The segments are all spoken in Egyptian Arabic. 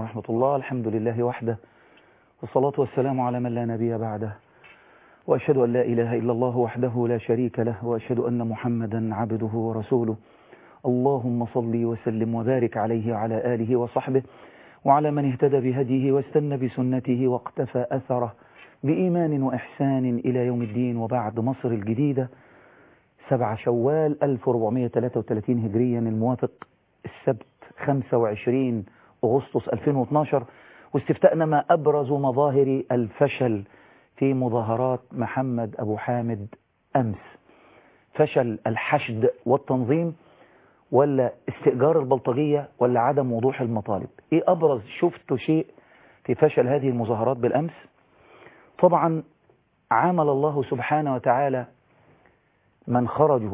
ورحمة الله الحمد لله وحده والصلاة والسلام على من لا نبي بعده وأشهد أن لا إله إلا الله وحده لا شريك له وأشهد أن محمدا عبده ورسوله اللهم صل وسلم وبارك عليه وعلى آله وصحبه وعلى من اهتدى بهديه واستنى بسنته واقتفى أثره بإيمان وإحسان إلى يوم الدين وبعد مصر الجديدة 7 شوال 1433 هجريا الموافق السبت 25 أغسطس 2012 واستفتأنا ما أبرز مظاهر الفشل في مظاهرات محمد أبو حامد أمس فشل الحشد والتنظيم ولا استئجار البلطجية ولا عدم وضوح المطالب إيه أبرز شفت شيء في فشل هذه المظاهرات بالأمس طبعا عامل الله سبحانه وتعالى من خرجوا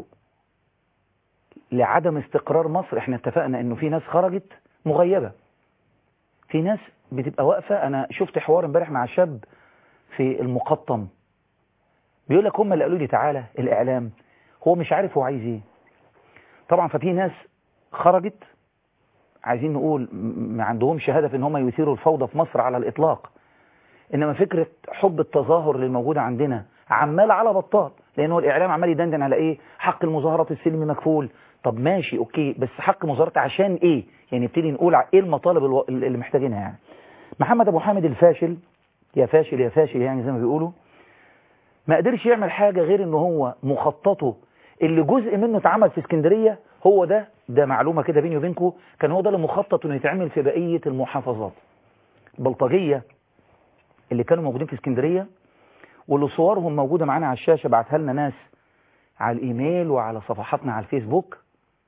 لعدم استقرار مصر احنا اتفقنا انه في ناس خرجت مغيبة في ناس بتبقى واقفة انا شفت حوار امبارح مع شاب في المقطم بيقول لك هم اللي قالوا لي تعالى الاعلام هو مش عارف هو عايز ايه طبعا ففي ناس خرجت عايزين نقول ما عندهمش هدف ان هم يثيروا الفوضى في مصر على الاطلاق انما فكرة حب التظاهر اللي موجودة عندنا عمال على بطال لان هو الاعلام عمال يدندن على ايه حق المظاهرات السلمي مكفول طب ماشي اوكي بس حق مظاهرات عشان ايه يعني نبتدي نقول ايه المطالب الو... اللي محتاجينها يعني محمد ابو حامد الفاشل يا فاشل يا فاشل يعني زي ما بيقولوا ما قدرش يعمل حاجة غير ان هو مخططه اللي جزء منه اتعمل في اسكندرية هو ده ده معلومة كده بيني وبينكم كان هو ده اللي مخطط انه يتعمل في بقية المحافظات بلطجية اللي كانوا موجودين في اسكندرية واللي صورهم موجودة معانا على الشاشة بعتها لنا ناس على الايميل وعلى صفحاتنا على الفيسبوك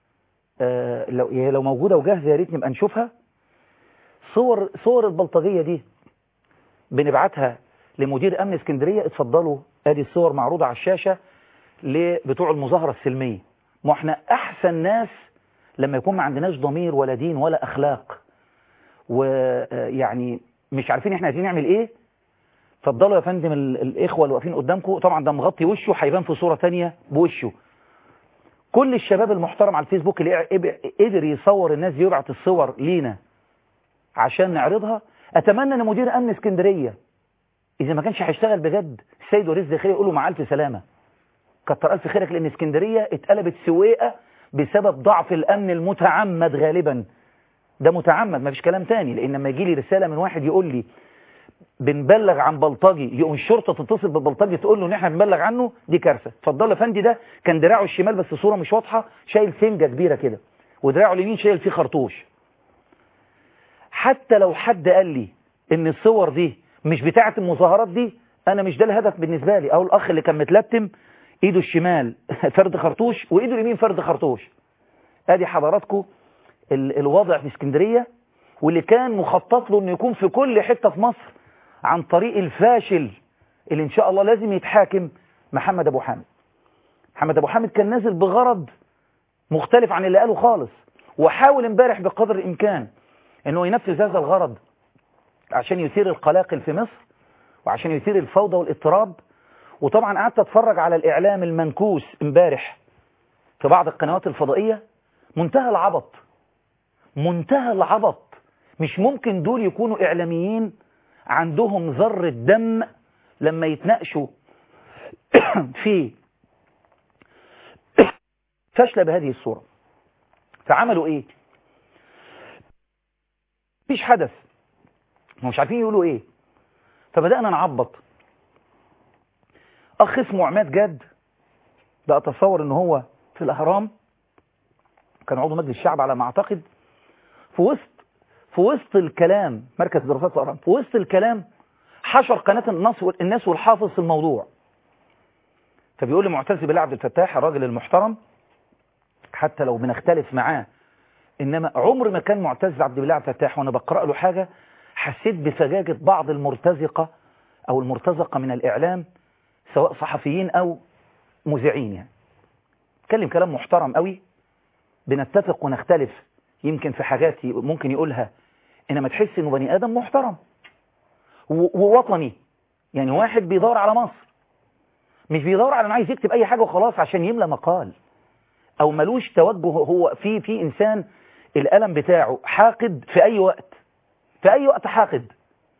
آه لو لو موجودة وجاهزة يا ريت نبقى نشوفها صور صور البلطجية دي بنبعتها لمدير امن اسكندرية اتفضلوا ادي الصور معروضة على الشاشة لبتوع المظاهرة السلمية ما احنا احسن ناس لما يكون ما عندناش ضمير ولا دين ولا اخلاق ويعني مش عارفين احنا عايزين نعمل ايه اتفضلوا يا فندم الاخوة اللي واقفين قدامكم طبعا ده مغطي وشه هيبان في صورة تانية بوشه كل الشباب المحترم على الفيسبوك اللي قدر يصور الناس دي ويبعت الصور لينا عشان نعرضها اتمنى ان مدير امن اسكندرية اذا ما كانش هيشتغل بجد السيد وريس داخلي يقول له مع الف سلامة كتر الف خيرك لان اسكندرية اتقلبت سويقة بسبب ضعف الامن المتعمد غالبا ده متعمد ما فيش كلام تاني لان لما يجي لي رسالة من واحد يقول لي بنبلغ عن بلطجي يقوم الشرطة تتصل بالبلطجي تقول له ان احنا بنبلغ عنه دي كارثة اتفضل يا فندي ده كان دراعه الشمال بس صورة مش واضحة شايل سنجة كبيرة كده ودراعه اليمين شايل فيه خرطوش حتى لو حد قال لي ان الصور دي مش بتاعة المظاهرات دي انا مش ده الهدف بالنسبة لي او الاخ اللي كان متلتم ايده الشمال فرد خرطوش وايده اليمين فرد خرطوش ادي حضراتكم الوضع في اسكندرية واللي كان مخطط له انه يكون في كل حتة في مصر عن طريق الفاشل اللي ان شاء الله لازم يتحاكم محمد ابو حامد محمد ابو حامد كان نازل بغرض مختلف عن اللي قاله خالص وحاول امبارح بقدر الامكان انه ينفذ هذا الغرض عشان يثير القلاقل في مصر وعشان يثير الفوضى والاضطراب وطبعا قعدت اتفرج على الاعلام المنكوس امبارح في بعض القنوات الفضائية منتهى العبط منتهى العبط مش ممكن دول يكونوا اعلاميين عندهم ذرة دم لما يتناقشوا في فشل بهذه الصورة فعملوا ايه مفيش حدث مش عارفين يقولوا ايه فبدأنا نعبط اخ اسمه عماد جاد ده اتصور ان هو في الاهرام كان عضو مجلس الشعب على ما اعتقد في وسط في وسط الكلام مركز دراسات الأهرام في وسط الكلام حشر قناة الناس الناس والحافظ في الموضوع فبيقول لي معتز بالله عبد الفتاح الراجل المحترم حتى لو بنختلف معاه إنما عمر ما كان معتز عبد الله عبد الفتاح وأنا بقرأ له حاجة حسيت بفجاجة بعض المرتزقة أو المرتزقة من الإعلام سواء صحفيين أو مذيعين يعني اتكلم كلام محترم قوي بنتفق ونختلف يمكن في حاجات ممكن يقولها انما تحس انه بني ادم محترم ووطني يعني واحد بيدور على مصر مش بيدور على انه عايز يكتب اي حاجه وخلاص عشان يملى مقال او ملوش توجه هو في في انسان القلم بتاعه حاقد في اي وقت في اي وقت حاقد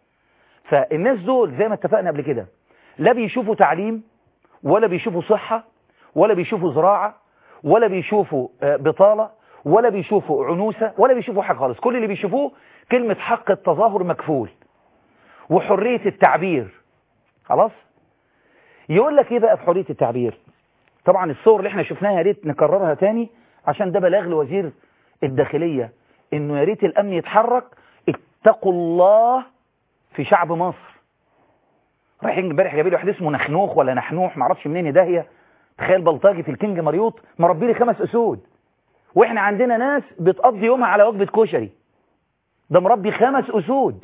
فالناس دول زي ما اتفقنا قبل كده لا بيشوفوا تعليم ولا بيشوفوا صحة ولا بيشوفوا زراعة ولا بيشوفوا بطالة ولا بيشوفوا عنوسة ولا بيشوفوا حاجة خالص كل اللي بيشوفوه كلمة حق التظاهر مكفول وحرية التعبير خلاص يقول لك ايه بقى في حرية التعبير طبعا الصور اللي احنا شفناها يا ريت نكررها تاني عشان ده بلاغ لوزير الداخلية انه يا ريت الامن يتحرك اتقوا الله في شعب مصر رايحين امبارح جايبين لي واحد اسمه نخنوخ ولا نحنوح معرفش منين داهيه تخيل بلطجي في الكينج مريوط مربي لي خمس اسود واحنا عندنا ناس بتقضي يومها على وجبه كشري ده مربي خمس اسود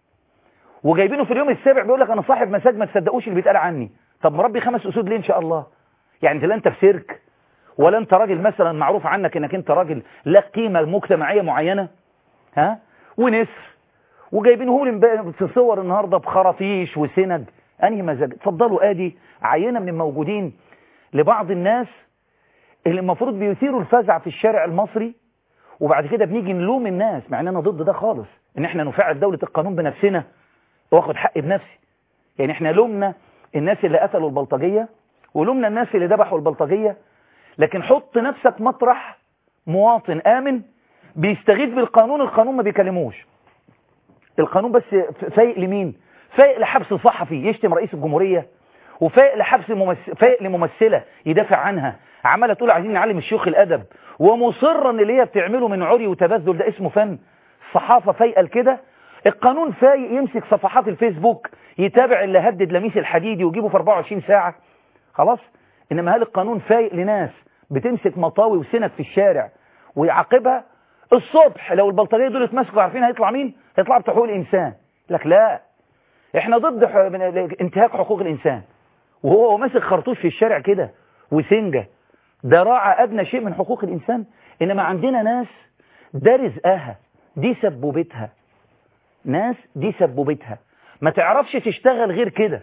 وجايبينه في اليوم السابع بيقول لك انا صاحب مساج ما تصدقوش اللي بيتقال عني طب مربي خمس اسود ليه ان شاء الله يعني لا انت في سيرك ولا انت راجل مثلا معروف عنك انك انت راجل لك قيمه مجتمعيه معينه ها ونسر وجايبينه لي في صور النهارده بخراطيش وسند انهي مزاج اتفضلوا ادي عينه من الموجودين لبعض الناس اللي المفروض بيثيروا الفزع في الشارع المصري وبعد كده بنيجي نلوم الناس مع اننا ضد ده خالص ان احنا نفعل دولة القانون بنفسنا واخد حقي بنفسي يعني احنا لومنا الناس اللي قتلوا البلطجية ولومنا الناس اللي ذبحوا البلطجية لكن حط نفسك مطرح مواطن آمن بيستغيث بالقانون القانون ما بيكلموش القانون بس فايق لمين فايق لحبس صحفي يشتم رئيس الجمهورية وفايق لحبس ممس... فايق لممثلة يدافع عنها عمالة تقول عايزين نعلم الشيوخ الأدب ومصرا اللي هي بتعمله من عري وتبذل ده اسمه فن الصحافة فايقة لكده القانون فايق يمسك صفحات الفيسبوك يتابع اللي هدد لميس الحديدي ويجيبه في 24 ساعة خلاص إنما هل القانون فايق لناس بتمسك مطاوي وسنك في الشارع ويعاقبها الصبح لو البلطجيه دول اتمسكوا عارفين هيطلع مين هيطلع بتوع حقوق الانسان لك لا احنا ضد انتهاك حقوق الانسان وهو ماسك خرطوش في الشارع كده وسنجة ده راعى ادنى شيء من حقوق الانسان انما عندنا ناس ده رزقها دي سبوبتها ناس دي سبوبتها ما تعرفش تشتغل غير كده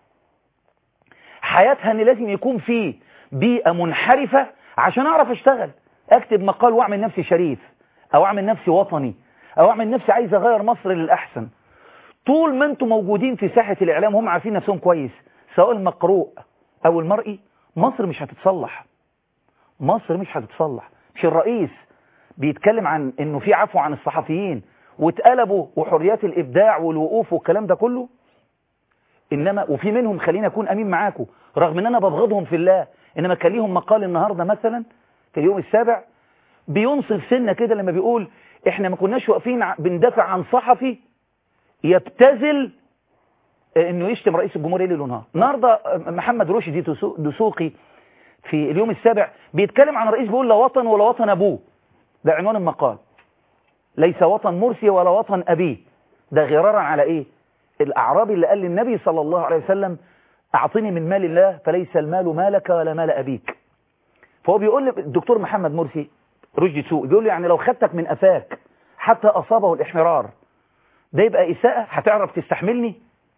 حياتها ان لازم يكون في بيئة منحرفة عشان اعرف اشتغل اكتب مقال واعمل نفسي شريف او اعمل نفسي وطني او اعمل نفسي عايز اغير مصر للاحسن طول ما انتم موجودين في ساحة الاعلام هم عارفين نفسهم كويس سواء المقروء او المرئي مصر مش هتتصلح مصر مش هتتصلح مش الرئيس بيتكلم عن انه في عفو عن الصحفيين واتقلبوا وحريات الابداع والوقوف والكلام ده كله انما وفي منهم خليني اكون امين معاكم رغم ان انا ببغضهم في الله انما كان ليهم مقال النهارده مثلا في اليوم السابع بينصف سنة كده لما بيقول احنا ما كناش واقفين بندافع عن صحفي يبتذل انه يشتم رئيس الجمهورية ليل ونهار النهارده محمد رشدي دسوقي في اليوم السابع بيتكلم عن رئيس بيقول لا وطن ولا وطن ابوه ده عنوان المقال ليس وطن مرسي ولا وطن ابيه ده غرارا على ايه الاعرابي اللي قال للنبي صلى الله عليه وسلم اعطني من مال الله فليس المال مالك ولا مال ابيك فهو بيقول الدكتور محمد مرسي رشدي سوق بيقول له يعني لو خدتك من أفاك حتى أصابه الإحمرار ده يبقى إساءة هتعرف تستحملني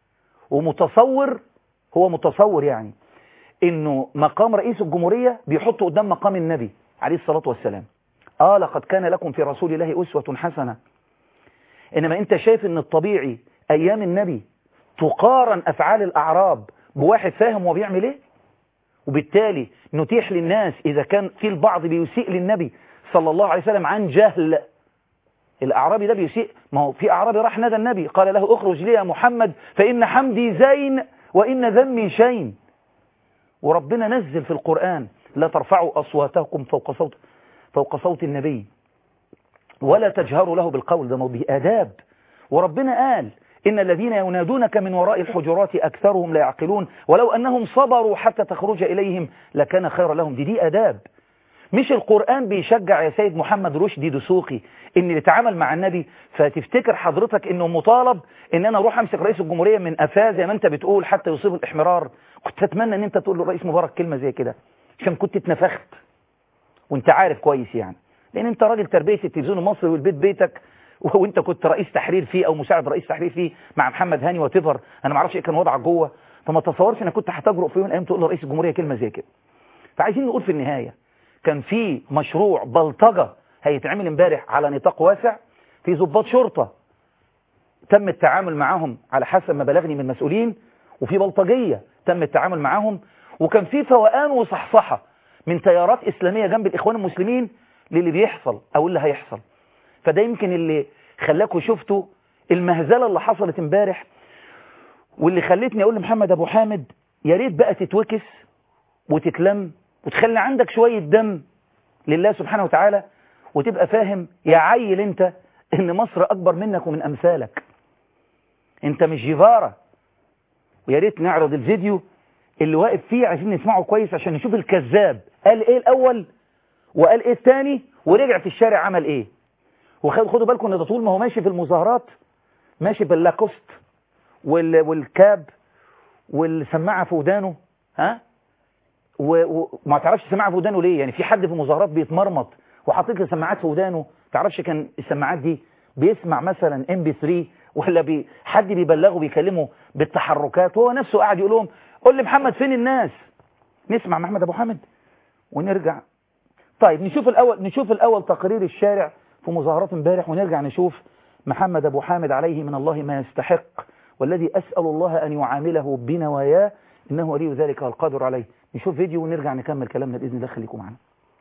ومتصور هو متصور يعني إنه مقام رئيس الجمهورية بيحطه قدام مقام النبي عليه الصلاة والسلام آه لقد كان لكم في رسول الله أسوة حسنة إنما أنت شايف إن الطبيعي أيام النبي تقارن أفعال الأعراب بواحد فاهم وبيعمل إيه وبالتالي نتيح للناس إذا كان في البعض بيسيء للنبي صلى الله عليه وسلم عن جهل الأعرابي ده بيسيء ما هو في أعرابي راح نادى النبي قال له اخرج لي يا محمد فإن حمدي زين وإن ذمي شين وربنا نزل في القرآن لا ترفعوا أصواتكم فوق صوت فوق صوت النبي ولا تجهروا له بالقول ده موضوع آداب وربنا قال إن الذين ينادونك من وراء الحجرات أكثرهم لا يعقلون ولو أنهم صبروا حتى تخرج إليهم لكان خيرا لهم دي دي أداب مش القرآن بيشجع يا سيد محمد رشدي دسوقي ان يتعامل مع النبي فتفتكر حضرتك انه مطالب ان انا اروح امسك رئيس الجمهورية من افاه زي ما انت بتقول حتى يصيب الاحمرار كنت اتمنى ان انت تقول للرئيس مبارك كلمة زي كده عشان كنت اتنفخت وانت عارف كويس يعني لان انت راجل تربية التلفزيون المصري والبيت بيتك وانت كنت رئيس تحرير فيه او مساعد رئيس تحرير فيه مع محمد هاني وتفر انا ما اعرفش ايه كان وضعك جوه فما تصورش انك كنت هتجرؤ في يوم من الايام تقول لرئيس الجمهورية كلمة زي كده فعايزين نقول في النهاية كان في مشروع بلطجة هيتعمل امبارح على نطاق واسع في ضباط شرطة تم التعامل معهم على حسب ما بلغني من مسؤولين وفي بلطجية تم التعامل معهم وكان في فوقان وصحصحة من تيارات إسلامية جنب الإخوان المسلمين للي بيحصل أو اللي هيحصل فده يمكن اللي خلاكوا شفتوا المهزلة اللي حصلت امبارح واللي خلتني أقول لمحمد أبو حامد يا ريت بقى تتوكس وتتلم وتخلي عندك شوية دم لله سبحانه وتعالى وتبقى فاهم يا عيل انت ان مصر اكبر منك ومن امثالك انت مش جيفارا ويا ريت نعرض الفيديو اللي واقف فيه عايزين نسمعه كويس عشان نشوف الكذاب قال ايه الاول وقال ايه الثاني ورجع في الشارع عمل ايه وخدوا بالكم ان ده طول ما هو ماشي في المظاهرات ماشي باللاكوست وال والكاب والسماعه في ودانه ها وما تعرفش سماعه في ودانه ليه يعني في حد في المظاهرات بيتمرمط وحاطط له سماعات في ودانه تعرفش كان السماعات دي بيسمع مثلا ام بي 3 ولا بي حد بيبلغه بيكلمه بالتحركات وهو نفسه قاعد يقول لهم قول لي محمد فين الناس نسمع محمد ابو حامد ونرجع طيب نشوف الاول نشوف الاول تقرير الشارع في مظاهرات امبارح ونرجع نشوف محمد ابو حامد عليه من الله ما يستحق والذي اسال الله ان يعامله بنواياه انه ولي ذلك والقادر عليه نشوف فيديو ونرجع نكمل كلامنا باذن الله خليكم معنا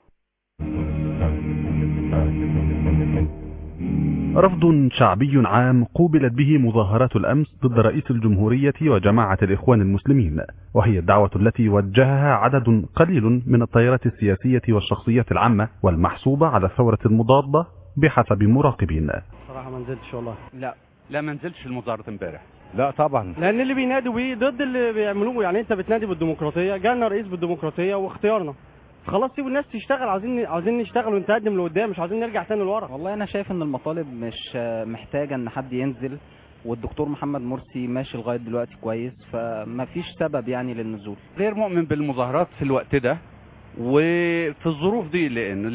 رفض شعبي عام قوبلت به مظاهرات الأمس ضد رئيس الجمهورية وجماعة الإخوان المسلمين وهي الدعوة التي وجهها عدد قليل من التيارات السياسية والشخصيات العامة والمحسوبة على الثورة المضادة بحسب مراقبين صراحة ما نزلتش والله لا لا ما نزلتش المظاهرة امبارح لا طبعا لان اللي بينادوا بيه ضد اللي بيعملوه يعني انت بتنادي بالديمقراطيه جالنا رئيس بالديمقراطيه واختيارنا خلاص سيبوا الناس تشتغل عاوزين عاوزين نشتغل ونتقدم لقدام مش عاوزين نرجع تاني لورا والله انا شايف ان المطالب مش محتاجه ان حد ينزل والدكتور محمد مرسي ماشي لغايه دلوقتي كويس فما فيش سبب يعني للنزول غير مؤمن بالمظاهرات في الوقت ده وفي الظروف دي لان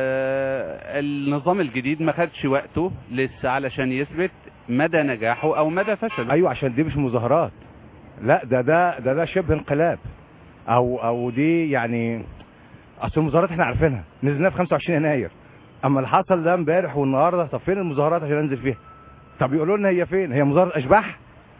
النظام الجديد ما خدش وقته لسه علشان يثبت مدى نجاحه او مدى فشله ايوه عشان دي مش مظاهرات لا ده ده ده ده شبه انقلاب او او دي يعني اصل المظاهرات احنا عارفينها نزلناها في 25 يناير اما اللي حصل ده امبارح والنهارده طب فين المظاهرات عشان انزل فيها طب يقولوا لنا هي فين هي مظاهره اشباح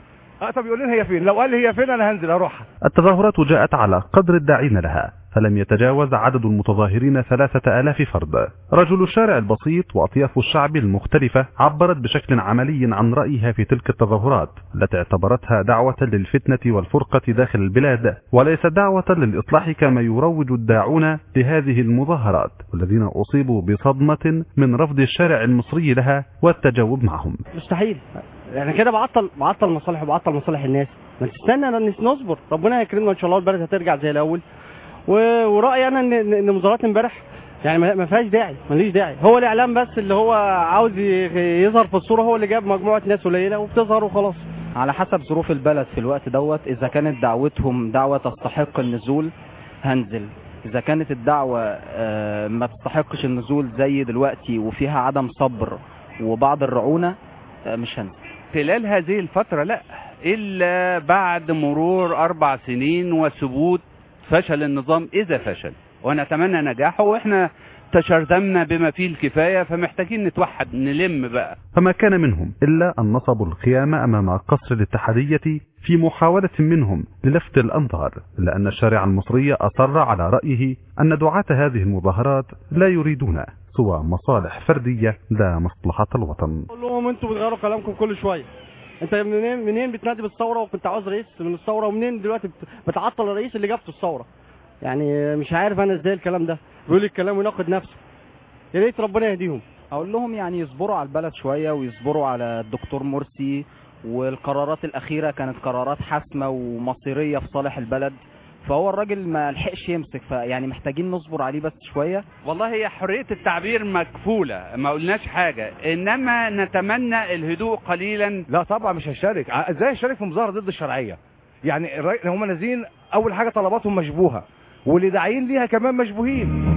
اه طب يقولوا لنا هي فين لو قال لي هي فين انا هنزل اروحها التظاهرات جاءت على قدر الداعين لها فلم يتجاوز عدد المتظاهرين ثلاثة آلاف فرد رجل الشارع البسيط وأطياف الشعب المختلفة عبرت بشكل عملي عن رأيها في تلك التظاهرات التي اعتبرتها دعوة للفتنة والفرقة داخل البلاد وليس دعوة للإصلاح كما يروج الداعون لهذه المظاهرات والذين أصيبوا بصدمة من رفض الشارع المصري لها والتجاوب معهم مستحيل يعني كده بعطل بعطل مصالح وبعطل مصالح الناس ما تستنى نصبر ربنا يكرمنا ان شاء الله البلد هترجع زي الاول ورايي انا ان ان مظاهرات امبارح يعني ما فيهاش داعي ماليش داعي هو الاعلام بس اللي هو عاوز يظهر في الصوره هو اللي جاب مجموعه ناس قليله وبتظهر وخلاص على حسب ظروف البلد في الوقت دوت اذا كانت دعوتهم دعوه تستحق النزول هنزل اذا كانت الدعوه ما تستحقش النزول زي دلوقتي وفيها عدم صبر وبعض الرعونه مش هنزل خلال هذه الفتره لا الا بعد مرور اربع سنين وثبوت فشل النظام إذا فشل ونتمنى نجاحه وإحنا تشرذمنا بما فيه الكفاية فمحتاجين نتوحد نلم بقى فما كان منهم إلا أن نصبوا القيام أمام قصر الاتحادية في محاولة منهم للفت الأنظار إلا أن الشارع المصري أصر على رأيه أن دعاة هذه المظاهرات لا يريدون سوى مصالح فردية لا مصلحة الوطن قول لهم انتوا بتغيروا كلامكم كل شوية انت منين منين بتنادي بالثوره وكنت عاوز رئيس من الثوره ومنين دلوقتي بتعطل الرئيس اللي جابته الثوره يعني مش عارف انا ازاي الكلام ده بيقول الكلام ويناقض نفسه يا ريت ربنا يهديهم اقول لهم يعني يصبروا على البلد شويه ويصبروا على الدكتور مرسي والقرارات الاخيره كانت قرارات حاسمه ومصيريه في صالح البلد فهو الراجل ما لحقش يمسك فيعني محتاجين نصبر عليه بس شويه والله هي حريه التعبير مكفوله ما قلناش حاجه انما نتمنى الهدوء قليلا لا طبعا مش هشارك ازاي هشارك في مظاهره ضد الشرعيه يعني هم نازلين اول حاجه طلباتهم مشبوهه واللي داعيين ليها كمان مشبوهين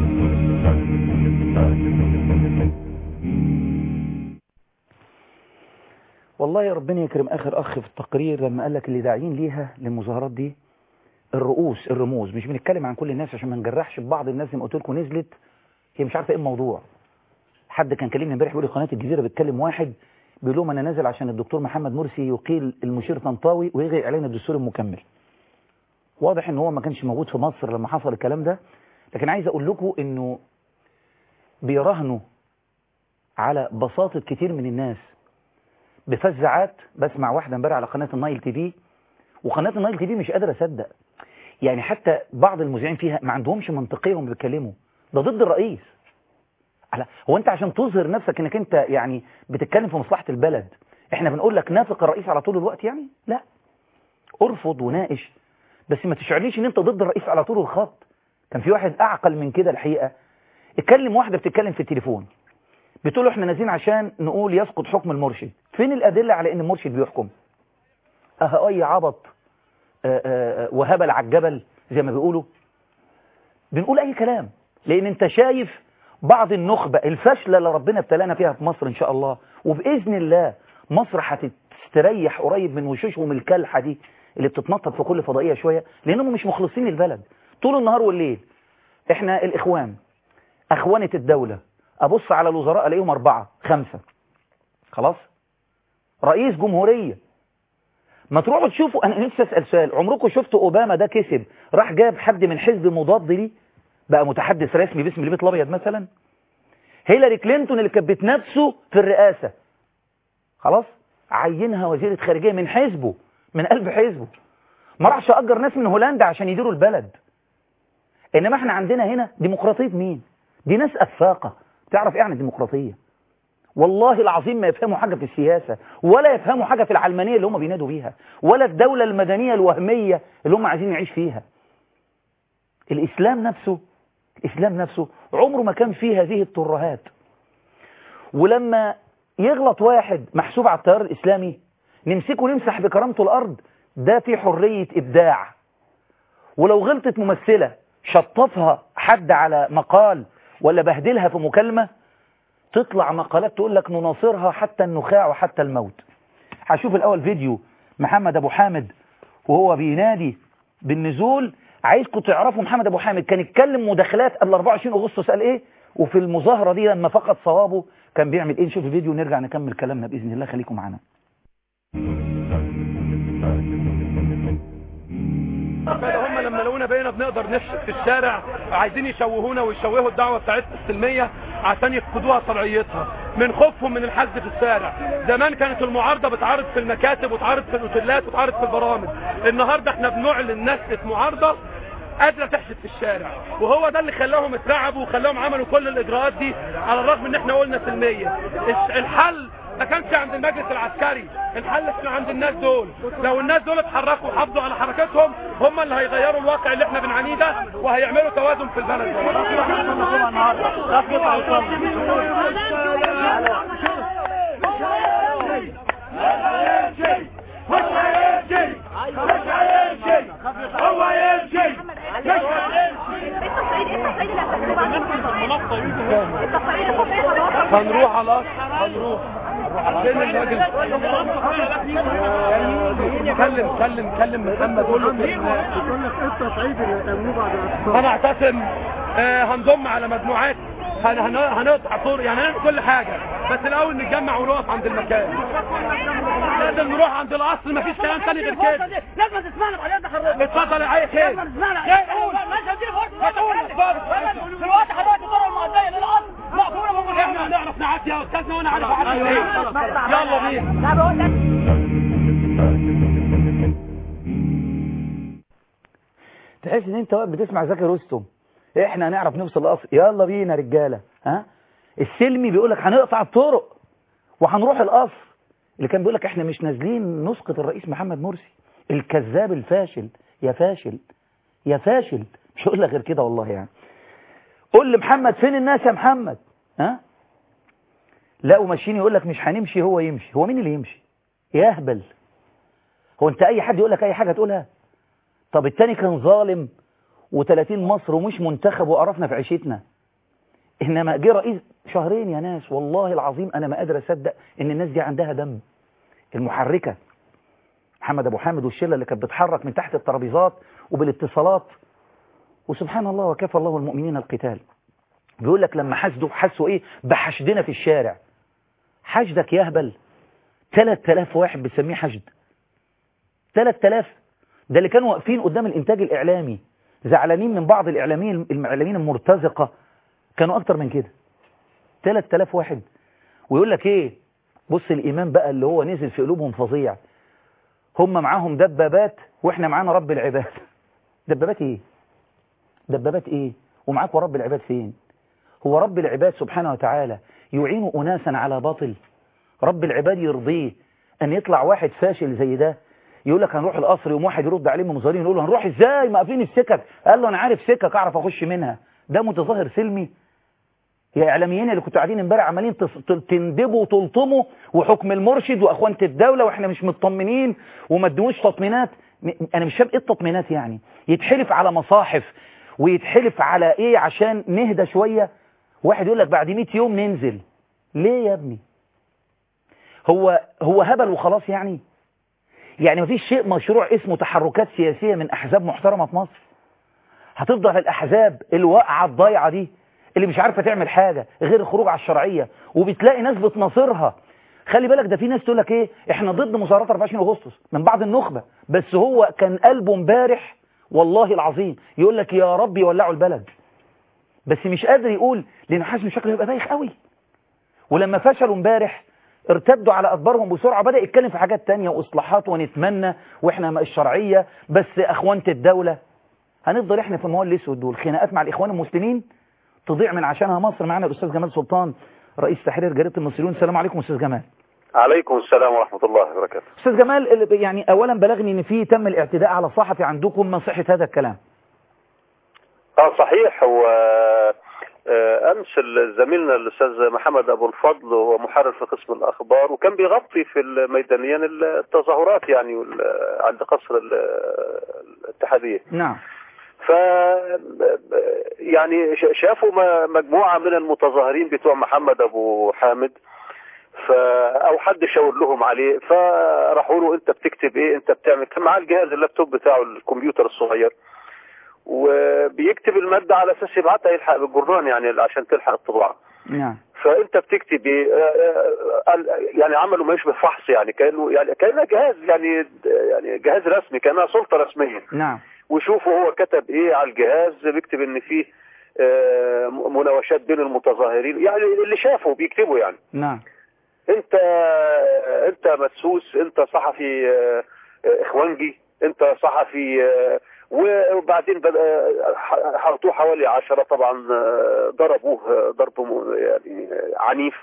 والله ربنا يكرم اخر اخ في التقرير لما قال لك اللي داعيين ليها للمظاهرات دي الرؤوس الرموز مش بنتكلم عن كل الناس عشان ما نجرحش ببعض الناس زي ما قلت لكم نزلت هي مش عارفه ايه الموضوع حد كان كلمني امبارح بيقول لي قناه الجزيره بتكلم واحد بيقول لهم انا نازل عشان الدكتور محمد مرسي يقيل المشير طنطاوي ويلغي اعلان الدستور المكمل واضح ان هو ما كانش موجود في مصر لما حصل الكلام ده لكن عايز اقول لكم انه بيراهنوا على بساطة كتير من الناس بفزعات بسمع واحدة امبارح على قناة النايل تي في وقناة النايل تي في مش قادر اصدق يعني حتى بعض المذيعين فيها ما عندهمش منطقية وهم بيتكلموا ده ضد الرئيس على هو انت عشان تظهر نفسك انك انت يعني بتتكلم في مصلحة البلد احنا بنقول لك نافق الرئيس على طول الوقت يعني لا ارفض وناقش بس ما تشعرليش ان انت ضد الرئيس على طول الخط كان في واحد اعقل من كده الحقيقة اتكلم واحدة بتتكلم في التليفون بتقول له احنا نازلين عشان نقول يسقط حكم المرشد فين الادلة على ان المرشد بيحكم اه اي عبط آه، آه، وهبل على الجبل زي ما بيقولوا بنقول اي كلام لان انت شايف بعض النخبة الفاشلة اللي ربنا ابتلانا فيها في مصر ان شاء الله وباذن الله مصر هتستريح قريب من وشوشهم الكلحة دي اللي بتتنطط في كل فضائية شوية لانهم مش مخلصين البلد طول النهار والليل احنا الاخوان اخوانة الدولة ابص على الوزراء الاقيهم اربعة خمسة خلاص رئيس جمهورية ما تروحوا تشوفوا انا نفسي اسال سؤال عمركم شفتوا اوباما ده كسب راح جاب حد من حزب مضاد ليه بقى متحدث رسمي باسم البيت الابيض مثلا هيلاري كلينتون اللي كانت بتنافسه في الرئاسه خلاص عينها وزيره خارجيه من حزبه من قلب حزبه ما راحش اجر ناس من هولندا عشان يديروا البلد انما احنا عندنا هنا ديمقراطيه مين دي ناس افاقه تعرف ايه عن الديمقراطيه والله العظيم ما يفهموا حاجة في السياسة ولا يفهموا حاجة في العلمانية اللي هم بينادوا بيها ولا الدولة المدنية الوهمية اللي هم عايزين يعيش فيها الإسلام نفسه الإسلام نفسه عمره ما كان فيه هذه الترهات ولما يغلط واحد محسوب على التيار الإسلامي نمسكه نمسح بكرامته الأرض ده في حرية إبداع ولو غلطت ممثلة شطفها حد على مقال ولا بهدلها في مكالمة تطلع مقالات تقول لك نناصرها حتى النخاع وحتى الموت هشوف الأول فيديو محمد أبو حامد وهو بينادي بالنزول عايزكم تعرفوا محمد أبو حامد كان يتكلم مداخلات قبل 24 أغسطس قال إيه وفي المظاهرة دي لما فقد صوابه كان بيعمل إيه نشوف الفيديو ونرجع نكمل كلامنا بإذن الله خليكم معانا هم لما لقونا بقينا بنقدر نفشل في الشارع عايزين يشوهونا ويشوهوا الدعوه بتاعتنا السلميه عشان يفقدوها طبيعيتها من خوفهم من الحشد في الشارع زمان كانت المعارضه بتعارض في المكاتب وتعارض في الاوتيلات وتعارض في البرامج النهارده احنا بنعلن نشأة معارضه قادره تحشد في الشارع وهو ده اللي خلاهم اترعبوا وخلاهم عملوا كل الاجراءات دي على الرغم ان احنا قلنا سلميه الش- الحل ما كانش عند المجلس العسكري الحل كان عند الناس دول لو الناس دول اتحركوا وحافظوا على حركتهم هم اللي هيغيروا الواقع اللي احنا بنعانيه ده وهيعملوا توازن في البلد هنروح على القصر هنروح فين الراجل كلم كلم كلم محمد قول له انا اعتصم آه، هنضم على مجموعات هن- هن- هنقطع طور يعني هنعمل كل حاجه بس الاول نتجمع ونقف عند المكان لازم نروح عند القصر مفيش كلام تاني غير كده لازم تسمعنا بعدين ده حضرتك اتفضل يا عيل خير لازم تسمعنا خير قول ماشي هديك فرصه تقول دلوقتي حضرتك الطرق المعديه للقصر مقفوله من احنا هنعرف نعدي يا استاذنا وانا عارف اعدي ايه يلا بينا لا بقول لك تحس ان انت واقف بتسمع زكي رستم احنا هنعرف نوصل القصر يلا بينا رجاله ها السلمي بيقول لك هنقطع الطرق وهنروح القصر اللي كان بيقول لك احنا مش نازلين نسقط الرئيس محمد مرسي الكذاب الفاشل يا فاشل يا فاشل مش هقول لك غير كده والله يعني قول لمحمد فين الناس يا محمد ها لقوا ماشيين يقول لك مش هنمشي هو يمشي هو مين اللي يمشي يا اهبل هو انت اي حد يقول لك اي حاجه تقولها طب التاني كان ظالم و30 مصر ومش منتخب وقرفنا في عيشتنا انما جه رئيس شهرين يا ناس والله العظيم انا ما قادر اصدق ان الناس دي عندها دم المحركه محمد ابو حامد والشله اللي كانت بتحرك من تحت الترابيزات وبالاتصالات وسبحان الله وكفى الله المؤمنين القتال بيقول لك لما حسدوا حسوا ايه بحشدنا في الشارع حشدك يهبل 3000 واحد بتسميه حشد 3000 ده اللي كانوا واقفين قدام الانتاج الاعلامي زعلانين من بعض الاعلاميين الاعلاميين المرتزقه كانوا اكتر من كده 3000 واحد ويقول لك ايه بص الايمان بقى اللي هو نزل في قلوبهم فظيع هم معاهم دبابات واحنا معانا رب العباد دبابات ايه دبابات ايه ومعاك ورب العباد فين هو رب العباد سبحانه وتعالى يعين أناسا على باطل رب العباد يرضيه أن يطلع واحد فاشل زي ده يقول لك هنروح القصر يوم واحد يرد عليه من مظاهرين يقول له هنروح ازاي ما قافلين السكك قال له انا عارف سكك اعرف اخش منها ده متظاهر سلمي يا اعلاميين اللي كنتوا قاعدين امبارح عمالين تص- تل- تندبوا وتلطموا وحكم المرشد واخوانه الدوله واحنا مش مطمنين وما ادوش تطمينات م- انا مش فاهم ايه التطمينات يعني يتحلف على مصاحف ويتحلف على ايه عشان نهدى شويه واحد يقول لك بعد 100 يوم ننزل ليه يا ابني هو هو هبل وخلاص يعني يعني مفيش شيء مشروع اسمه تحركات سياسية من أحزاب محترمة في مصر هتفضل الأحزاب الواقعة الضايعة دي اللي مش عارفة تعمل حاجة غير الخروج على الشرعية وبتلاقي ناس بتناصرها خلي بالك ده في ناس تقول لك ايه احنا ضد مظاهرات 24 اغسطس من بعض النخبة بس هو كان قلبه امبارح والله العظيم يقول لك يا رب يولعوا البلد بس مش قادر يقول لانه حاسس ان شكله هيبقى بايخ قوي ولما فشلوا امبارح ارتدوا على أدبارهم بسرعة بدأ يتكلم في حاجات تانية وإصلاحات ونتمنى وإحنا الشرعية بس أخوانة الدولة هنفضل إحنا في الموال الأسود دول خناقات مع الإخوان المسلمين تضيع من عشانها مصر معانا الأستاذ جمال سلطان رئيس تحرير جريدة المصريون السلام عليكم أستاذ جمال عليكم السلام ورحمة الله وبركاته أستاذ جمال ال- يعني أولا بلغني إن في تم الاعتداء على صحفي عندكم ما صحة هذا الكلام اه صحيح هو آه، امس زميلنا الاستاذ محمد ابو الفضل هو محرر في قسم الاخبار وكان بيغطي في الميدانيين التظاهرات يعني وال- عند قصر ال- الاتحاديه نعم ف يعني ش- شافوا م- مجموعه من المتظاهرين بتوع محمد ابو حامد ف او حد شاور لهم عليه فراحوا له انت بتكتب ايه انت بتعمل كان معاه الجهاز اللابتوب بتاعه الكمبيوتر الصغير وبيكتب المادة على اساس يبعتها يلحق بالجرنان يعني عشان تلحق الطباعة نعم فانت بتكتب ايه آه، آه، قال- يعني عملوا ما يشبه فحص يعني كانه يعني كانه جهاز يعني يعني جهاز رسمي كانها سلطة رسمية نعم وشوفوا هو كتب ايه على الجهاز بيكتب ان فيه آه، مناوشات بين المتظاهرين يعني اللي شافه بيكتبوا يعني نعم انت انت مسوس انت صحفي آه، آه، اخوانجي انت صحفي آه، وبعدين بدأ- ح- حرطوه حوالي عشرة طبعا آه، ضربوه آه، ضرب م- يعني آه، عنيف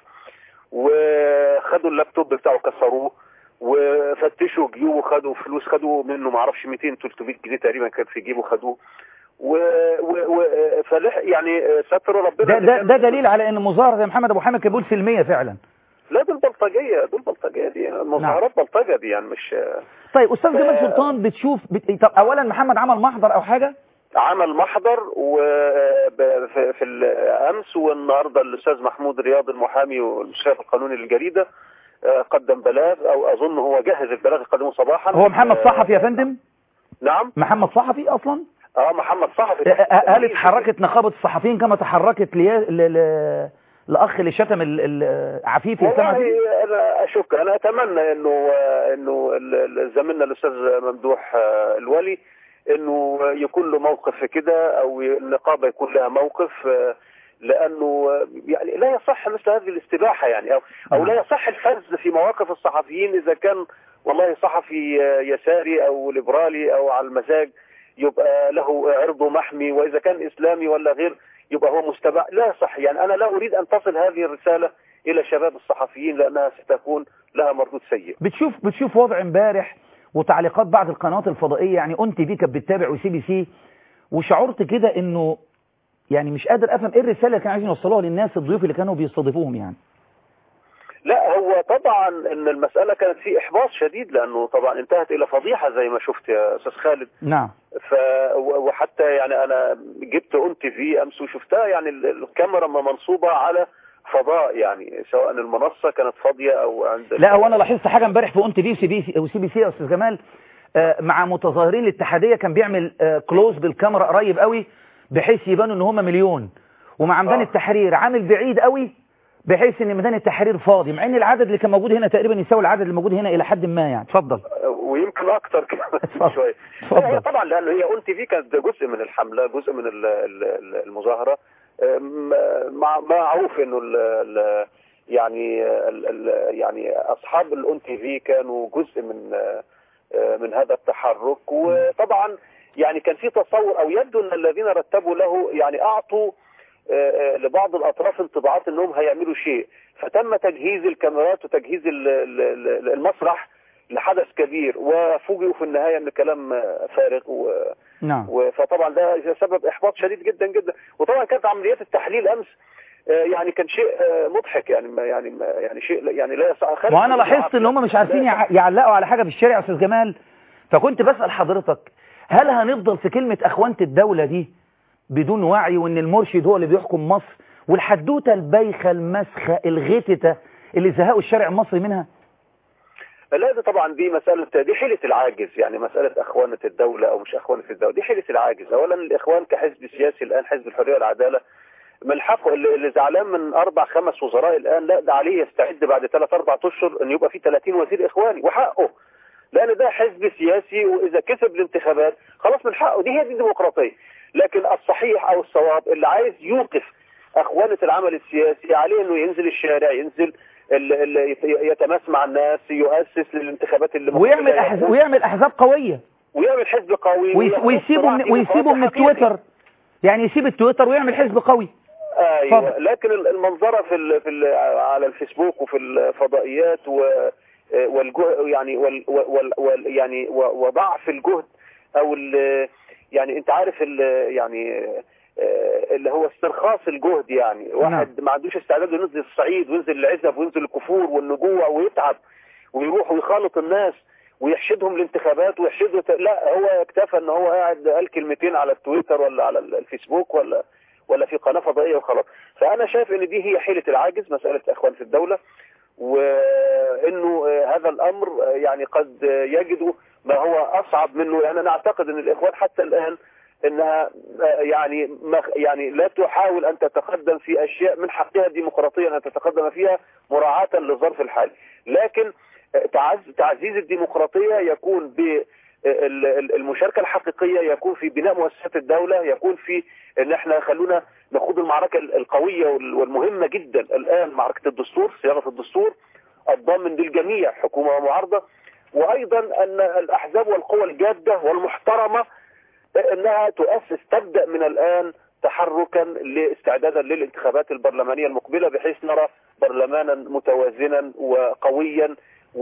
وخدوا اللابتوب بتاعه كسروه وفتشوا جيوبه خدوا فلوس خدوا منه معرفش 200 300 جنيه تقريبا كان في جيبه خدوه و, و... و... فلح يعني ستر ربنا ده, ده, ده دليل على ان مظاهرة زي محمد ابو حامد كان بيقول سلمية فعلا لا دول بلطجية دول بلطجية دي مظاهرات بلطجة دي يعني مش طيب استاذ جمال ف- سلطان بتشوف بت... طب اولا محمد عمل محضر او حاجة عمل محضر وفي في الامس والنهارده الاستاذ محمود رياض المحامي والمشرف القانوني للجريده آه، قدم بلاغ او اظن هو جهز البلاغ قدمه صباحا هو محمد آه، صحفي يا فندم نعم محمد صحفي اصلا اه محمد صحفي آه، هل اتحركت نقابة الصحفيين كما تحركت لي... ل... ل... الاخ اللي شتم ال... ال... عفيفي اسامه عفيفي؟ والله انا اشك انا اتمنى انه انه ال- ال- زميلنا الاستاذ ممدوح آه، الولي انه يكون له موقف في كده او النقابه يكون لها موقف آه، لانه آه، يعني لا يصح مثل هذه الاستباحه يعني او او لا يصح الفز في مواقف الصحفيين اذا كان والله صحفي آه، يساري او ليبرالي او على المزاج يبقى له عرضه محمي واذا كان اسلامي ولا غير يبقى هو مستبع لا يصح يعني انا لا اريد ان تصل هذه الرساله الى شباب الصحفيين لانها ستكون لها مردود سيء بتشوف بتشوف وضع امبارح وتعليقات بعض القنوات الفضائية يعني انت بي كانت بتتابع وسي بي سي وشعرت كده انه يعني مش قادر افهم ايه الرسالة اللي كانوا عايزين يوصلوها للناس الضيوف اللي كانوا بيستضيفوهم يعني لا هو طبعا ان المساله كانت في احباط شديد لانه طبعا انتهت الى فضيحه زي ما شفت يا استاذ خالد نعم ف و- وحتى يعني انا جبت اون تي في امس وشفتها يعني ال- الكاميرا منصوبه على فضاء يعني سواء المنصه كانت فاضيه او عند لا هو انا لاحظت حاجة امبارح في اون تي في وسي بي سي وسي بي سي يا استاذ جمال آه، مع متظاهرين الاتحادية كان بيعمل آه، كلوز بالكاميرا قريب قوي بحيث يبانوا ان هم مليون ومع ميدان آه. التحرير عامل بعيد قوي بحيث ان ميدان التحرير فاضي مع ان العدد اللي كان موجود هنا تقريبا يساوي العدد اللي موجود هنا الى حد ما يعني اتفضل ويمكن اكتر كمان شويه اتفضل. هي طبعا لانه هي اون تي في كانت جزء من الحمله جزء من ال- ال- المظاهره أم، مع معروف انه ال- ال- يعني ال- ال- يعني اصحاب الاون تي في كانوا جزء من من هذا التحرك وطبعا يعني كان في تصور او يبدو ان الذين رتبوا له يعني اعطوا آه، آه، لبعض الاطراف انطباعات انهم هيعملوا شيء فتم تجهيز الكاميرات وتجهيز ال- ال- ال- المسرح لحدث كبير وفوجئوا في النهايه ان كلام آه، فارغ و نعم و- فطبعا ده سبب احباط شديد جدا جدا وطبعا كانت عمليات التحليل امس آه، يعني كان شيء آه، مضحك يعني ما- يعني ما- يعني شيء يعني لا يصح خارج وانا من لاحظت ان هم مش عارفين يع- يعلقوا على حاجه في الشارع يا استاذ جمال فكنت بسال حضرتك هل هنفضل في كلمه اخوانه الدوله دي بدون وعي وان المرشد هو اللي بيحكم مصر والحدوته البايخه المسخه الغتته اللي زهقوا الشارع المصري منها لا ده طبعا دي مسألة دي حيلة العاجز يعني مسألة أخوانة الدولة أو مش أخوانة الدولة دي حيلة العاجز أولا الإخوان كحزب سياسي الآن حزب الحرية والعدالة من حقه اللي اللي زعلان من أربع خمس وزراء الآن لا ده عليه يستعد بعد ثلاث أربع أشهر أن يبقى في 30 وزير إخواني وحقه لأن ده حزب سياسي وإذا كسب الانتخابات خلاص من حقه دي هي دي الديمقراطية لكن الصحيح أو الصواب اللي عايز يوقف أخوانة العمل السياسي عليه أنه ينزل الشارع ينزل ال- ال- يت- يتماس مع الناس يؤسس للانتخابات اللي ويعمل مقبلة أحزاب ويعمل احزاب قويه ويعمل حزب قوي ويس- وياخد ويسيبه صراع من ويسيبه من ديمقراطي حقيقي. التويتر يعني يسيب التويتر ويعمل حزب قوي ايوه اتفضل. لكن ال- المنظره في ال في ال على الفيسبوك وفي الفضائيات و والجهد يعني وال وال وال يعني و- وضعف الجهد او ال يعني انت عارف ال يعني آه، اللي هو استرخاص الجهد يعني واحد ما عندوش استعداد إنه ينزل الصعيد وينزل العزب وينزل الكفور والنجوع ويتعب ويروح ويخالط الناس ويحشدهم الانتخابات ويحشدوا لا هو اكتفى ان هو قاعد قال كلمتين على التويتر ولا على الفيسبوك ولا ولا في قناه فضائيه وخلاص فانا شايف ان دي هي حيله العاجز مساله اخوان في الدوله وانه آه، هذا الامر آه، يعني قد آه، يجد ما هو اصعب منه يعني انا اعتقد ان الاخوان حتى الان انها آه، يعني ما يعني لا تحاول ان تتقدم في اشياء من حقها الديمقراطيه ان تتقدم فيها مراعاه للظرف الحالي لكن آه، تعز- تعزيز الديمقراطيه يكون ب ال- ال- المشاركة الحقيقية يكون في بناء مؤسسات الدولة يكون في ان احنا خلونا نخوض المعركة ال- القوية وال- والمهمة جدا الان معركة الدستور صياغة الدستور الضامن للجميع حكومة ومعارضة وايضا ان الاحزاب والقوى الجادة والمحترمة انها تؤسس تبدأ من الان تحركا لاستعدادا للانتخابات البرلمانية المقبلة بحيث نرى برلمانا متوازنا وقويا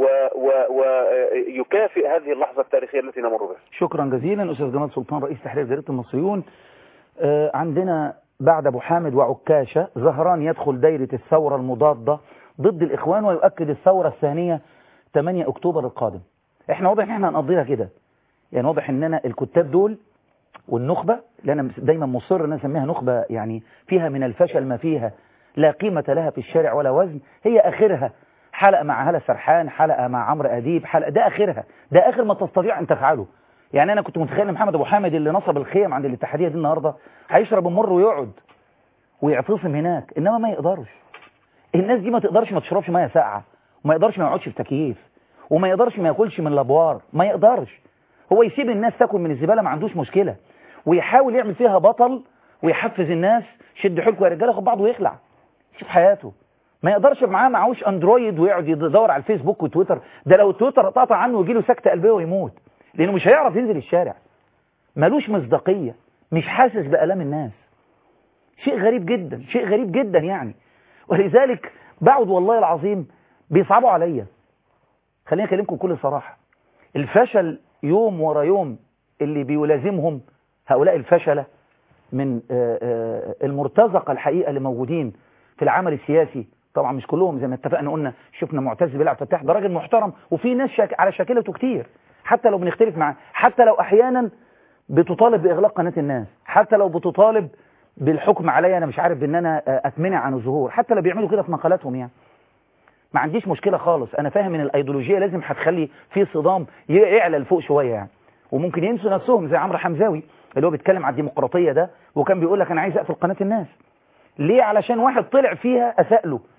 ويكافئ هذه اللحظة التاريخية التي نمر بها شكرا جزيلا أستاذ جمال سلطان رئيس تحرير جريدة المصريون آه، عندنا بعد أبو حامد وعكاشة زهران يدخل دايرة الثورة المضادة ضد الإخوان ويؤكد الثورة الثانية 8 أكتوبر القادم احنا واضح ان احنا هنقضيها كده يعني واضح اننا الكتاب دول والنخبة اللي انا دايما مصر ان أنا اسميها نخبة يعني فيها من الفشل ما فيها لا قيمة لها في الشارع ولا وزن هي اخرها حلقة مع هلا سرحان حلقة مع عمرو أديب حلقة ده آخرها ده آخر ما تستطيع أن تفعله يعني أنا كنت متخيل إن محمد أبو حامد اللي نصب الخيم عند الاتحادية دي النهاردة هيشرب المر ويقعد ويعتصم هناك إنما ما يقدرش الناس دي ما تقدرش ما تشربش ميه ساقعة وما يقدرش ما يقعدش في تكييف وما يقدرش ما ياكلش من لابوار ما يقدرش هو يسيب الناس تاكل من الزبالة ما عندوش مشكلة ويحاول يعمل فيها بطل ويحفز الناس شد حيلكم يا رجاله خد بعضه ويخلع شوف حياته ما يقدرش معاه معهوش اندرويد ويقعد يدور على الفيسبوك وتويتر ده لو التويتر اتقطع عنه ويجي له سكته قلبيه ويموت لانه مش هيعرف ينزل الشارع ملوش مصداقيه مش حاسس بالام الناس شيء غريب جدا شيء غريب جدا يعني ولذلك بعد والله العظيم بيصعبوا عليا خليني اكلمكم بكل صراحه الفشل يوم ورا يوم اللي بيلازمهم هؤلاء الفشله من المرتزقه الحقيقه اللي موجودين في العمل السياسي طبعا مش كلهم زي ما اتفقنا قلنا شفنا معتز بالله عبد الفتاح ده راجل محترم وفي ناس شاك على شاكلته كتير حتى لو بنختلف معاه حتى لو احيانا بتطالب باغلاق قناه الناس حتى لو بتطالب بالحكم عليا انا مش عارف ان انا اتمنع عن الظهور حتى لو بيعملوا كده في مقالاتهم يعني ما عنديش مشكله خالص انا فاهم ان الايديولوجيه لازم هتخلي في صدام يعلى لفوق شويه يعني وممكن ينسوا نفسهم زي عمرو حمزاوي اللي هو بيتكلم على الديمقراطيه ده وكان بيقول لك انا عايز اقفل قناه الناس ليه علشان واحد طلع فيها اساء له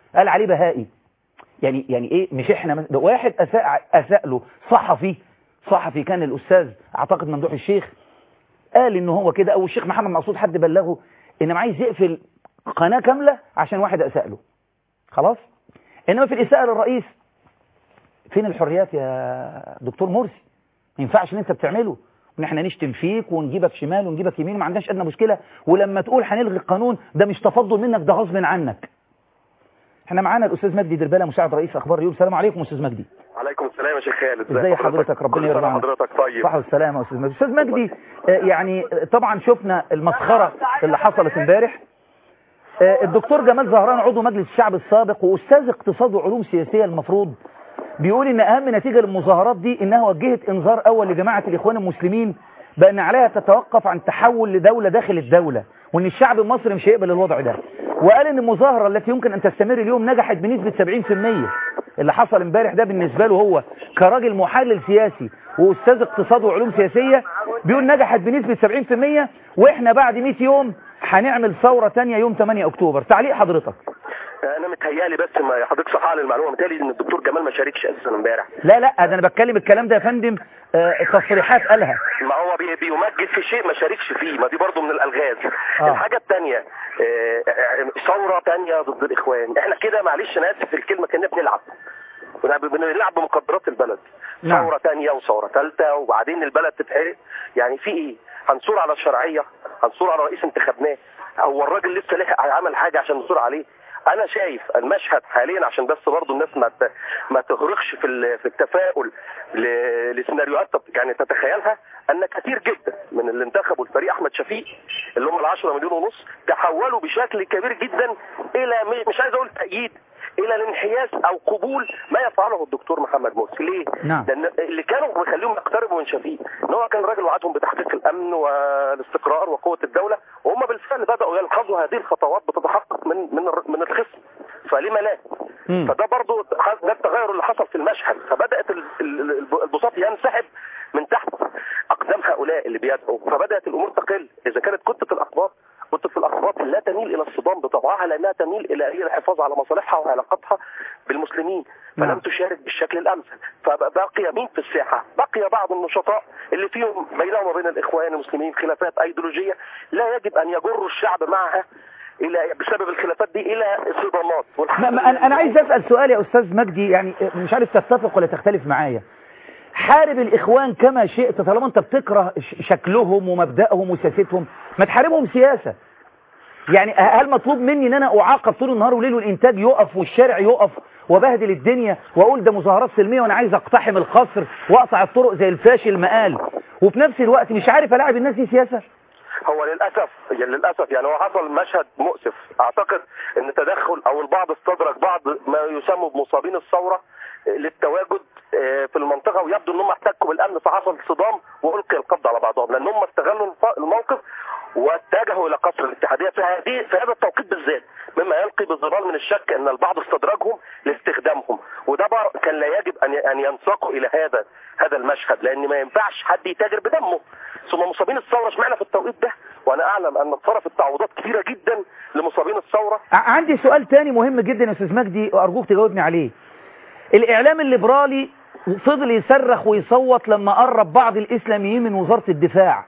قال عليه بهائي يعني يعني ايه مش احنا مس- ده واحد اساء اساء له صحفي صحفي كان الاستاذ اعتقد ممدوح الشيخ قال ان هو كده او الشيخ محمد مقصود حد بلغه انما عايز يقفل قناه كامله عشان واحد اساء له خلاص انما في الاساءه للرئيس فين الحريات يا دكتور مرسي ما ينفعش اللي انت بتعمله ان احنا نشتم فيك ونجيبك شمال ونجيبك يمين ما عندناش ادنى مشكله ولما تقول هنلغي القانون ده مش تفضل منك ده غصب عنك احنا معانا الاستاذ مجدي دربالة مساعد رئيس اخبار اليوم السلام عليكم استاذ مجدي عليكم السلام يا شيخ خالد ازي حضرتك ربنا كل يرضى سنة عنك حضرتك طيب صحة والسلامة يا استاذ مجدي استاذ مجدي آه، يعني آه، طبعا شفنا المسخرة اللي حصلت امبارح آه، الدكتور جمال زهران عضو مجلس الشعب السابق واستاذ اقتصاد وعلوم سياسية المفروض بيقول ان اهم نتيجة للمظاهرات دي انها وجهت انذار اول لجماعة الاخوان المسلمين بان عليها تتوقف عن تحول لدولة داخل الدولة وان الشعب المصري مش هيقبل الوضع ده وقال ان المظاهرة التي يمكن ان تستمر اليوم نجحت بنسبة 70% اللي حصل امبارح ده بالنسبة له هو كراجل محلل سياسي واستاذ اقتصاد وعلوم سياسية بيقول نجحت بنسبة 70% واحنا بعد 100 يوم هنعمل ثورة تانية يوم 8 اكتوبر تعليق حضرتك انا متهيالي بس ما حضرتك صحح لي المعلومه متهيالي ان الدكتور جمال ما شاركش اساسا امبارح لا لا ده انا بتكلم الكلام ده يا فندم آه، تصريحات قالها ما هو بي- بيمجد في شيء ما شاركش فيه ما دي برضه من الالغاز آه. الحاجه الثانيه ثوره ثانيه ضد الاخوان احنا كده معلش انا اسف في الكلمه كنا بنلعب كنا بنلعب بمقدرات البلد نعم. ثوره ثانيه وثوره ثالثه وبعدين البلد تتحرق يعني في ايه هنصور على الشرعيه هنصور على رئيس انتخبناه هو الراجل لسه لحق عمل حاجه عشان نصور عليه انا شايف المشهد حاليا عشان بس برضه الناس ما ت- ما تغرقش في ال- في التفاؤل ل- لسيناريوهات تت- يعني تتخيلها ان كثير جدا من اللي انتخبوا الفريق احمد شفيق اللي هم ال 10 مليون ونص تحولوا بشكل كبير جدا الى م- مش عايز اقول تأييد الى الانحياز او قبول ما يفعله الدكتور محمد مرسي ليه؟ نعم. لان اللي كانوا بيخليهم يقتربوا من شفيق ان هو كان راجل وعدهم بتحقيق الامن والاستقرار وقوه الدوله وهم بالفعل بداوا يلحظوا هذه الخطوات بتتحقق من من الر- من الخصم فلما لا؟ مم. فده برضو ح- ده التغير اللي حصل في المشهد فبدات ال- ال- ال- البساط ينسحب من تحت اقدام هؤلاء اللي بيدعوا فبدات الامور تقل اذا كانت كتله الاقباط كتله الاقباط لا تميل الى الصدام بطبعها لانها تميل الى هي الحفاظ على مصالحها وعلاقتها بالمسلمين فلم نعم. تشارك بالشكل الامثل فبقي مين في الساحه بقي بعض النشطاء اللي فيهم بينهم وبين الاخوان المسلمين خلافات ايديولوجيه لا يجب ان يجروا الشعب معها الى بسبب الخلافات دي الى صدامات ما ما انا انا عايز اسال سؤال يا استاذ مجدي يعني مش عارف تتفق ولا تختلف معايا حارب الاخوان كما شئت طالما انت بتكره ش- شكلهم ومبدأهم وسياستهم ما تحاربهم سياسه يعني هل مطلوب مني ان انا اعاقب طول النهار وليل والانتاج يقف والشارع يقف وبهدل الدنيا واقول ده مظاهرات سلميه وانا عايز اقتحم القصر واقطع الطرق زي الفاشل ما قال وفي نفس الوقت مش عارف الاعب الناس دي سياسه هو للاسف يعني للاسف يعني هو حصل مشهد مؤسف اعتقد ان تدخل او البعض استدرك بعض ما يسمى بمصابين الثوره للتواجد آه، في المنطقه ويبدو ان هم احتكوا بالامن فحصل صدام والقي القبض على بعضهم لان هم استغلوا الف- الموقف واتجهوا الى قصر الاتحاديه في هذه في هذا التوقيت بالذات مما يلقي بالظلال من الشك ان البعض استدرجهم لاستخدامهم وده بقى كان لا يجب ان ان ينساقوا الى هذا هذا المشهد لان ما ينفعش حد يتاجر بدمه ثم مصابين الثوره اشمعنى في التوقيت ده وانا اعلم ان اتصرفت تعويضات كثيره جدا لمصابين الثوره ع- عندي سؤال تاني مهم جدا يا استاذ مجدي وارجوك تجاوبني عليه الاعلام الليبرالي فضل يصرخ ويصوت لما قرب بعض الاسلاميين من وزارة الدفاع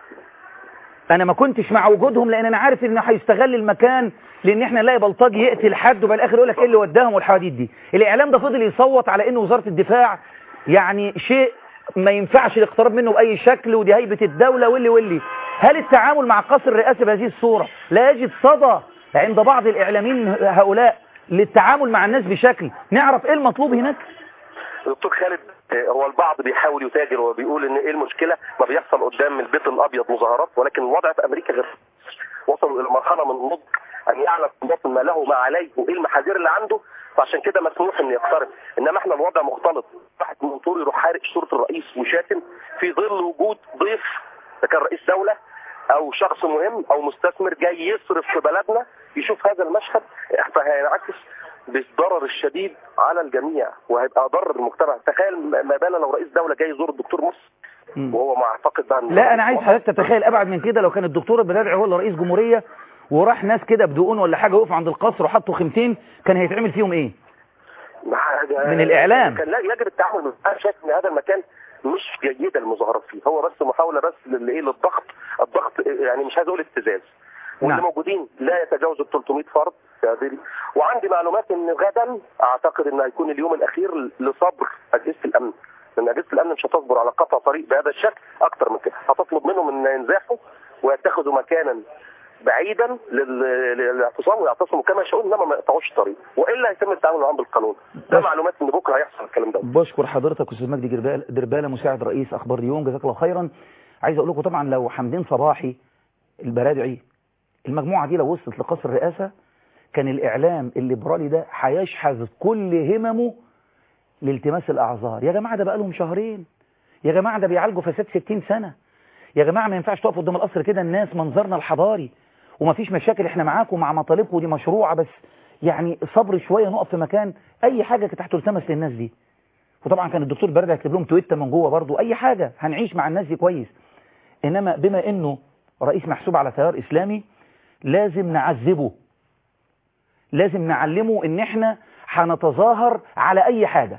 انا ما كنتش مع وجودهم لان انا عارف انه هيستغل المكان لان احنا نلاقي بلطجي يقتل حد وبقى الاخر يقول لك ايه اللي وداهم والحواديت دي الاعلام ده فضل يصوت على ان وزارة الدفاع يعني شيء ما ينفعش الاقتراب منه باي شكل ودي هيبة الدولة واللي واللي هل التعامل مع قصر الرئاسة بهذه الصورة لا يجد صدى عند بعض الاعلاميين هؤلاء للتعامل مع الناس بشكل نعرف ايه المطلوب هناك دكتور خالد آه، هو البعض بيحاول يتاجر وبيقول ان ايه المشكله ما بيحصل قدام البيت الابيض مظاهرات ولكن الوضع في امريكا غير وصلوا الى مرحله من النضج ان يعلم المواطن ما له ما عليه وايه المحاذير اللي عنده فعشان كده مسموح انه يقترب انما احنا الوضع مختلط واحد من طول يروح حارق صوره الرئيس وشاتم في ظل وجود ضيف ده كان رئيس دوله او شخص مهم او مستثمر جاي يصرف في بلدنا يشوف هذا المشهد فهينعكس بالضرر الشديد على الجميع وهيبقى ضرر المجتمع تخيل ما بال لو رئيس دوله جاي يزور الدكتور مرسي وهو معتقد بقى إن لا انا عايز حضرتك تتخيل ابعد من كده لو كان الدكتور البدادعي هو اللي رئيس جمهورية وراح ناس كده بدقون ولا حاجه وقفوا عند القصر وحطوا خيمتين كان هيتعمل فيهم ايه مع- من الإعلام. كان لا يجب التعامل معه. انا شايف ان هذا المكان مش جيده المظاهرات فيه هو بس محاوله بس للايه للضغط الضغط يعني مش عايز اقول ابتزاز واللي نعم. موجودين لا يتجاوزوا ال 300 فرد في هذه ال- وعندي معلومات ان غدا اعتقد ان هيكون اليوم الاخير لصبر اجهزه الامن لان اجهزه الامن مش هتصبر على قطع طريق بهذا الشكل اكتر من كده هتطلب منهم ان ينزاحوا ويتخذوا مكانا بعيدا لل- للاعتصام ويعتصموا كما يشاءون انما ما يقطعوش الطريق والا هيتم التعامل معاهم بالقانون ده بس- معلومات ان بكره هيحصل الكلام ده بشكر حضرتك استاذ مجدي جربال- درباله مساعد رئيس اخبار اليوم جزاك الله خيرا عايز اقول لكم طبعا لو حمدين صباحي البرادعي المجموعه دي لو وصلت لقصر الرئاسه كان الاعلام الليبرالي ده هيشحذ كل هممه لالتماس الاعذار يا جماعه ده بقالهم شهرين يا جماعه ده بيعالجوا فساد 60 سنه يا جماعه ما ينفعش تقفوا قدام القصر كده الناس منظرنا الحضاري ومفيش مشاكل احنا معاكم مع مطالبكم دي مشروعه بس يعني صبر شويه نقف في مكان اي حاجه كانت هتلتمس للناس دي وطبعا كان الدكتور برده يكتب لهم تويته من جوه برضه اي حاجه هنعيش مع الناس دي كويس انما بما انه رئيس محسوب على تيار اسلامي لازم نعذبه لازم نعلمه ان احنا هنتظاهر على اي حاجه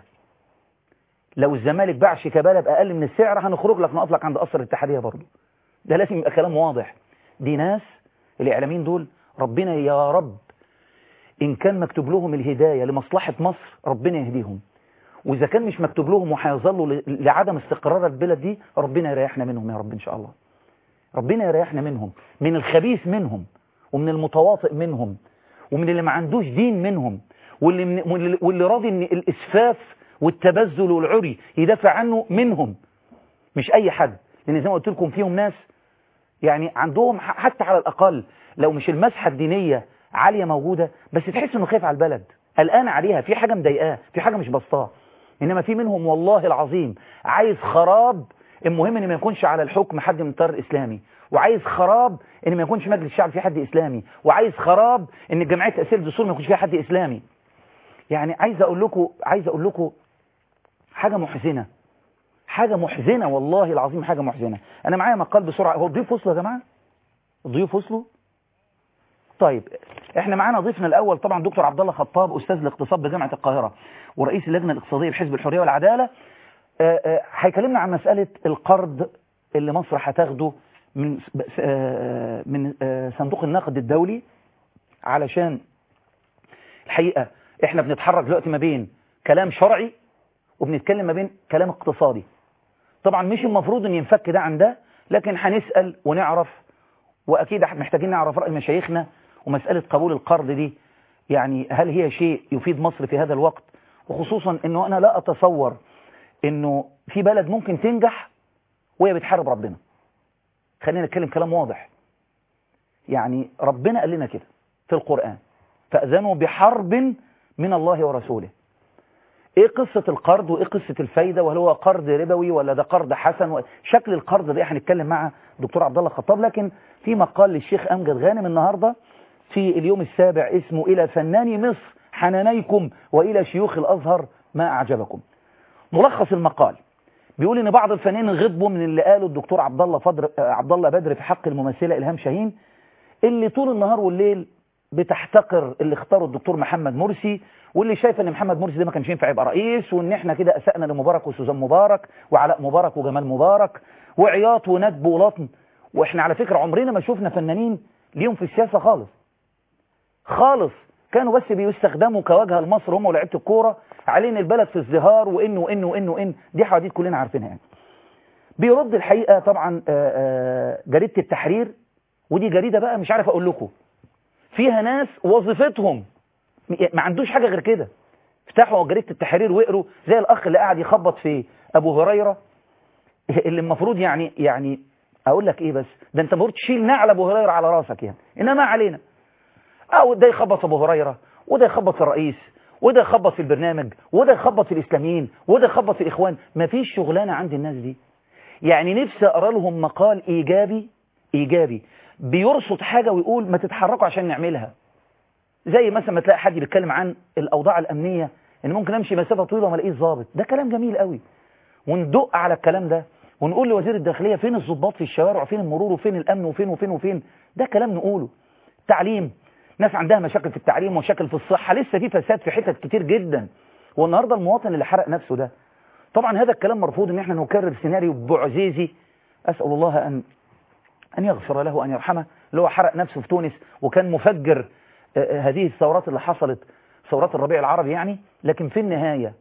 لو الزمالك باع شيكابالا باقل من السعر هنخرج لك نقف لك عند قصر الاتحاديه برضه ده لازم يبقى كلام واضح دي ناس الاعلاميين دول ربنا يا رب ان كان مكتوب لهم الهدايه لمصلحه مصر ربنا يهديهم واذا كان مش مكتوب لهم وهيظلوا ل- لعدم استقرار البلد دي ربنا يريحنا منهم يا رب ان شاء الله ربنا يريحنا منهم من الخبيث منهم ومن المتواطئ منهم ومن اللي ما عندوش دين منهم واللي, من واللي- واللي راضي ان الاسفاف والتبذل والعري يدافع عنه منهم مش اي حد لان زي ما قلت لكم فيهم ناس يعني عندهم ح- حتى على الاقل لو مش المسحه الدينيه عاليه موجوده بس تحس انه خايف على البلد قلقان عليها في حاجه مضايقاه في حاجه مش بسطاه انما في منهم والله العظيم عايز خراب المهم ان ما يكونش على الحكم حد من التيار الاسلامي وعايز خراب ان ما يكونش مجلس الشعب فيه حد اسلامي وعايز خراب ان جمعيه تاثير الدستور ما يكونش فيها حد اسلامي يعني عايز اقول لكم عايز اقول لكم حاجه محزنه حاجه محزنه والله العظيم حاجه محزنه انا معايا مقال بسرعه هو الضيوف وصلوا يا جماعه الضيوف وصلوا طيب احنا معانا ضيفنا الاول طبعا دكتور عبد الله خطاب استاذ الاقتصاد بجامعه القاهره ورئيس اللجنه الاقتصاديه بحزب الحريه والعداله آه، آه، هيكلمنا عن مساله القرض اللي مصر هتاخده من آه، من آه، صندوق النقد الدولي علشان الحقيقه احنا بنتحرك دلوقتي ما بين كلام شرعي وبنتكلم ما بين كلام اقتصادي طبعا مش المفروض ان ينفك ده عن ده لكن هنسال ونعرف واكيد محتاجين نعرف راي مشايخنا ومساله قبول القرض دي يعني هل هي شيء يفيد مصر في هذا الوقت وخصوصا انه انا لا اتصور انه في بلد ممكن تنجح وهي بتحارب ربنا خلينا نتكلم كلام واضح يعني ربنا قال لنا كده في القرآن فأذنوا بحرب من الله ورسوله ايه قصة القرض وايه قصة الفايدة وهل هو قرض ربوي ولا ده قرض حسن و... شكل القرض ده هنتكلم مع دكتور عبد الله خطاب لكن في مقال للشيخ أمجد غانم النهاردة في اليوم السابع اسمه إلى فنان مصر حنانيكم وإلى شيوخ الأزهر ما أعجبكم ملخص المقال بيقول ان بعض الفنانين غضبوا من اللي قاله الدكتور عبد الله فضر عبد الله بدر في حق الممثله الهام شاهين اللي طول النهار والليل بتحتقر اللي اختاره الدكتور محمد مرسي واللي شايف ان محمد مرسي ده ما كانش ينفع يبقى رئيس وان احنا كده اسأنا لمبارك وسوزان مبارك وعلاء مبارك وجمال مبارك وعياط وندب ولطم واحنا على فكره عمرنا ما شفنا فنانين ليهم في السياسه خالص خالص كانوا بس بيستخدموا كواجهه لمصر هم ولاعيبه الكوره على ان البلد في ازدهار وان وان وان وان دي حواديت كلنا عارفينها يعني بيرد الحقيقه طبعا آآ آآ جريده التحرير ودي جريده بقى مش عارف اقول لكم فيها ناس وظيفتهم ما عندوش حاجه غير كده افتحوا جريده التحرير واقروا زي الاخ اللي قاعد يخبط في ابو هريره اللي المفروض يعني يعني اقول لك ايه بس ده انت المفروض تشيل نعل ابو هريره على راسك يعني انما علينا او ده يخبط في ابو هريره وده يخبط في الرئيس وده يخبط في البرنامج وده يخبط في الاسلاميين وده يخبط في الاخوان مفيش شغلانه عند الناس دي يعني نفسي اقرا لهم مقال ايجابي ايجابي بيرصد حاجه ويقول ما تتحركوا عشان نعملها زي مثلا ما تلاقي حد بيتكلم عن الاوضاع الامنيه ان ممكن امشي مسافه طويله وما الاقيش ظابط ده كلام جميل قوي وندق على الكلام ده ونقول لوزير الداخليه فين الضباط في الشوارع وفين المرور وفين الامن وفين وفين وفين ده كلام نقوله تعليم ناس عندها مشاكل في التعليم ومشاكل في الصحة لسه في فساد في حتت كتير جدا والنهاردة المواطن اللي حرق نفسه ده طبعا هذا الكلام مرفوض ان احنا نكرر سيناريو بعزيزي اسال الله ان ان يغفر له وان يرحمه اللي هو حرق نفسه في تونس وكان مفجر آه، هذه الثورات اللي حصلت ثورات الربيع العربي يعني لكن في النهايه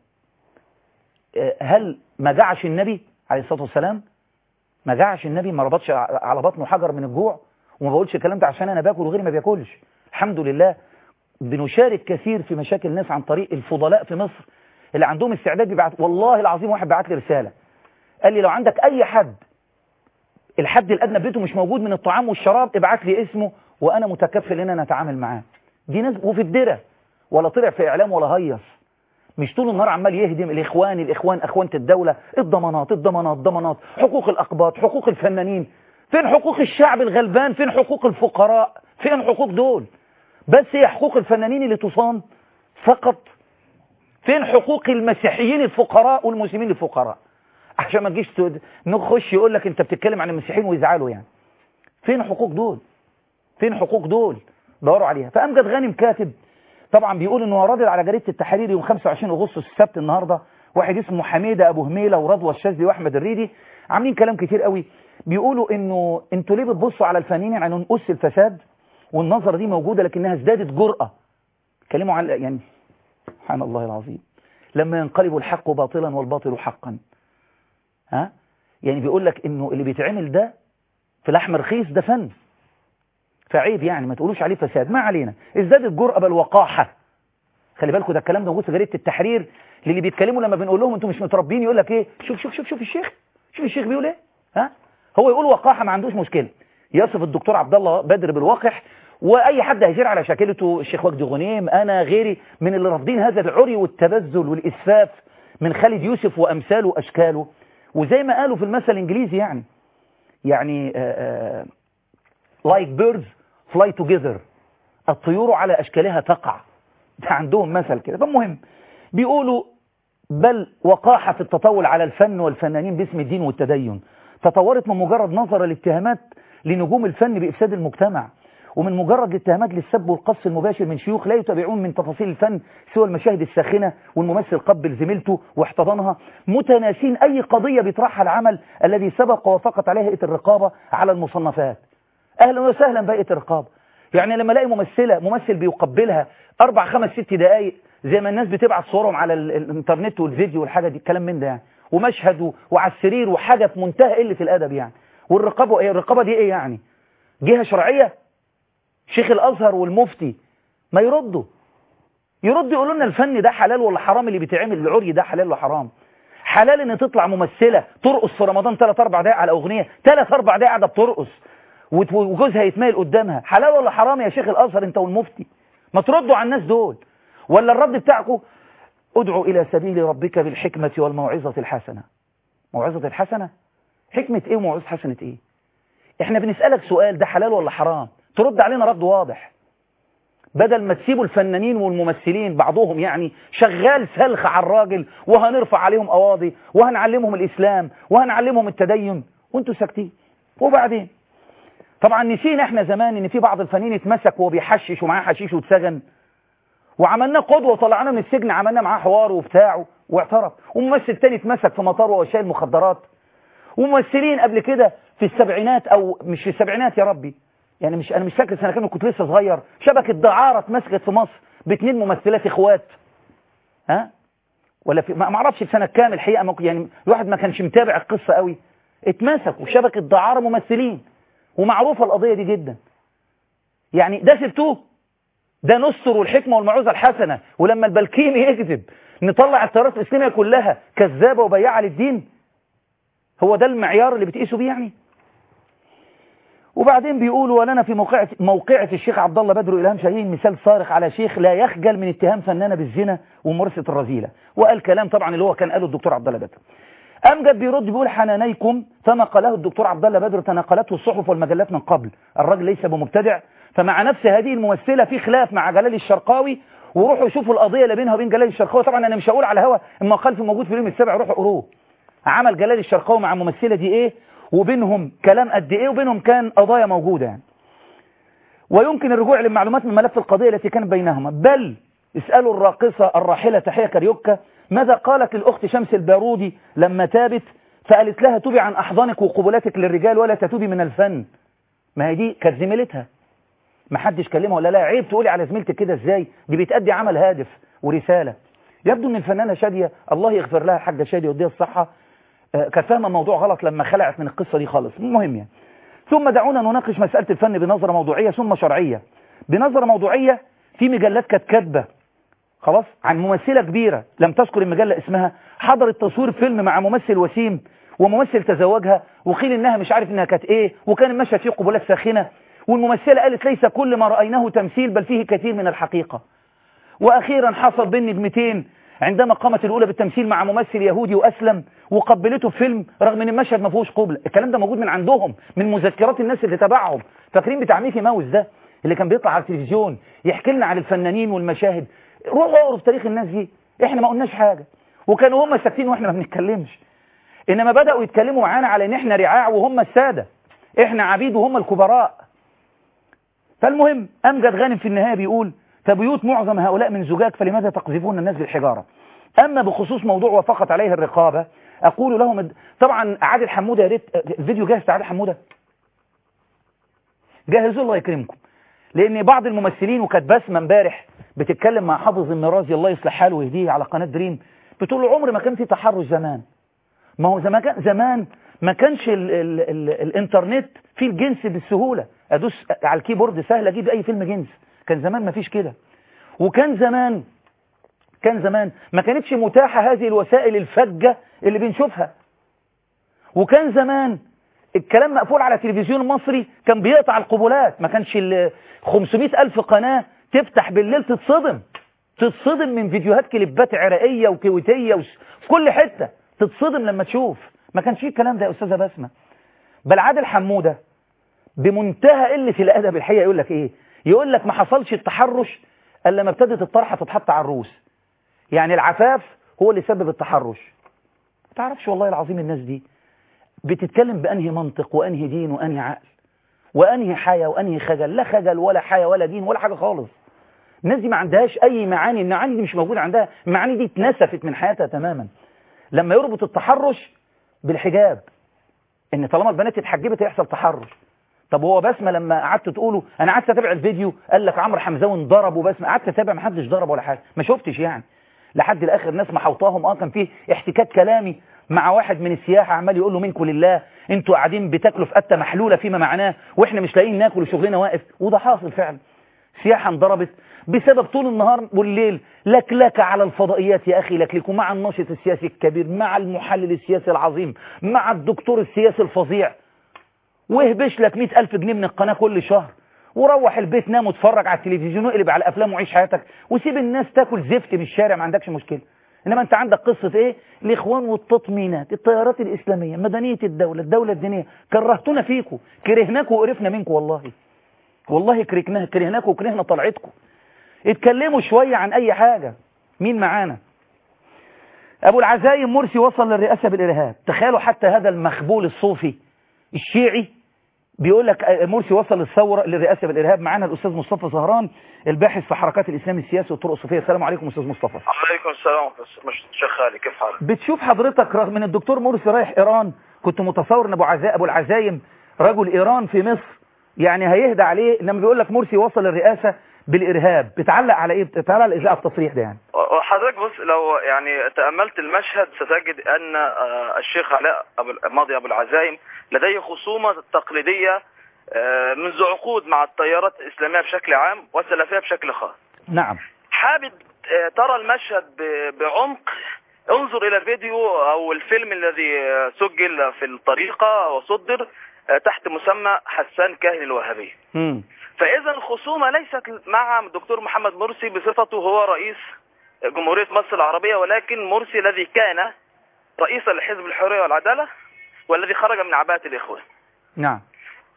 آه، هل ما جعش النبي عليه الصلاه والسلام ما جعش النبي ما ربطش ع- على بطنه حجر من الجوع وما بقولش الكلام ده عشان انا باكل وغيري ما بياكلش الحمد لله بنشارك كثير في مشاكل الناس عن طريق الفضلاء في مصر اللي عندهم استعداد يبعت والله العظيم واحد بعت لي رسالة قال لي لو عندك اي حد الحد الادنى بيته مش موجود من الطعام والشراب ابعت لي اسمه وانا متكفل ان انا اتعامل معاه دي ناس وفي الدرة ولا طلع في اعلام ولا هيص مش طول النهار عمال يهدم الاخوان الاخوان اخوانة الدولة الضمانات الضمانات ضمانات حقوق الاقباط حقوق الفنانين فين حقوق الشعب الغلبان فين حقوق الفقراء فين حقوق دول بس هي حقوق الفنانين اللي تصان فقط فين حقوق المسيحيين الفقراء والمسلمين الفقراء عشان ما تجيش تد- نخش يقول لك انت بتتكلم عن المسيحيين ويزعلوا يعني فين حقوق دول فين حقوق دول دوروا عليها فامجد غانم كاتب طبعا بيقول انه رادد على جريده التحرير يوم 25 اغسطس السبت النهارده واحد اسمه حميده ابو هميله ورضوى الشاذلي واحمد الريدي عاملين كلام كتير قوي بيقولوا انه انتوا ليه بتبصوا على الفنانين يعني نقص الفساد والنظره دي موجوده لكنها ازدادت جرأه كلموا عن يعني سبحان الله العظيم لما ينقلب الحق باطلا والباطل حقا ها يعني بيقول لك انه اللي بيتعمل ده في لحم رخيص ده فن فعيب يعني ما تقولوش عليه فساد ما علينا ازدادت جرأة بل وقاحة خلي بالكم ده الكلام ده موجود في جريده التحرير للي بيتكلموا لما بنقول لهم انتم مش متربيين يقول لك ايه شوف شوف شوف شوف الشيخ شوف الشيخ بيقول ايه ها هو يقول وقاحة ما عندوش مشكلة يصف الدكتور عبد الله بدر بالوقح واي حد هيجير على شاكلته الشيخ وجدي غنيم انا غيري من اللي رافضين هذا العري والتبذل والاسفاف من خالد يوسف وامثاله واشكاله وزي ما قالوا في المثل الانجليزي يعني يعني آآ آآ like birds fly together الطيور على اشكالها تقع ده عندهم مثل كده فالمهم بيقولوا بل وقاحة في التطاول على الفن والفنانين باسم الدين والتدين تطورت من مجرد نظر الاتهامات لنجوم الفن بإفساد المجتمع ومن مجرد الاتهامات للسب والقص المباشر من شيوخ لا يتابعون من تفاصيل الفن سوى المشاهد الساخنة والممثل قبل زميلته واحتضنها متناسين أي قضية بيطرحها العمل الذي سبق ووافقت عليه هيئة الرقابة على المصنفات أهلا وسهلا بهيئة الرقابة يعني لما الاقي ممثلة ممثل بيقبلها أربع خمس ست دقايق زي ما الناس بتبعت صورهم على ال- الانترنت والفيديو والحاجة دي الكلام من ده يعني ومشهد و- وعلى السرير وحاجة في منتهى قلة الأدب يعني والرقابة ايه الرقابة دي ايه يعني جهة شرعية شيخ الأزهر والمفتي ما يردوا يردوا يقولوا لنا الفن ده حلال ولا حرام اللي بيتعمل العري ده حلال ولا حرام حلال ان تطلع ممثلة ترقص في رمضان 3 4 دقايق على اغنية 3 4 دقايق قاعده بترقص وت- وجوزها يتميل قدامها حلال ولا حرام يا شيخ الازهر انت والمفتي ما تردوا على الناس دول ولا الرد بتاعكم ادعوا الى سبيل ربك بالحكمة والموعظة الحسنة موعظة الحسنة حكمة ايه وموعظة حسنة ايه احنا بنسألك سؤال ده حلال ولا حرام ترد علينا رد واضح بدل ما تسيبوا الفنانين والممثلين بعضهم يعني شغال سلخ على الراجل وهنرفع عليهم قواضي وهنعلمهم الإسلام وهنعلمهم التدين وانتوا ساكتين وبعدين طبعا نسينا احنا زمان ان في بعض الفنانين اتمسك وهو بيحشش ومعاه حشيش واتسجن وعملناه قدوة وطلعناه من السجن عملنا معاه حوار وبتاعه واعترف وممثل تاني اتمسك في مطار وهو شايل مخدرات وممثلين قبل كده في السبعينات او مش في السبعينات يا ربي يعني مش انا مش فاكر سنه كام كنت لسه صغير شبكه دعاره اتمسكت في مصر باثنين ممثلات اخوات ها ولا في ما ما اعرفش في سنه كام الحقيقه ما ك- يعني الواحد ما كانش متابع القصه قوي اتمسكوا شبكه دعاره ممثلين ومعروفه القضيه دي جدا يعني ده سبتوه ده نصر والحكمه والموعظه الحسنه ولما البلكيمي يكذب نطلع التيارات الاسلاميه كلها كذابه وبياعه للدين هو ده المعيار اللي بتقيسوا بيه يعني وبعدين بيقولوا ولنا في موقعة, موقعة الشيخ عبد الله بدر إلهام شاهين مثال صارخ على شيخ لا يخجل من اتهام فنانة بالزنا وممارسة الرذيلة وقال كلام طبعا اللي هو كان قاله الدكتور عبد الله بدر أمجد بيرد بيقول حنانيكم فما قاله الدكتور عبد الله بدر تناقلته الصحف والمجلات من قبل الراجل ليس بمبتدع فمع نفس هذه الممثلة في خلاف مع جلال الشرقاوي وروحوا شوفوا القضية اللي بينها وبين جلال الشرقاوي طبعا أنا مش هقول على هوا اما خلف موجود في اليوم السابع روحوا قروه عمل جلال الشرقاوي مع الممثلة دي ايه وبينهم كلام قد ايه وبينهم كان قضايا موجودة يعني ويمكن الرجوع للمعلومات من ملف القضية التي كانت بينهما بل اسألوا الراقصة الراحلة تحية كاريوكا ماذا قالت للأخت شمس البارودي لما تابت فقالت لها توبي عن أحضانك وقبلاتك للرجال ولا تتوبي من الفن ما هي دي كانت زميلتها ما حدش كلمها ولا لا عيب تقولي على زميلتك كده ازاي دي بتأدي عمل هادف ورسالة يبدو ان الفنانة شادية الله يغفر لها حاجة شادية وديها الصحة آه، كانت فاهمة موضوع غلط لما خلعت من القصة دي خالص المهم يعني ثم دعونا نناقش مسألة الفن بنظرة موضوعية ثم شرعية بنظرة موضوعية في مجلات كانت كاتبة خلاص عن ممثلة كبيرة لم تذكر المجلة اسمها حضرت تصوير فيلم مع ممثل وسيم وممثل تزوجها وقيل انها مش عارف انها كانت ايه وكان المشهد فيه قبلات ساخنة والممثلة قالت ليس كل ما رأيناه تمثيل بل فيه كثير من الحقيقة واخيرا حصل بين نجمتين عندما قامت الاولى بالتمثيل مع ممثل يهودي واسلم وقبلته في فيلم رغم ان المشهد ما فيهوش قبلة الكلام ده موجود من عندهم من مذكرات الناس اللي تبعهم فاكرين بتاع ميكي ماوس ده اللي كان بيطلع على التلفزيون يحكي لنا عن الفنانين والمشاهد روحوا اقروا في تاريخ الناس دي احنا ما قلناش حاجة وكانوا هم ساكتين واحنا ما بنتكلمش انما بدأوا يتكلموا معانا على ان احنا رعاع وهم السادة احنا عبيد وهم الكبراء فالمهم امجد غانم في النهاية بيقول فبيوت معظم هؤلاء من زجاج فلماذا تقذفون الناس بالحجارة اما بخصوص موضوع وافقت عليه الرقابة اقول لهم الد- طبعا عادل حمودة يا ريت الفيديو جاهز بتاع عادل حمودة جهزوا الله يكرمكم لان بعض الممثلين وكانت بسمه امبارح بتتكلم مع حافظ المرازي الله يصلح حاله ويهديه على قناه دريم بتقول له عمر ما كان في تحرش زمان ما هو زمان كان زمان ما كانش ال ال ال الانترنت فيه الجنس بالسهوله ادوس على الكيبورد سهل اجيب اي فيلم جنس كان زمان ما فيش كده وكان زمان كان زمان ما كانتش متاحه هذه الوسائل الفجه اللي بنشوفها وكان زمان الكلام مقفول على التلفزيون المصري كان بيقطع القبلات ما كانش ال 500 ألف قناة تفتح بالليل تتصدم تتصدم من فيديوهات كليبات عراقية وكويتية وس- في كل حتة تتصدم لما تشوف ما كانش فيه الكلام ده يا أستاذة بسمة بل عادل حمودة بمنتهى قلة الأدب الحقيقة يقول لك إيه يقول لك ما حصلش التحرش إلا لما ابتدت الطرحة تتحط على الروس يعني العفاف هو اللي سبب التحرش ما تعرفش والله العظيم الناس دي بتتكلم بأنهي منطق وأنهي دين وأنهي عقل وأنهي حياة وأنهي خجل لا خجل ولا حياة ولا دين ولا حاجة خالص الناس دي ما عندهاش أي معاني المعاني دي مش موجودة عندها المعاني دي اتنسفت من حياتها تماما لما يربط التحرش بالحجاب ان طالما البنات اتحجبت هيحصل تحرش طب هو بسمة لما قعدت تقوله انا قعدت اتابع الفيديو قال لك عمرو حمزاوي ضرب وبسمة قعدت اتابع ما حدش ضرب ولا حاجه ما شفتش يعني لحد الاخر ناس محوطاهم اه كان فيه احتكاك كلامي مع واحد من السياحه عمال يقول له منكم لله انتوا قاعدين بتاكلوا في قته محلوله فيما معناه واحنا مش لاقيين ناكل وشغلنا واقف وده حاصل فعلا سياحه انضربت بسبب طول النهار والليل لكلكة على الفضائيات يا أخي لكلكوا مع الناشط السياسي الكبير مع المحلل السياسي العظيم مع الدكتور السياسي الفظيع واهبش لك مئة ألف جنيه من القناة كل شهر وروح البيت نام واتفرج على التلفزيون واقلب على الأفلام وعيش حياتك وسيب الناس تاكل زفت من الشارع ما عندكش مشكلة إنما أنت عندك قصة إيه الإخوان والتطمينات التيارات الإسلامية مدنية الدولة الدولة الدينية كرهتنا فيكم كرهناكم وقرفنا منكم والله والله كرهناكم كرهناكم وكرهنا طلعتكم اتكلموا شوية عن أي حاجة مين معانا أبو العزايم مرسي وصل للرئاسة بالإرهاب تخيلوا حتى هذا المخبول الصوفي الشيعي بيقول لك مرسي وصل للثورة للرئاسة بالإرهاب معانا الأستاذ مصطفى زهران الباحث في حركات الإسلام السياسي والطرق الصوفية السلام عليكم أستاذ مصطفى عليكم السلام مش شيخ خالي كيف حالك بتشوف حضرتك رغم ان الدكتور مرسي رايح إيران كنت متصور ان أبو, عزا... أبو العزايم رجل إيران في مصر يعني هيهدى عليه لما بيقول لك مرسي وصل للرئاسة بالإرهاب بتعلق على إيه بتعلق إزاء التصريح ده يعني وحضرتك بص لو يعني تأملت المشهد ستجد أن آه، الشيخ علاء أبو ماضي أبو العزايم لديه خصومة تقليدية آه، منذ عقود مع التيارات الإسلامية بشكل عام والسلفية بشكل خاص نعم حابب آه، ترى المشهد ب- بعمق انظر إلى الفيديو أو الفيلم الذي آه، سجل في الطريقة وصدر آه، تحت مسمى حسان كاهن الوهابي مم. فإذا الخصومة ليست مع الدكتور محمد مرسي بصفته هو رئيس جمهورية مصر العربية ولكن مرسي الذي كان رئيسا لحزب الحرية والعدالة والذي خرج من عباءة الإخوان نعم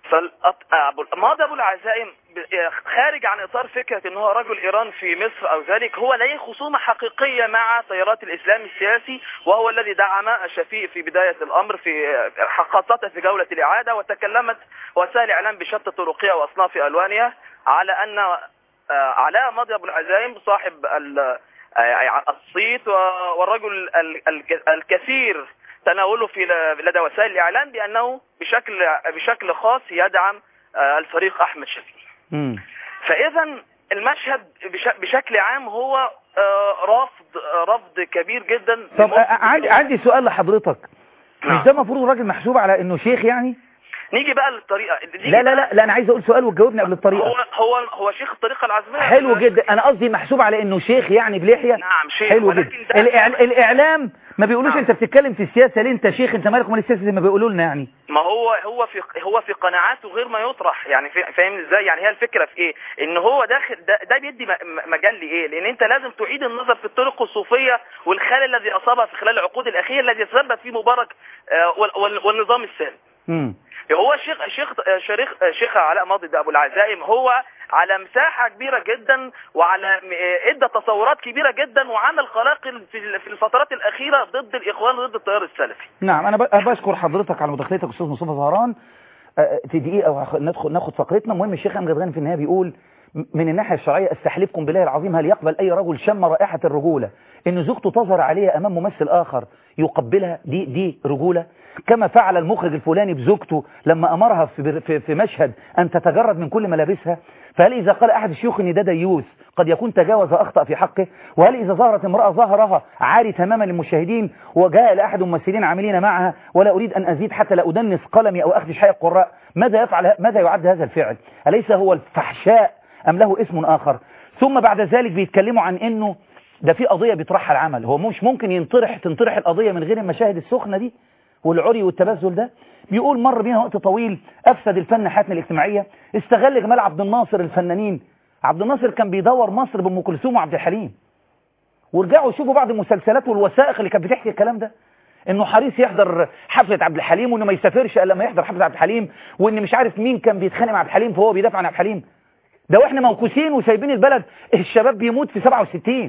فماضي ابو العزائم ب- خارج عن اطار فكره ان هو رجل ايران في مصر او ذلك هو لديه خصومه حقيقيه مع تيارات الاسلام السياسي وهو الذي دعم شفيق في بدايه الامر في خاصه في جوله الاعاده وتكلمت وسائل الاعلام بشتى طرقها واصناف الوانها على ان آه، علاء ماضي ابو العزائم صاحب ال- آه، الصيت و- والرجل ال- ال- الكثير تناوله في ل- لدى وسائل الاعلام بانه بشكل بشكل خاص يدعم آه، الفريق احمد شفيق مم. فاذا المشهد بش- بشكل عام هو آه، رفض آه، رفض كبير جدا طب لموقف آه، عندي عندي سؤال لحضرتك مش ده المفروض الراجل محسوب على انه شيخ يعني نيجي بقى للطريقه نيجي لا لا بقى- لا لا انا عايز اقول سؤال وتجاوبني قبل الطريقه هو هو هو شيخ الطريقه العزميه حلو جدا انا قصدي محسوب على انه شيخ يعني بلحيه نعم شيخ حلو ولكن جدا ده- الإعل... الاعلام ما بيقولوش انت بتتكلم في السياسه ليه انت شيخ انت مالك ومال السياسه زي ما بيقولوا لنا يعني ما هو هو في هو في قناعاته غير ما يطرح يعني فا- فاهم ازاي يعني هي الفكره في ايه ان هو داخل ده, ده بيدي م- م- مجال لايه لان انت لازم تعيد النظر في الطرق الصوفيه والخلل الذي اصابها في خلال العقود الاخيره الذي تسبب فيه مبارك آه، وال- وال- والنظام السابق امم هو الشيخ شيخ شيخ شيخ علاء ماضي ده ابو العزائم هو على مساحه كبيره جدا وعلى م- ادى تصورات كبيره جدا وعمل قلاقل في في الفترات الاخيره ضد الاخوان وضد التيار السلفي نعم انا ب- بشكر حضرتك على مداخلتك استاذ مصطفى زهران آه، في دقيقه وهخ- ندخل ناخد فقرتنا المهم الشيخ امجد غانم في النهايه بيقول م- من الناحيه الشرعيه استحلفكم بالله العظيم هل يقبل اي رجل شم رائحه الرجوله ان زوجته تظهر عليه امام ممثل اخر يقبلها دي دي رجوله كما فعل المخرج الفلاني بزوجته لما امرها في في, في مشهد ان تتجرد من كل ملابسها فهل اذا قال احد الشيوخ ان ده ديوث قد يكون تجاوز واخطا في حقه وهل اذا ظهرت امراه ظهرها عاري تماما للمشاهدين وجاء لاحد الممثلين عاملين معها ولا اريد ان ازيد حتى لا ادنس قلمي او اخدش حي القراء ماذا يفعل ماذا يعد هذا الفعل اليس هو الفحشاء ام له اسم اخر ثم بعد ذلك بيتكلموا عن انه ده في قضيه بيطرحها العمل هو مش ممكن ينطرح تنطرح القضيه من غير المشاهد السخنه دي والعري والتبذل ده بيقول مر بينا وقت طويل افسد الفن حياتنا الاجتماعيه استغل جمال عبد الناصر الفنانين عبد الناصر كان بيدور مصر بام كلثوم وعبد الحليم ورجعوا شوفوا بعض المسلسلات والوثائق اللي كانت بتحكي الكلام ده انه حريص يحضر حفله عبد الحليم وانه ما يسافرش الا لما يحضر حفله عبد الحليم وان مش عارف مين كان بيتخانق مع عبد الحليم فهو بيدافع عن عبد الحليم ده واحنا موكوسين وسايبين البلد الشباب بيموت في 67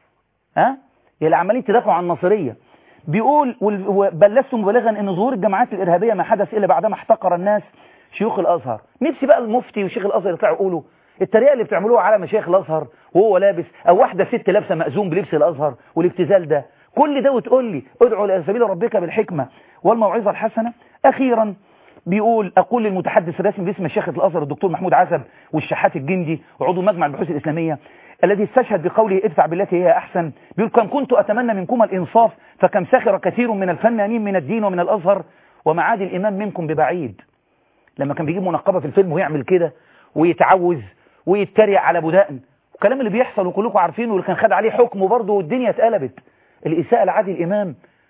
ها يا اللي عمالين تدافعوا عن الناصريه بيقول وال- وبلغت مبالغا ان ظهور الجماعات الارهابيه ما حدث الا بعدما احتقر الناس شيوخ الازهر نفسي بقى المفتي وشيخ الازهر يطلعوا يقولوا الطريقه اللي بتعملوها على مشايخ الازهر وهو لابس او واحده ست لابسه مأزوم بلبس الازهر والابتذال ده كل ده وتقول لي ادعو الى سبيل ربك بالحكمه والموعظه الحسنه اخيرا بيقول اقول للمتحدث الرسمي باسم شيخة الازهر الدكتور محمود عزب والشحات الجندي عضو مجمع البحوث الاسلاميه الذي استشهد بقوله ادفع بالتي هي احسن بيقول كم كنت اتمنى منكم الانصاف فكم سخر كثير من الفنانين من الدين ومن الازهر ومعاد الامام منكم ببعيد لما كان بيجيب منقبه في الفيلم ويعمل كده ويتعوز ويتريق على ابو دقن الكلام اللي بيحصل وكلكم عارفينه واللي كان خد عليه حكم برضه والدنيا اتقلبت الاساءه لعادل امام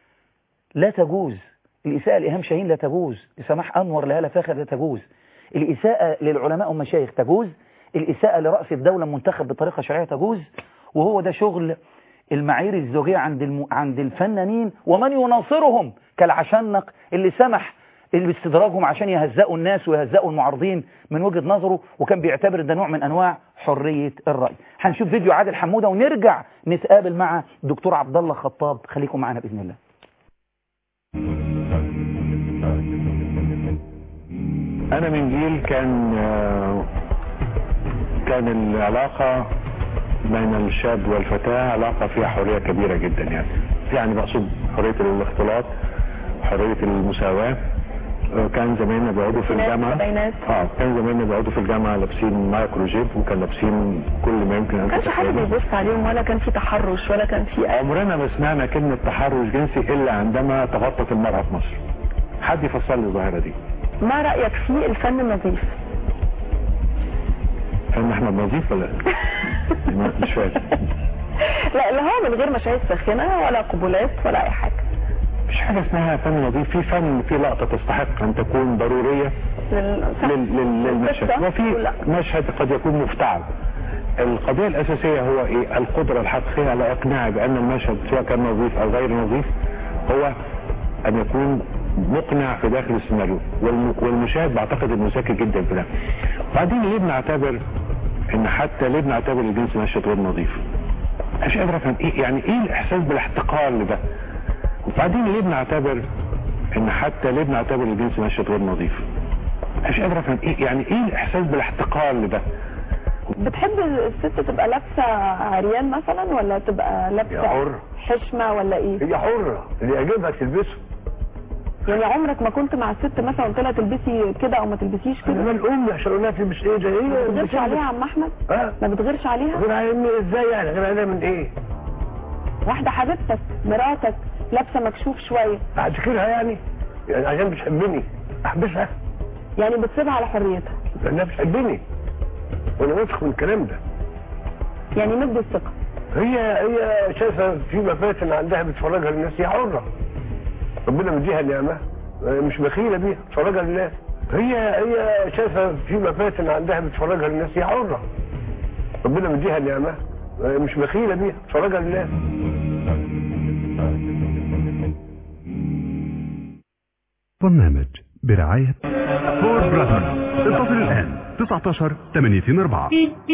لا تجوز الإساءة لإيهام شاهين لا تجوز لسماح أنور لهالة فاخر لا تجوز الإساءة للعلماء والمشايخ تجوز الإساءة لرأس الدولة منتخب بطريقة شرعية تجوز وهو ده شغل المعايير الزوجية عند الم... عند الفنانين ومن يناصرهم كالعشنق اللي سمح اللي باستدراجهم عشان يهزقوا الناس ويهزقوا المعارضين من وجهة نظره وكان بيعتبر ده نوع من أنواع حرية الرأي هنشوف فيديو عادل حمودة ونرجع نتقابل مع دكتور عبد الله خطاب خليكم معنا بإذن الله انا من جيل كان آه، كان العلاقة بين الشاب والفتاة علاقة فيها حرية كبيرة جدا يعني يعني بقصد حرية الاختلاط حرية المساواة آه، كان زمايلنا بيقعدوا في الجامعة اه كان زمايلنا بيقعدوا في الجامعة لابسين مايكرو جيب وكان لابسين كل ما يمكن ان ما كانش حد تتخيله. بيبص عليهم ولا كان في تحرش ولا كان في عمرنا ما سمعنا كلمة تحرش جنسي إلا عندما تغطت المرأة في مصر حد يفسر لي الظاهرة دي ما رأيك في الفن النظيف فن أحمد نظيف ولا ما- مش فاهم لا اللي هو من غير مشاهد ساخنة ولا قبولات ولا أي حاجة مش حاجة اسمها فن نظيف في فن في لقطة تستحق أن تكون ضرورية لل... لل- لل- للمشهد وفي مشهد قد يكون مفتعل القضية الأساسية هو إيه القدرة الحقيقية على إقناعي بأن المشهد سواء كان نظيف أو غير نظيف هو أن يكون مقنع في داخل السيناريو والم- والمشاهد بعتقد انه ذكي جدا في ده وبعدين ليه بنعتبر ان حتى ليه بنعتبر الجنس مشهد غير نظيف مش قادر افهم ايه يعني ايه الاحساس بالاحتقار لده وبعدين ليه بنعتبر ان حتى ليه بنعتبر الجنس مشهد غير نظيف مش قادر افهم ايه يعني ايه الاحساس بالاحتقار لده بتحب الست تبقى لابسه عريان مثلا ولا تبقى يا لابسه حرة. حشمه ولا ايه هي حرة اللي يعجبها تلبسه يعني عمرك ما كنت مع الست مثلا قلت لها تلبسي كده او ما تلبسيش كده انما الام عشان اقول لها تلبس ايه ده ما هي بتغيرش عليها يا عم احمد ها ما بتغيرش عليها غير عليها ازاي يعني غير عليها من ايه واحده حبيبتك مراتك لابسه مكشوف شويه اعتكرها يعني يعني عشان بتحبني احبسها يعني بتسيبها على حريتها لانها بتحبني وانا واثق من الكلام ده يعني ندي الثقه هي هي شايفه في مفاتن عندها بتفرجها للناس هي حره ربنا مديها نعمه مش بخيله بيها بتفرجها للناس هي هي شايفه في مفاتن عندها بتفرجها للناس هي حره ربنا مديها نعمه مش بخيله بيها بتفرجها للناس برنامج برعاية فور براذرز اتصل الآن 19 84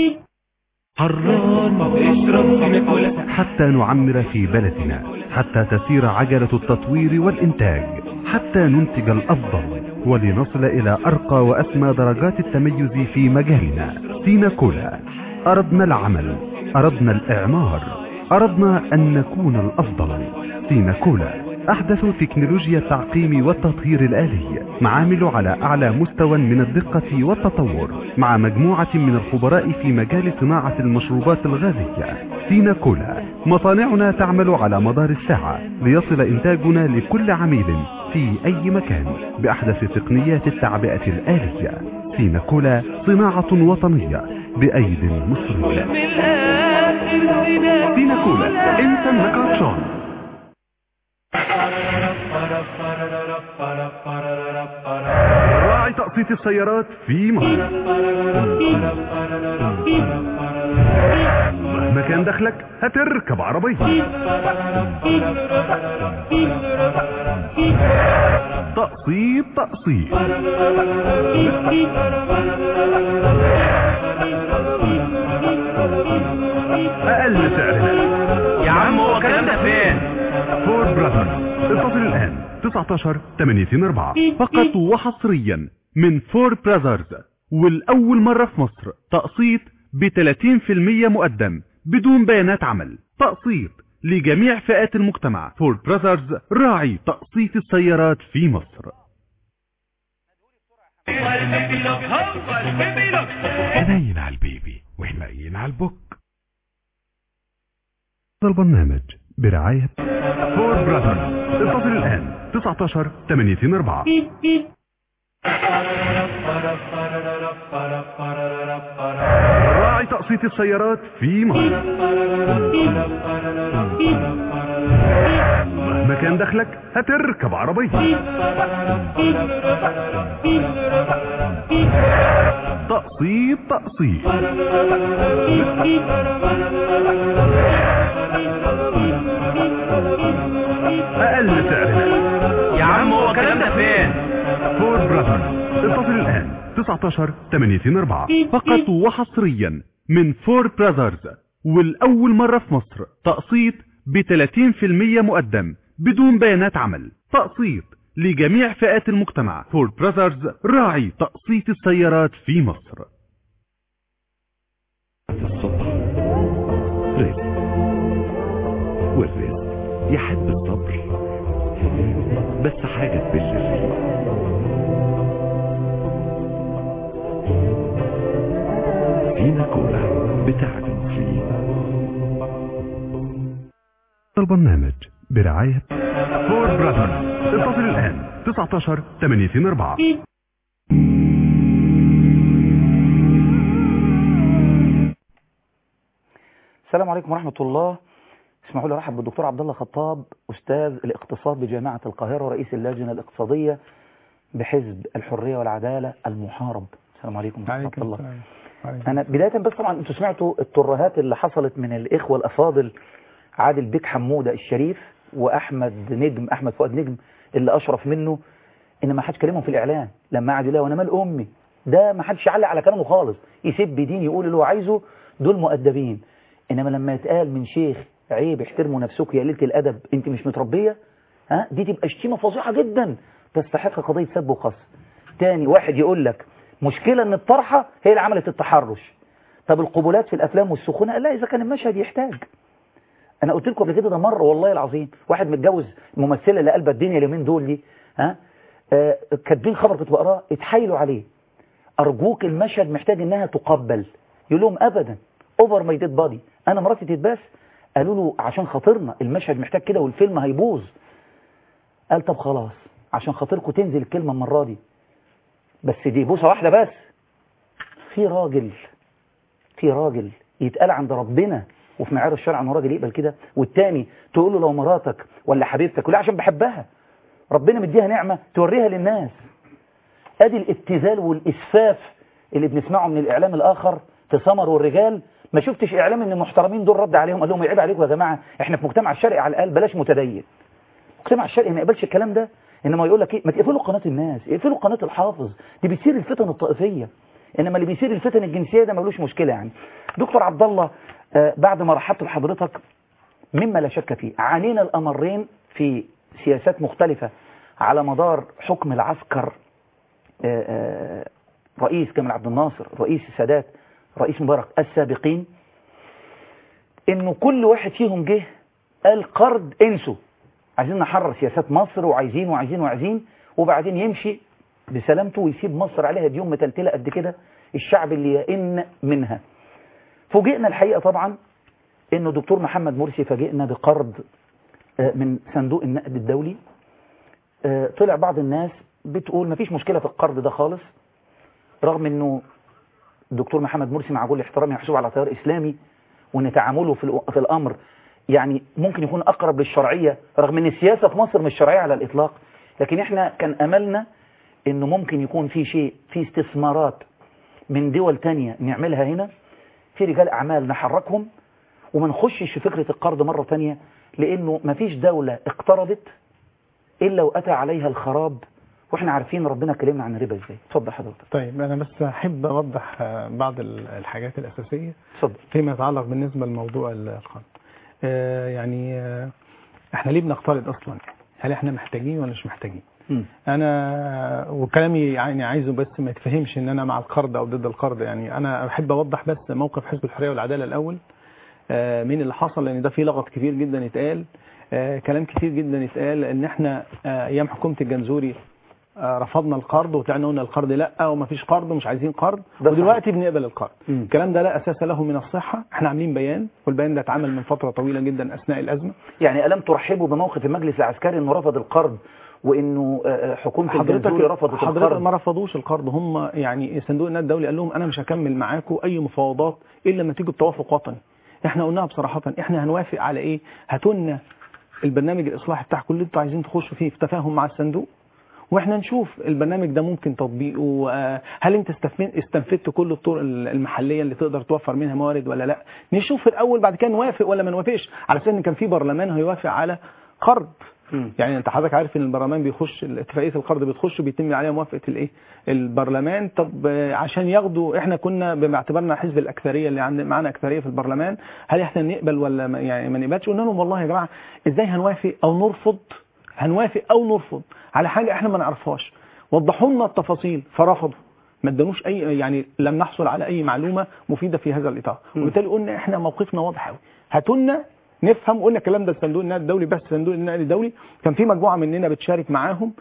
حران اشرب كولا حتى نعمر في بلدنا حتى تسير عجلة التطوير والإنتاج حتى ننتج الأفضل ولنصل إلى أرقى وأسمى درجات التميز في مجالنا سينا كولا أردنا العمل أردنا الإعمار أردنا أن نكون الأفضل سينا كولا أحدث تكنولوجيا التعقيم والتطهير الآلي معامل على أعلى مستوى من الدقة والتطور مع مجموعة من الخبراء في مجال صناعة المشروبات الغازية سينا كولا مصانعنا تعمل على مدار الساعة ليصل إنتاجنا لكل عميل في أي مكان بأحدث تقنيات التعبئة الآلية سينا كولا صناعة وطنية بأيد مصرية سينا كولا انت انك عطشان راعي تقسيط السيارات في مصر مهما كان دخلك هتركب عربية تقسيط تقسيط أقل سعر يا عم هو الكلام ده فين؟ فور براذرز اتصل الآن 19 84 فقط وحصريا من فور براذرز والأول مرة في مصر تقسيط ب 30% مقدم بدون بيانات عمل تقسيط لجميع فئات المجتمع فور براذرز راعي تقسيط السيارات في مصر حنين على البيبي وحنين على البوك هذا البرنامج برعاية فور براذرز اتصل الآن 19 84 راعي تقسيط السيارات في مصر مهما كان دخلك هتركب عربية تقسيط تقسيط أقل سعر يا عم هو الكلام ده فين؟ فور براذرز اتصل الآن 19 84 فقط وحصريا من فور براذرز والأول مرة في مصر تقسيط ب 30% مقدم بدون بيانات عمل تقسيط لجميع فئات المجتمع فور براذرز راعي تقسيط السيارات في مصر رزق والرزق يحب الصبر بس حاجة تبل الريق فينا كولا بتاعت المصريين البرنامج برعاية فور براذرز اتصل الآن 19 84 السلام عليكم ورحمة الله اسمحوا لي ارحب بالدكتور عبد الله خطاب استاذ الاقتصاد بجامعة القاهرة ورئيس اللجنة الاقتصادية بحزب الحرية والعدالة المحارب السلام عليكم ورحمة الله انا بداية بس طبعا انتوا سمعتوا الترهات اللي حصلت من الاخوة الافاضل عادل بيك حمودة الشريف واحمد نجم احمد فؤاد نجم اللي اشرف منه ان ما حدش كلمهم في الاعلام لما قعد يقول وانا مال امي ده ما حدش يعلق على كلامه خالص يسب دين يقول اللي هو عايزه دول مؤدبين انما لما يتقال من شيخ عيب احترموا نفسكم يا ليله الادب انت مش متربيه ها دي تبقى شتيمه فظيعه جدا تستحق قضيه سب وقص تاني واحد يقول لك مشكله ان الطرحه هي اللي عملت التحرش طب القبولات في الافلام والسخونه لا اذا كان المشهد يحتاج انا قلت لكم قبل كده ده مره والله العظيم واحد متجوز ممثله اللي قلبت الدنيا اليومين دول دي ها آه كاتبين خبر كنت بقراه اتحايلوا عليه ارجوك المشهد محتاج انها تقبل يقول لهم ابدا اوفر ماي ديد بادي انا مراتي تتباس قالوا له عشان خاطرنا المشهد محتاج كده والفيلم هيبوظ قال طب خلاص عشان خاطركم تنزل الكلمه المره دي بس دي بوسه واحده بس في راجل في راجل يتقال عند ربنا وفي معيار الشرع انه راجل يقبل كده والتاني تقول له لو مراتك ولا حبيبتك ولا عشان بحبها ربنا مديها نعمه توريها للناس ادي الابتذال والاسفاف اللي بنسمعه من الاعلام الاخر في سمر والرجال ما شفتش اعلام ان المحترمين دول رد عليهم قال لهم يعيب عليكم يا جماعه احنا في مجتمع الشرقي على الاقل بلاش متدين المجتمع الشرقي ما يقبلش الكلام ده انما يقول لك ايه ما تقفلوا قناه الناس اقفلوا قناه الحافظ دي بتثير الفتن الطائفيه انما اللي بيثير الفتن الجنسيه ده ملوش مشكله يعني دكتور عبد الله آه بعد ما رحبت لحضرتك مما لا شك فيه عانينا الامرين في سياسات مختلفه على مدار حكم العسكر آه آه رئيس كمال عبد الناصر رئيس السادات رئيس مبارك السابقين انه كل واحد فيهم جه قال قرض انسوا عايزين نحرر سياسات مصر وعايزين وعايزين وعايزين وبعدين يمشي بسلامته ويسيب مصر عليها ديون متلتلة قد كده الشعب اللي يئن منها فوجئنا الحقيقة طبعا انه دكتور محمد مرسي فاجئنا بقرض من صندوق النقد الدولي طلع بعض الناس بتقول مفيش مشكلة في القرض ده خالص رغم انه الدكتور محمد مرسي مع كل احترامي محسوب على تيار اسلامي وان تعامله في, في الامر يعني ممكن يكون اقرب للشرعية رغم ان السياسة في مصر مش شرعية على الاطلاق لكن احنا كان املنا انه ممكن يكون في شيء في استثمارات من دول تانية نعملها هنا في رجال اعمال نحركهم وما نخشش في فكرة القرض مرة تانية لانه مفيش دولة اقترضت الا واتى عليها الخراب واحنا عارفين ربنا كلمنا عن الربا ازاي اتفضل حضرتك طيب انا بس احب اوضح بعض الحاجات الاساسيه اتفضل فيما يتعلق بالنسبه لموضوع القرض آه يعني آه احنا ليه بنقترض اصلا هل احنا محتاجين ولا مش محتاجين م. انا وكلامي يعني عايزه بس ما يتفهمش ان انا مع القرض او ضد القرض يعني انا احب اوضح بس موقف حزب الحريه والعداله الاول آه مين اللي حصل لان ده فيه لغط كبير جدا يتقال كلام كتير جدا يتقال ان احنا ايام حكومه الجنزوري رفضنا القرض وطلعنا قلنا القرض لا ومفيش قرض ومش عايزين قرض ودلوقتي بنقبل القرض الكلام ده لا اساس له من الصحه احنا عاملين بيان والبيان ده اتعمل من فتره طويله جدا اثناء الازمه يعني الم ترحبوا بموقف المجلس العسكري انه رفض القرض وانه حكومه الجنزوري رفضت حضرتك القرض ما رفضوش القرض هم يعني صندوق النقد الدولي قال لهم انا مش هكمل معاكم اي مفاوضات الا لما تيجوا بتوافق وطني احنا قلناها بصراحه احنا هنوافق على ايه هاتوا لنا البرنامج الاصلاحي بتاعكم اللي انتوا عايزين تخشوا فيه في تفاهم مع الصندوق واحنا نشوف البرنامج ده ممكن تطبيقه هل انت استنفدت كل الطرق المحليه اللي تقدر توفر منها موارد ولا لا نشوف الاول بعد كده نوافق ولا ما نوافقش على اساس ان كان في برلمان هيوافق على قرض يعني انت حضرتك عارف ان البرلمان بيخش اتفاقيه القرض بتخش وبيتم عليها موافقه الايه البرلمان طب عشان ياخدوا احنا كنا باعتبارنا حزب الاكثريه اللي عند معانا اكثريه في البرلمان هل احنا نقبل ولا ما يعني ما نقبلش قلنا لهم والله يا جماعه ازاي هنوافق او نرفض هنوافق او نرفض على حاجه احنا ما نعرفهاش وضحوا لنا التفاصيل فرفضوا ما ادانوش اي يعني لم نحصل على اي معلومه مفيده في هذا الاطار وبالتالي قلنا احنا موقفنا واضح قوي هاتوا لنا نفهم قلنا الكلام ده صندوق النقد الدولي بس صندوق النقد الدولي كان في مجموعه مننا بتشارك معاهم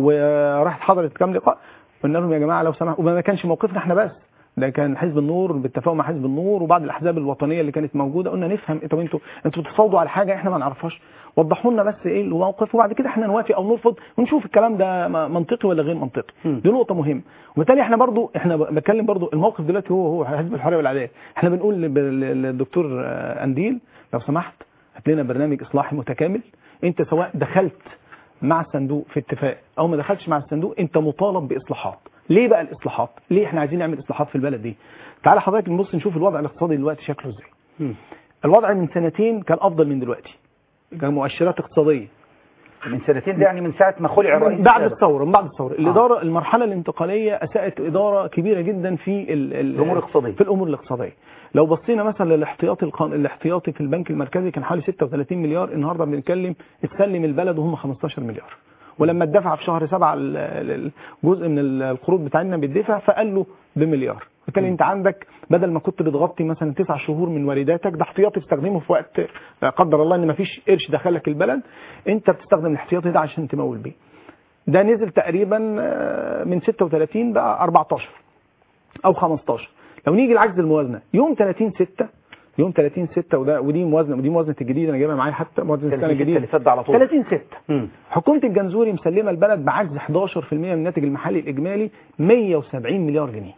وراحت حضرت كام لقاء قلنا لهم يا جماعه لو سمحتوا وما كانش موقفنا احنا بس ده كان حزب النور بالتفاهم مع حزب النور وبعض الاحزاب الوطنيه اللي كانت موجوده قلنا نفهم طب انتوا انتوا بتتفاوضوا على حاجه احنا ما نعرفهاش وضحوا لنا بس ايه الموقف وبعد كده احنا نوافق او نرفض ونشوف الكلام ده منطقي ولا غير منطقي دي نقطه مهمه وبالتالي احنا برضو احنا بتكلم برضو الموقف دلوقتي هو هو حزب الحريه والعداله احنا بنقول للدكتور انديل لو سمحت هات لنا برنامج اصلاحي متكامل انت سواء دخلت مع الصندوق في اتفاق او ما دخلتش مع الصندوق انت مطالب باصلاحات ليه بقى الاصلاحات ليه احنا عايزين نعمل اصلاحات في البلد دي تعال حضرتك نبص نشوف الوضع الاقتصادي دلوقتي شكله ازاي الوضع من سنتين كان افضل من دلوقتي كان مؤشرات اقتصاديه من سنتين ده يعني من ساعه ما خلع الرئيس من بعد السابق. الثوره من بعد الثوره الاداره المرحله الانتقاليه اساءت اداره كبيره جدا في ال- ال- الأمور الاقتصادية. في الامور الاقتصاديه لو بصينا مثلا للاحتياطي القان... الاحتياطي في البنك المركزي كان حوالي 36 مليار النهارده بنتكلم اتسلم البلد وهم 15 مليار ولما اتدفع في شهر سبعة ال- ال- الجزء من ال- القروض بتاعنا بيدفع فقال له بمليار بالتالي انت عندك بدل ما كنت بتغطي مثلا تسع شهور من وارداتك ده احتياطي تستخدمه في وقت لا قدر الله ان مفيش قرش دخلك البلد انت بتستخدم الاحتياطي ده عشان تمول بيه ده نزل تقريبا آه، من 36 بقى 14 او 15 لو نيجي لعجز الموازنه يوم 30 6 يوم 30 6 وده ودي موازنه ودي موازنه الجديده انا جايبها معايا حتى موازنه السنه 30 الجديده اللي فات ده على طول 30 6 مم. حكومه الجنزوري مسلمه البلد بعجز 11% من الناتج المحلي الاجمالي 170 مليار جنيه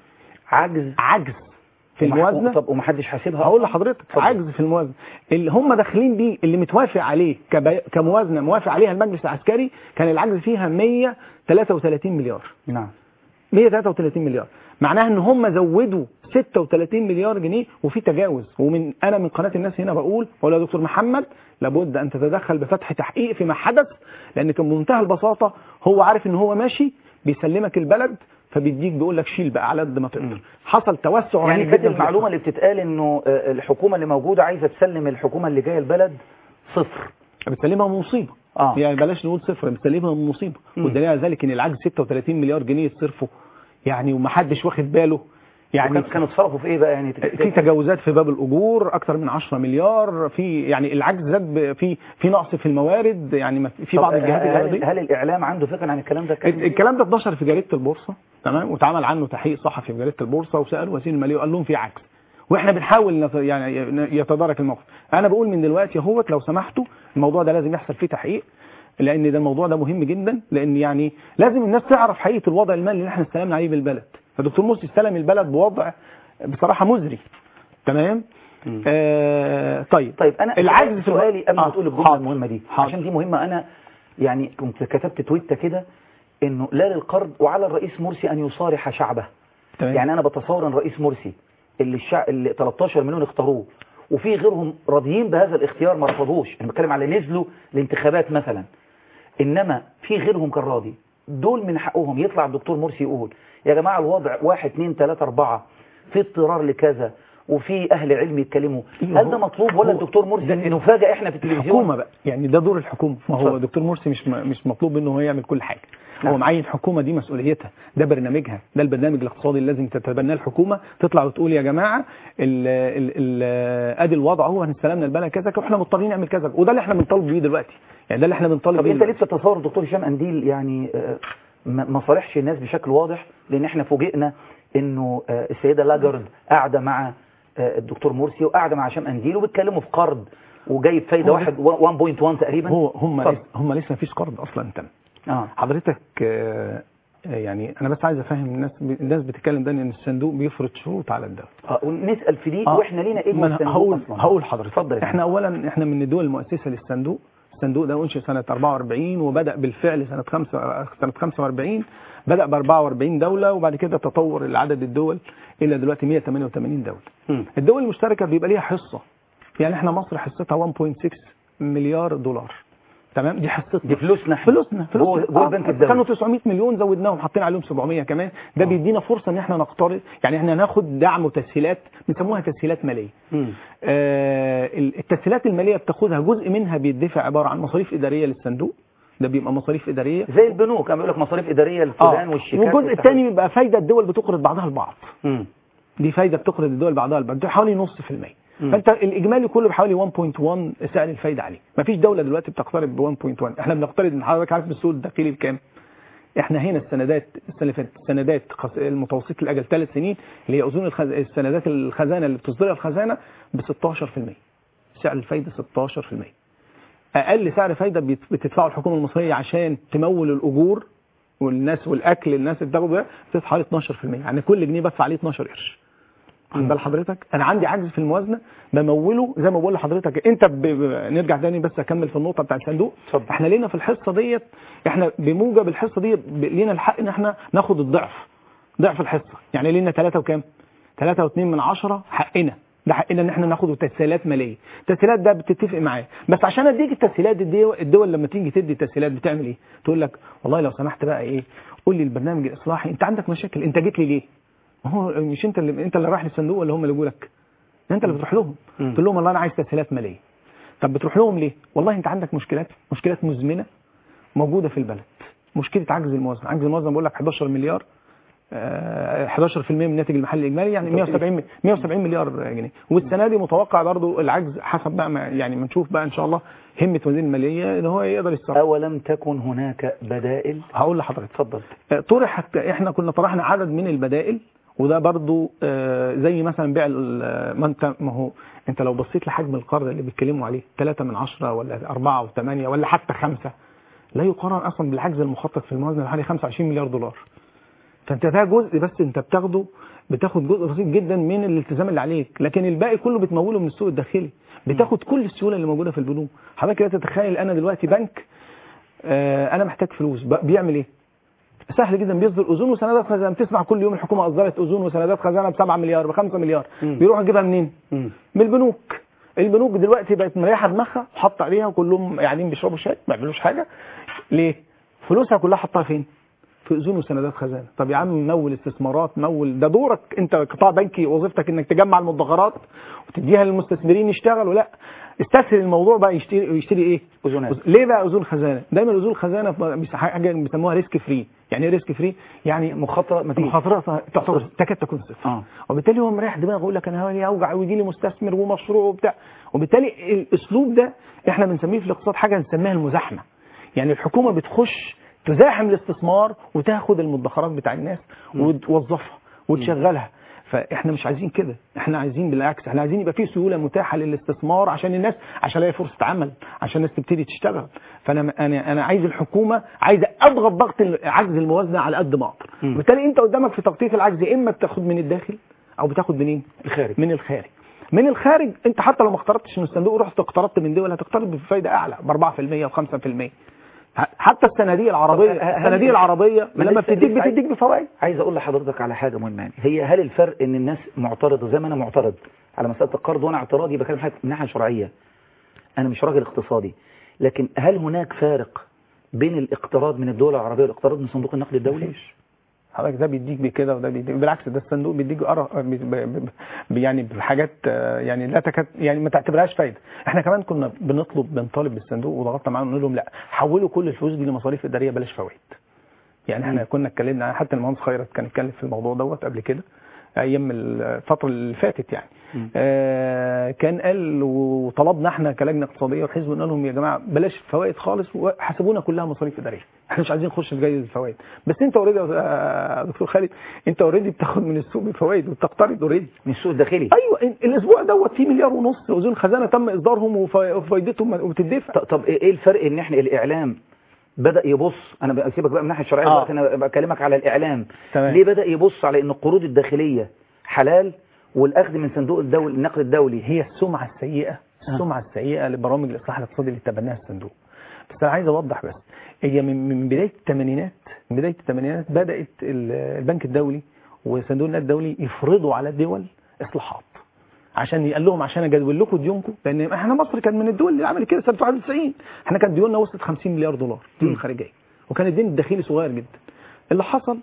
عجز عجز في ومح- الموازنه طب ومحدش حاسبها هقول لحضرتك عجز في الموازنه اللي هم داخلين بيه اللي متوافق عليه كبي... كموازنه موافق عليها المجلس العسكري كان العجز فيها 133 مليار نعم 133 مليار معناها ان هم زودوا 36 مليار جنيه وفي تجاوز ومن انا من قناه الناس هنا بقول بقول يا دكتور محمد لابد ان تتدخل بفتح تحقيق فيما حدث لان كان بمنتهى البساطه هو عارف ان هو ماشي بيسلمك البلد فبيديك بيقول لك شيل بقى على قد ما تقدر حصل توسع يعني رهيب كانت جدا في المعلومه اللي بتتقال انه آه، الحكومه اللي موجوده عايزه تسلم الحكومه اللي جايه البلد صفر بتسلمها من مصيبه آه. يعني بلاش نقول صفر بتسلمها من مصيبه مم. والدليل على ذلك ان العجز 36 مليار جنيه يتصرفوا يعني ومحدش واخد باله يعني وكان- كانوا اتصرفوا في ايه بقى يعني في تجاوزات في باب الاجور اكثر من 10 مليار في يعني العجز زاد ب- في في نقص في الموارد يعني ما في في طب بعض الجهات هل, الارضيه هل الاعلام عنده فكره عن الكلام ده كان الكلام ده اتنشر في جريده البورصه تمام واتعمل عنه تحقيق صحفي في جريده البورصه وسالوا وزير الماليه وقال لهم في عجز واحنا بنحاول نت- يعني يتدارك الموقف انا بقول من دلوقتي اهوت لو سمحتوا الموضوع ده لازم يحصل فيه تحقيق لان ده الموضوع ده مهم جدا لان يعني لازم الناس تعرف حقيقه الوضع المالي اللي احنا استلمنا عليه بالبلد فدكتور مرسي استلم البلد بوضع بصراحه مزري تمام آه طيب طيب انا العجز في سؤالي قبل ما آه، تقول الجمله حاضر. المهمه دي حاضر. عشان دي مهمه انا يعني كنت كتبت تويته كده انه لا للقرض وعلى الرئيس مرسي ان يصارح شعبه تمام. يعني انا بتصور ان الرئيس مرسي اللي الشعب اللي 13 مليون اختاروه وفي غيرهم راضيين بهذا الاختيار ما رفضوش انا بتكلم على نزلوا الانتخابات مثلا انما في غيرهم كان راضي دول من حقهم يطلع الدكتور مرسي يقول يا جماعه الوضع واحد اتنين تلاته اربعه في اضطرار لكذا وفي اهل علم يتكلموا هل ده مطلوب ولا الدكتور مرسي نفاجئ احنا في التلفزيون الحكومه بقى يعني ده دور الحكومه ما هو اتفضل. دكتور مرسي مش م- مش مطلوب منه هو يعمل كل حاجه نعم. هو معين حكومه دي مسؤوليتها ده برنامجها ده البرنامج الاقتصادي اللي لازم تتبناه الحكومه تطلع وتقول يا جماعه ال ال ال ادي الوضع هو هنستلمنا البلد كذا كذا، واحنا مضطرين نعمل كذا وده اللي احنا بنطالب بيه دلوقتي يعني ده اللي احنا بنطالب طب بيه انت دلوقتي. لسه تتصور الدكتور هشام انديل يعني آه، ما ما صالحش الناس بشكل واضح لان احنا فوجئنا انه آه، السيده لاجارد قاعده مع آه، الدكتور مرسي وقاعده مع هشام انديل وبيتكلموا في قرض وجايب فايده هو واحد 1.1 تقريبا هو هم اتفضل. لسه هم لسه مفيش قرض اصلا تم اه حضرتك آه، آه، يعني انا بس عايز افهم الناس الناس بتتكلم ده ان الصندوق بيفرض شروط على الدوله اه ونسال في دي آه. واحنا لينا ايه ما جوه أنا الصندوق هقول اصلا هقول لحضرتك اتفضل يا احنا اولا احنا من الدول المؤسسه للصندوق الصندوق ده انشئ سنه 44 وبدا بالفعل سنه 5 سنه 45 بدا ب 44 دوله وبعد كده تطور العدد الدول الى دلوقتي 188 دوله مم. الدول المشتركه بيبقى ليها حصه يعني احنا مصر حصتها 1.6 مليار دولار تمام دي حصتنا دي فلوسنا احنا. فلوسنا فلوسنا جوه- جوه البنك الدولي. كانوا 900 مليون زودناهم حاطين عليهم 700 كمان ده بيدينا فرصه ان احنا نقترض يعني احنا ناخد دعم وتسهيلات بنسموها تسهيلات ماليه مم. آه، التسهيلات الماليه بتاخدها جزء منها بيدفع عباره عن مصاريف اداريه للصندوق ده بيبقى مصاريف اداريه زي البنوك كان بيقول لك مصاريف اداريه للفلان اه والشيكات والجزء والتحويل. الثاني بيبقى فايده الدول بتقرض بعضها البعض مم. دي فايده بتقرض الدول بعضها البعض ده حوالي نص في المية مم. فانت الاجمالي كله بحوالي 1.1 سعر الفايده عليه مفيش دوله دلوقتي بتقترض ب 1.1 احنا بنقترض من حضرتك عارف بالسوق الداخلي بكام احنا هنا السندات السنه اللي فاتت السندات قص- المتوسط الاجل ثلاث سنين اللي هي اذون الخز... السندات الخزانه اللي بتصدرها الخزانه ب 16% سعر الفايده 16% اقل سعر فايده بيت- بتدفعه الحكومه المصريه عشان تمول الاجور والناس والاكل الناس اللي بتاخده ده بتدفع حوالي 12% يعني كل جنيه بدفع عليه 12 قرش واخد بال حضرتك انا عندي عجز في الموازنه بموله زي ما بقول لحضرتك انت ب... ب... نرجع تاني بس اكمل في النقطه بتاع الصندوق اتفضل. احنا لينا في الحصه ديت احنا بموجب الحصه دي ب- لينا الحق ان احنا ناخد الضعف ضعف الحصه يعني لينا 3 وكام 3 و2 من 10 حقنا ده حقنا ان احنا ناخده تسهيلات ماليه التسهيلات ده بتتفق معاه بس عشان اديك التسهيلات دي الدول, الدول لما تيجي تدي تسهيلات بتعمل ايه تقول لك والله لو سمحت بقى ايه قول لي البرنامج الاصلاحي انت عندك مشاكل انت جيت لي ليه ما هو مش انت اللي انت اللي رايح للصندوق ولا هم اللي جوا لك انت اللي بتروح لهم تقول لهم والله انا عايز تسهيلات ماليه طب بتروح لهم ليه والله انت عندك مشكلات مشكلات مزمنه موجوده في البلد مشكله عجز الموازنه عجز الموازنه بقول لك 11 مليار آه، 11% من الناتج المحلي الاجمالي يعني 170 170 مليار جنيه والسنه دي متوقع برضو العجز حسب بقى ما يعني ما نشوف بقى ان شاء الله همه وزير الماليه ان هو يقدر يتصرف اولم تكن هناك بدائل هقول لحضرتك اتفضل آه، طرحت احنا كنا طرحنا عدد من البدائل وده برضو آه، زي مثلا بيع ال- ما انت ما هو انت لو بصيت لحجم القرض اللي بيتكلموا عليه 3 من 10 ولا 4 و8 ولا حتى 5 لا يقارن اصلا بالعجز المخطط في الموازنه حوالي 25 مليار دولار فانت ده جزء بس انت بتاخده بتاخد جزء بسيط جدا من الالتزام اللي عليك لكن الباقي كله بتموله من السوق الداخلي بتاخد كل السيوله اللي موجوده في البنوك حضرتك كده تتخيل انا دلوقتي بنك آه، انا محتاج فلوس ب- بيعمل ايه سهل جدا بيصدر اذون وسندات خزانه بتسمع كل يوم الحكومه اصدرت اذون وسندات خزانه ب 7 مليار ب 5 مليار بيروح يجيبها منين من البنوك البنوك دلوقتي بقت مريحه دماغها وحاطه عليها وكلهم قاعدين بيشربوا شاي ما بيعملوش حاجه ليه فلوسها كلها حطها فين في اذون وسندات خزانه طب يا عم مول استثمارات مول ده دورك انت قطاع بنكي وظيفتك انك تجمع المدخرات وتديها للمستثمرين يشتغلوا لا استسهل الموضوع بقى يشتري يشتري ايه اذونات ليه بقى اذون خزانه دايما اذون خزانه بيس- حاجه بيسموها ريسك فري يعني ايه ريسك فري يعني مخاطره ما فيش مخاطره تعتبر تكاد تكون صفر اه وبالتالي هو مريح دماغه يقول لك انا هولي اوجع ويجي لي مستثمر ومشروع وبتاع وبالتالي الاسلوب ده احنا بنسميه في الاقتصاد حاجه بنسميها المزاحمه يعني الحكومه بتخش تزاحم الاستثمار وتاخد المدخرات بتاع الناس وتوظفها وتشغلها فاحنا مش عايزين كده احنا عايزين بالعكس احنا عايزين يبقى في سيوله متاحه للاستثمار عشان الناس عشان الاقي فرصه عمل عشان الناس تبتدي تشتغل فانا انا انا عايز الحكومه عايزه اضغط ضغط عجز الموازنه على قد ما اقدر وبالتالي انت قدامك في تغطيه العجز يا اما بتاخد من الداخل او بتاخد منين الخارج من الخارج من الخارج انت حتى لو ما اقترضتش من الصندوق ورحت اقترضت من دول هتقترض بفايده اعلى ب 4% و5% حتى الصناديق العربيه طب هل- الصناديق العربيه ما لما لسه- بتديك لسه عايز- بتديك بفوائد عايز اقول لحضرتك على حاجه مهمه يعني هي هل الفرق ان الناس معترضه زي ما انا معترض على مساله القرض وانا اعتراضي بكلم حضرتك من ناحيه شرعيه انا مش راجل اقتصادي لكن هل هناك فارق بين الاقتراض من الدول العربيه والاقتراض من صندوق النقد الدولي حضرتك ده بيديك بكده وده بيديك بالعكس ده الصندوق بيديك أرى ب- ب- ب- يعني بحاجات آه، يعني لا تكاد يعني ما تعتبرهاش فايده احنا كمان كنا بنطلب بنطالب بالصندوق وضغطنا معاهم نقول لهم لا حولوا كل الفلوس دي لمصاريف اداريه بلاش فوائد يعني احنا كنا اتكلمنا حتى المهندس خيرت كان اتكلم في الموضوع دوت قبل كده ايام الفتره اللي فاتت يعني آه كان قال وطلبنا احنا كلجنه اقتصاديه وحزب قلنا لهم يا جماعه بلاش فوائد خالص وحاسبونا كلها مصاريف اداريه احنا مش عايزين نخش في جايزه الفوائد بس انت اوريدي يا دكتور خالد انت اوريدي بتاخد من السوق بفوائد وبتقترض اوريدي من السوق الداخلي ايوه ال- الاسبوع دوت فيه مليار ونص اذون خزانه تم اصدارهم وف- وفايدتهم وبتدفع ط- طب ايه الفرق ان احنا الاعلام بدا يبص انا بسيبك بقى من الناحيه الشرعيه آه. دلوقتي انا بكلمك على الاعلام تمام. ليه بدا يبص على ان القروض الداخليه حلال والاخذ من صندوق الدولي النقد الدولي هي السمعه السيئه السمعه السيئه لبرامج الاصلاح الاقتصادي اللي تبناها الصندوق بس انا عايز اوضح بس هي من من بدايه الثمانينات من بدايه الثمانينات بدات ال- البنك الدولي وصندوق النقد الدولي يفرضوا على الدول اصلاحات عشان يقول لهم عشان اجدول لكم ديونكم لان احنا مصر كان من الدول اللي عملت كده سنه 91 احنا كانت ديوننا وصلت 50 مليار دولار ديون خارجيه وكان الدين الداخلي صغير جدا اللي حصل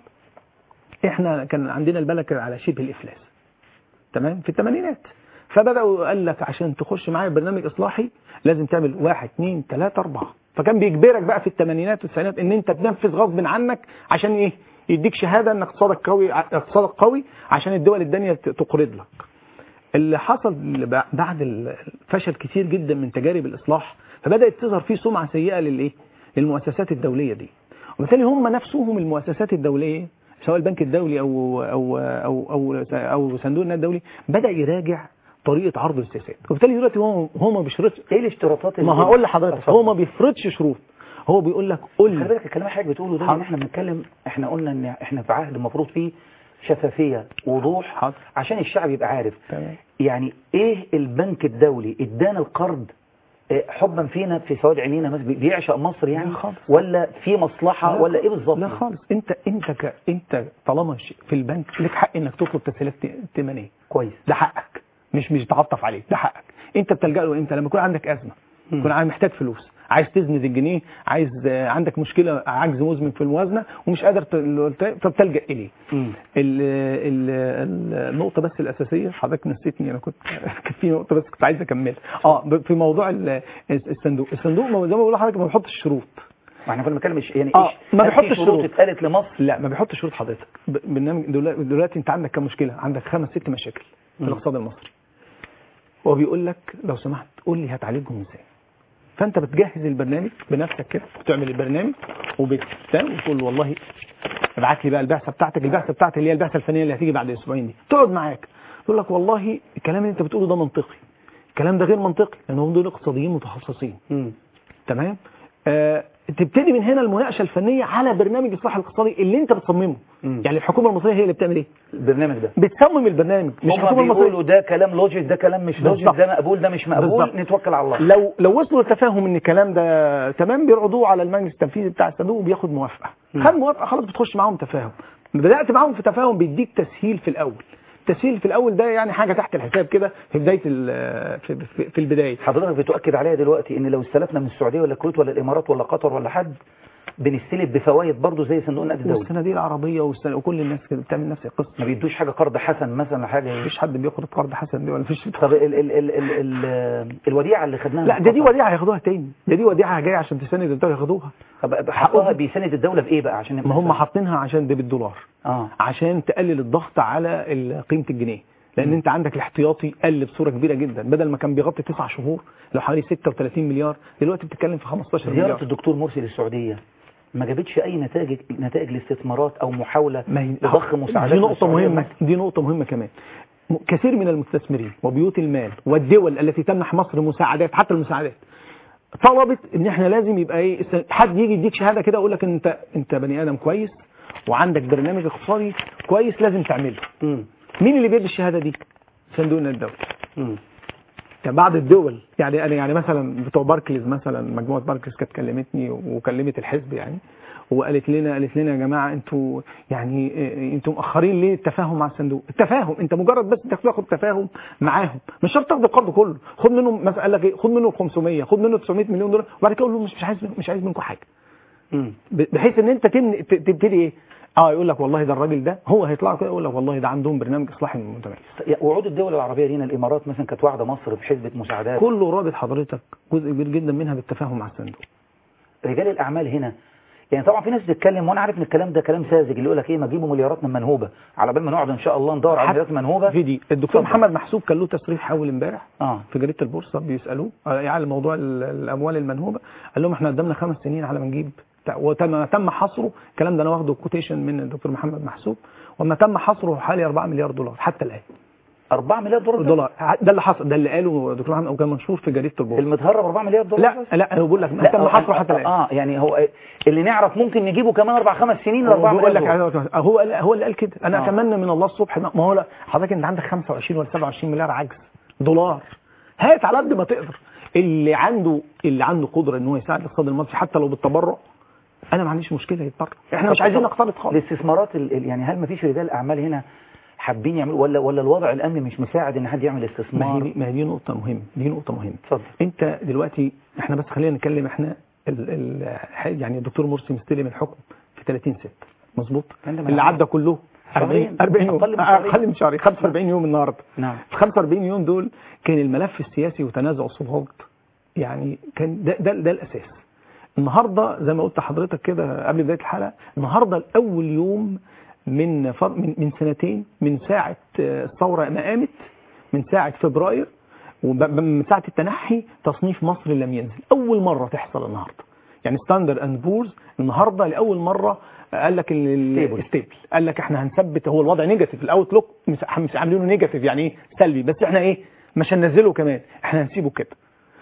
احنا كان عندنا البلد على شبه الافلاس تمام في الثمانينات فبداوا قال لك عشان تخش معايا برنامج اصلاحي لازم تعمل واحد اثنين ثلاثة أربعة فكان بيجبرك بقى في الثمانينات والتسعينات ان انت تنفذ غصب عنك عشان ايه يديك شهادة ان اقتصادك قوي اقتصادك قوي عشان الدول الدنيا ت- تقرض لك اللي حصل ب- بعد الفشل كتير جدا من تجارب الاصلاح فبدات تظهر فيه سمعه سيئه للايه للمؤسسات الدوليه دي وبالتالي هم نفسهم المؤسسات الدوليه سواء البنك الدولي او او او او, أو صندوق النقد الدولي بدا يراجع طريقه عرض السياسات وبالتالي دلوقتي هو هو ما بيشرطش ايه الاشتراطات ما اللي- هقول لحضرتك اتفضل. هو ما بيفرضش شروط هو بيقول لك قول خلي لي بالك الكلام اللي حضرتك بتقوله ده ان احنا بنتكلم احنا قلنا ان احنا في عهد المفروض فيه شفافيه وضوح عشان الشعب يبقى عارف تمام يعني ايه البنك الدولي ادانا القرض آه، حبا فينا في سواد عينينا مثلا بيعشق مصر يعني خالص. ولا في مصلحه لا ولا ايه بالظبط لا خالص انت انت ك... انت طالما ش- في البنك لك حق انك تطلب تسهيلات ائتمانيه كويس ده حقك مش مش يتعطف عليك ده حقك انت بتلجأ له امتى لما يكون عندك ازمه يكون عايز محتاج فلوس عايز تزند الجنيه عايز آه، عندك مشكله عجز مزمن في الموازنه ومش قادر ت- فبتلجأ اليه ال- ال- ال- النقطة بس الأساسية حضرتك نسيتني أنا كنت كان في نقطة بس كنت عايز أكملها اه ب- في موضوع ال- الصندوق الصندوق ما- زي ما بقول لحضرتك ما بيحطش شروط واحنا كنا بنتكلم إيش- يعني اه إيش ما هل في بيحطش شروط شروط اتقالت لمصر لا ما بيحطش شروط حضرتك ب- برنامج دلوقتي, دلوقتي انت عندك كم مشكله عندك خمس ست مشاكل في مم. الاقتصاد المصري هو بيقول لك لو سمحت قول لي هتعالجهم ازاي فانت بتجهز البرنامج بنفسك كده بتعمل البرنامج وبتستنى وتقول له والله ابعت لي بقى البعثه بتاعتك البعثه بتاعتي اللي هي البعثه الفنيه اللي هتيجي بعد اسبوعين دي تقعد معاك يقول لك والله الكلام اللي انت بتقوله ده منطقي الكلام ده غير منطقي لانهم دول اقتصاديين متخصصين تمام آه تبتدي من هنا المناقشه الفنيه على برنامج الاصلاح الاقتصادي اللي انت بتصممه يعني الحكومه المصريه هي اللي بتعمل ايه البرنامج ده بتصمم البرنامج مش هم الحكومه بيقولوا المصريه ده كلام لوجيك ده كلام مش لوجيك بالظبط. ده مقبول ده مش مقبول بالظبط. نتوكل على الله لو لو وصلوا للتفاهم ان الكلام ده تمام بيرعدوه على المجلس التنفيذي بتاع الصندوق وبياخد موافقه خد موافقه خلاص بتخش معاهم تفاهم بدات معاهم في تفاهم بيديك تسهيل في الاول التسهيل في الاول ده يعني حاجه تحت الحساب كده في بدايه ال- في, في, في البدايه حضرتك بتؤكد عليا دلوقتي ان لو استلفنا من السعوديه ولا الكويت ولا الامارات ولا قطر ولا حد بنستلف بفوائد برضه زي صندوق النقد الدولي والصناديق العربيه والسن- وكل الناس كده بتعمل نفس القصه ما بيدوش حاجه قرض حسن مثلا حاجه مفيش حد بياخد قرض حسن دي ولا فيش طب ال ال ال ال ال الوديعه اللي خدناها لا من ده دي قطر، وديعه هياخدوها تاني ده دي وديعه جايه عشان تساند الدوله ياخدوها طب حقها بيساند الدوله بايه بقى عشان نبقى ما هم نفهم؟ حاطينها عشان ده بالدولار اه عشان تقلل الضغط على ال- قيمه الجنيه لان انت عندك الاحتياطي قل بصوره كبيره جدا بدل ما كان بيغطي تسع شهور لو حوالي 36 مليار دلوقتي بتتكلم في 15 زياره مليار الدكتور مرسي للسعوديه ما جابتش اي نتائج نتائج الاستثمارات او محاوله ما هي لضخ مساعدات دي نقطة للسعودية مهمة دي نقطة مهمة كمان م- كثير من المستثمرين وبيوت المال والدول التي تمنح مصر مساعدات حتى المساعدات طلبت ان احنا لازم يبقى ايه است- حد يجي يديك شهاده كده يقول لك انت انت بني ادم كويس وعندك برنامج اقتصادي كويس لازم تعمله مين اللي بيدي الشهاده دي صندوق النقد الدولي يعني بعض الدول يعني انا يعني مثلا بتوع باركليز مثلا مجموعه باركليز كانت كلمتني وكلمت الحزب يعني وقالت لنا قالت لنا يا جماعه انتوا يعني إيه، انتوا مؤخرين ليه التفاهم مع الصندوق التفاهم انت مجرد بس انك تاخد تفاهم معاهم مش شرط تاخد القرض كله خد منه مثلا قال لك ايه خد منه ال 500 خد منه 900 مليون دولار وبعد كده قول له مش مش عايز مش عايز منكم حاجه ب- بحيث ان انت تبن- ت- تبتدي ايه اه يقول لك والله ده الراجل ده هو هيطلع كده يقول لك والله ده عندهم برنامج اصلاحي متميز وعود الدول العربيه لينا الامارات مثلا كانت واعده مصر بحسبه مساعدات كله رابط حضرتك جزء كبير جدا منها بالتفاهم مع الصندوق رجال الاعمال هنا يعني طبعا في ناس بتتكلم وانا عارف ان الكلام ده كلام ساذج اللي يقول لك ايه ما تجيبوا مليارات من منهوبه على بال ما نقعد ان شاء الله ندور على مليارات منهوبه في دي الدكتور اتفضل. محمد محسوب كان له تصريح اول امبارح اه في جريده البورصه بيسالوه آه، على موضوع ال- الاموال المنهوبه قال لهم احنا قدامنا خمس سنين على ما نجيب بتاع- وتم تم حصره الكلام ده انا واخده كوتيشن من الدكتور محمد محسوب وما تم حصره حوالي 4 مليار دولار حتى الان 4 مليار دولار دولار ده اللي حصل ده اللي قاله الدكتور محمد وكان منشور في جريده البورصه المتهرب 4 مليار دولار لا لا انا بقول لك ما لا تم هو- حصره حتى الان اه يعني هو اللي نعرف ممكن نجيبه كمان اربع خمس سنين ل هو 4 بقول مليار لك دولار. هو قال- هو اللي قال كده انا آه. اتمنى من الله الصبح ما ما هو لا حضرتك انت عندك 25 ولا 27 مليار عجز دولار هات على قد ما تقدر اللي عنده اللي عنده قدره ان هو يساعد الاقتصاد المصري حتى لو بالتبرع انا ما عنديش مشكله يتبرع احنا مش طب- عايزين طب نقترض خالص الاستثمارات ال- ال- يعني هل ما فيش رجال اعمال هنا حابين يعملوا ولا ولا الوضع الامني مش مساعد ان حد يعمل ما هي استثمار دي ما هي دي نقطه مهمه دي نقطه مهمه اتفضل انت دلوقتي احنا بس خلينا نتكلم احنا ال ال يعني الدكتور مرسي مستلم الحكم في 30 6 مظبوط عندما اللي نعرف. عدى كله 40 شهرين. 40 يوم أقل من آه، شهرين. اقل من شهرين 45 يوم النهارده نعم في 45 يوم دول كان الملف السياسي وتنازع السلطات يعني كان ده ده, ده الاساس النهارده زي ما قلت لحضرتك كده قبل بدايه الحلقه النهارده الاول يوم من فر... من من سنتين من ساعه آه، الثوره ما قامت من ساعه فبراير ومن ساعه التنحي تصنيف مصر لم ينزل اول مره تحصل النهارده يعني ستاندر اند بورز النهارده لاول مره قال لك Stable. ستيبل قال لك احنا هنثبت هو الوضع نيجاتيف الاوتلوك مش مش عاملينه نيجاتيف يعني ايه سلبي بس احنا ايه مش هننزله كمان احنا هنسيبه كده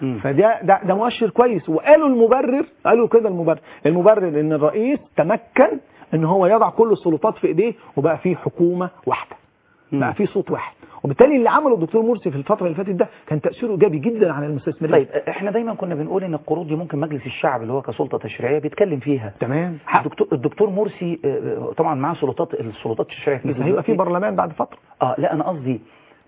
فده ده ده مؤشر كويس وقالوا المبرر قالوا كده المبرر المبرر ان الرئيس تمكن ان هو يضع كل السلطات في ايديه وبقى في حكومه واحده بقى في صوت واحد وبالتالي اللي عمله الدكتور مرسي في الفتره اللي فاتت ده كان تاثيره ايجابي جدا على المستثمرين طيب احنا دايما كنا بنقول ان القروض دي ممكن مجلس الشعب اللي هو كسلطه تشريعيه بيتكلم فيها تمام الدكتور الدكتور مرسي آه، طبعا معاه سلطات السلطات التشريعيه بس هيبقى في برلمان بعد فتره اه لا انا قصدي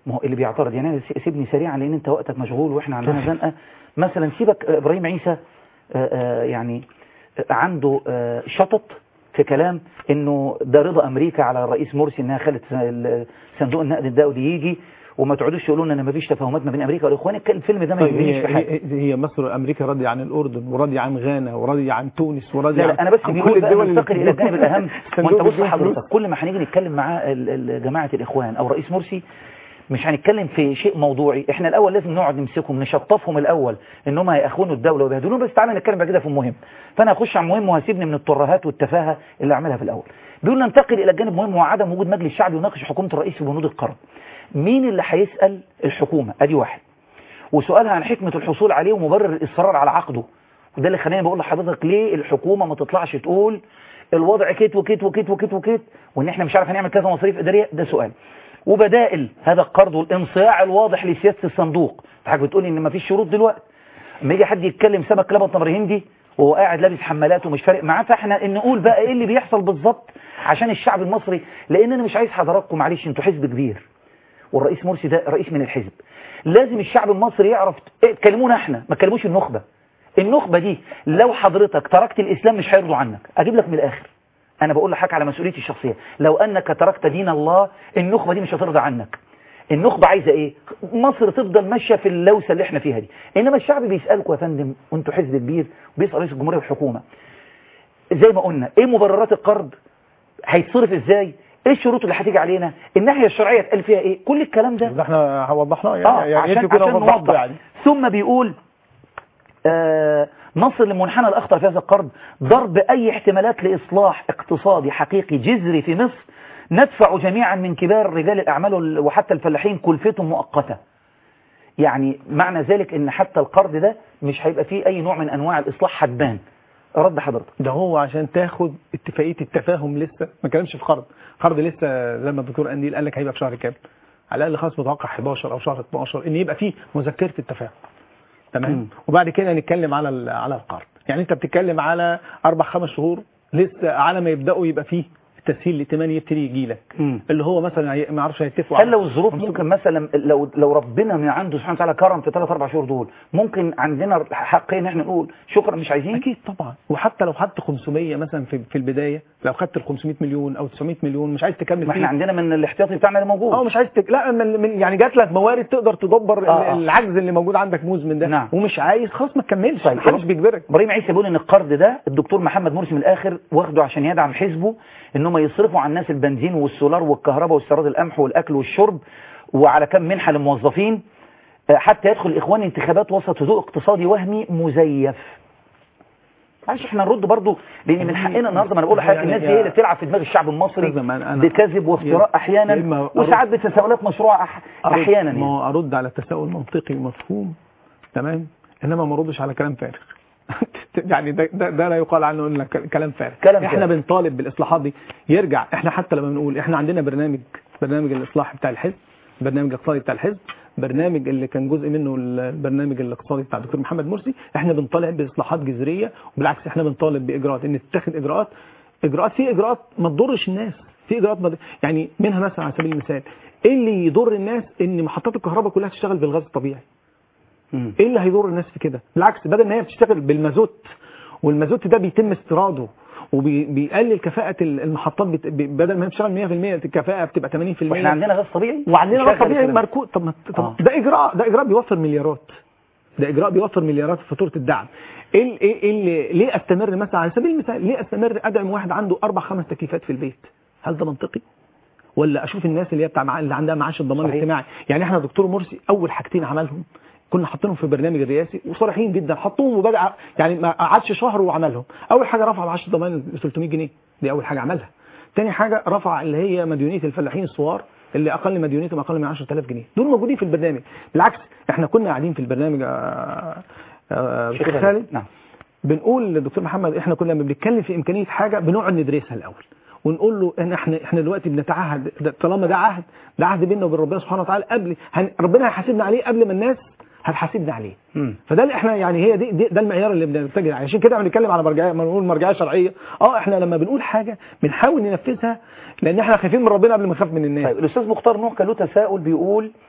ما هو اللي بيعترض يعني أنا س- سيبني سريعا لان انت وقتك مشغول واحنا عندنا زنقه مثلا سيبك آه، ابراهيم عيسى آه، آه، يعني آه، عنده آه، شطط في كلام انه ده رضا امريكا على الرئيس مرسي انها خلت ال- صندوق النقد الدولي يجي وما تقعدوش تقولوا لنا ان مفيش تفاهمات ما بين امريكا والاخوان الك- الفيلم ده ما طيب يهمنيش هي, في حاجه هي, هي مصر وامريكا راضيه عن الاردن وراضيه عن غانا وراضيه عن تونس وراضيه لا عن لا انا بس عن بيقول كل بقى الدول اللي ننتقل الى الجانب الاهم صندوق وانت بص بيديهم فلوس. حضرتك كل ما هنيجي نتكلم مع ال- ال- جماعه الاخوان او رئيس مرسي مش هنتكلم في شيء موضوعي احنا الاول لازم نقعد نمسكهم نشطفهم الاول ان هم هيأخونوا الدوله ويبهدلونا بس تعالى نتكلم بعد كده في المهم فانا هخش على المهم وهسيبني من الترهات والتفاهه اللي عملها في الاول بيقول ننتقل الى الجانب مهم وهو عدم وجود مجلس شعبي يناقش حكومه الرئيس في بنود القرن مين اللي هيسال الحكومه ادي واحد وسؤالها عن حكمه الحصول عليه ومبرر الاصرار على عقده وده اللي خلاني بقول لحضرتك ليه الحكومه ما تطلعش تقول الوضع كيت وكيت وكيت وكيت وكيت وان احنا مش عارف هنعمل كذا مصاريف اداريه ده سؤال وبدائل هذا القرض والانصياع الواضح لسياسه الصندوق حضرتك بتقولي ان مفيش شروط دلوقتي اما يجي حد يتكلم سمك لبن تمر هندي وهو قاعد لابس حمالات ومش فارق معاه فاحنا نقول بقى ايه اللي بيحصل بالظبط عشان الشعب المصري لان انا مش عايز حضراتكم معلش انتوا حزب كبير والرئيس مرسي ده رئيس من الحزب لازم الشعب المصري يعرف إيه، تكلمونا احنا ما تكلموش النخبه النخبه دي لو حضرتك تركت الاسلام مش هيرضوا عنك اجيب لك من الاخر انا بقول لحضرتك على مسؤوليتي الشخصيه لو انك تركت دين الله النخبه دي مش هترضى عنك النخبه عايزه ايه مصر تفضل ماشيه في اللوسه اللي احنا فيها دي انما الشعب بيسالكم يا فندم وانتوا حزب كبير وبيسال رئيس الجمهوريه والحكومه زي ما قلنا ايه مبررات القرض هيتصرف ازاي ايه الشروط اللي هتيجي علينا الناحيه الشرعيه اتقال فيها ايه كل الكلام ده ده احنا وضحناه اه يعني يعني عشان, انتوا كده عشان وضحتوا نوضح يعني ثم بيقول آه نصل للمنحنى الأخطر في هذا القرض ضرب أي احتمالات لإصلاح اقتصادي حقيقي جذري في مصر ندفع جميعا من كبار رجال الأعمال وال- وحتى الفلاحين كلفتهم مؤقتة يعني معنى ذلك ان حتى القرض ده مش هيبقى فيه أي نوع من أنواع الإصلاح هتبان رد حضرتك ده هو عشان تاخد اتفاقيه التفاهم لسه ما كلامش في قرض قرض لسه زي ما الدكتور قنديل قال لك هيبقى في شهر كام على الاقل خلاص متوقع 11 او شهر 12 ان يبقى فيه مذكره التفاهم تمام مم. وبعد كده نتكلم على ال- على القرض يعني انت بتتكلم على اربع خمس شهور لسه على ما يبداوا يبقى فيه التسهيل الائتماني يبتدي يجي لك اللي هو مثلا هي- ما اعرفش هيتفقوا هل على- لو الظروف ممكن مثلا لو لو ربنا من عنده سبحانه وتعالى كرم في ثلاث اربع شهور دول ممكن عندنا حق ان احنا نقول شكرا مش عايزين اكيد طبعا وحتى لو خدت 500 مثلا في في البدايه لو خدت ال 500 مليون او 900 مليون مش عايز تكمل ما احنا فيه. عندنا من الاحتياطي بتاعنا اللي موجود اه مش عايز تك... لا من... من يعني جات لك موارد تقدر تدبر آه، آه. العجز اللي موجود عندك مزمن ده نعم. ومش عايز خلاص ما تكملش طيب محدش بيجبرك ابراهيم عيسى بيقول ان القرض ده الدكتور محمد مرسي من الاخر واخده عشان يدعم حزبه ان هم يصرفوا على الناس البنزين والسولار والكهرباء واستيراد القمح والاكل والشرب وعلى كم منحه للموظفين آه، حتى يدخل الاخوان انتخابات وسط هدوء اقتصادي وهمي مزيف معلش احنا نرد برضو لان من حقنا النهارده ما انا بقول لحضرتك يعني الناس دي يا- هي اللي بتلعب في دماغ الشعب المصري أستاذ زمان، أنا- بكذب وافتراء يا- احيانا يا إما أرد- وساعات بتساؤلات مشروعه أح- أرد- احيانا ما يعني. هو ارد على تساؤل منطقي ومفهوم تمام انما ما اردش على كلام فارغ يعني ده, ده, ده لا يقال عنه الا ك- كلام فارغ كلام احنا فارغ. بنطالب بالاصلاحات دي يرجع احنا حتى لما بنقول احنا عندنا برنامج برنامج الاصلاح بتاع الحزب برنامج الاقتصادي بتاع الحزب برنامج اللي كان جزء منه البرنامج الاقتصادي بتاع الدكتور محمد مرسي احنا بنطالب باصلاحات جذريه وبالعكس احنا بنطالب باجراءات ان تتخذ اجراءات اجراءات في اجراءات ما تضرش الناس في اجراءات ما يعني منها مثلا على سبيل المثال ايه اللي يضر الناس ان محطات الكهرباء كلها تشتغل بالغاز الطبيعي مم. ايه اللي هيضر الناس في كده بالعكس بدل ما هي بتشتغل بالمازوت والمازوت ده بيتم استيراده وبيقلل كفاءة المحطات بت... ب- بدل ما هي بتشتغل 100% الكفاءة بتبقى 80% واحنا عندنا غاز طبيعي وعندنا غاز شغل طبيعي الكلام. مركوز طب, ما... طب آه. ده اجراء ده اجراء بيوفر مليارات ده اجراء بيوفر مليارات في فاتوره الدعم ايه ال- ايه إيه اللي ليه استمر مثلا على سبيل المثال ليه استمر ادعم واحد عنده اربع خمس تكييفات في البيت هل ده منطقي ولا اشوف الناس اللي هي بتاع مع... اللي عندها معاش الضمان صحيح. الاجتماعي يعني احنا دكتور مرسي اول حاجتين عملهم كنا حاطينهم في البرنامج الرئاسي وصريحين جدا حطوهم وبدا يعني ما قعدش شهر وعملهم اول حاجه رفع معاش الضمان ل 300 جنيه دي اول حاجه عملها تاني حاجه رفع اللي هي مديونيه الفلاحين الصغار اللي اقل مديونيتهم اقل من 10000 جنيه دول موجودين في البرنامج بالعكس احنا كنا قاعدين في البرنامج آه، آه، شيخ دكتور خالد. خالد نعم بنقول للدكتور محمد احنا كنا لما بنتكلم في امكانيه حاجه بنقعد ندرسها الاول ونقول له ان احنا احنا دلوقتي بنتعهد ده- طالما ده عهد ده عهد بيننا وبين ربنا سبحانه وتعالى قبل هن ربنا هيحاسبنا عليه قبل ما الناس هتحاسبنا عليه مم. فده اللي احنا يعني هي دي, دي ده المعيار اللي بنتجه عليه عشان كده بنتكلم على مرجعيه ما نقول مرجعيه شرعيه اه احنا لما بنقول حاجه بنحاول ننفذها لان احنا خايفين من ربنا قبل ما نخاف من الناس طيب الاستاذ مختار نوح كان له تساؤل بيقول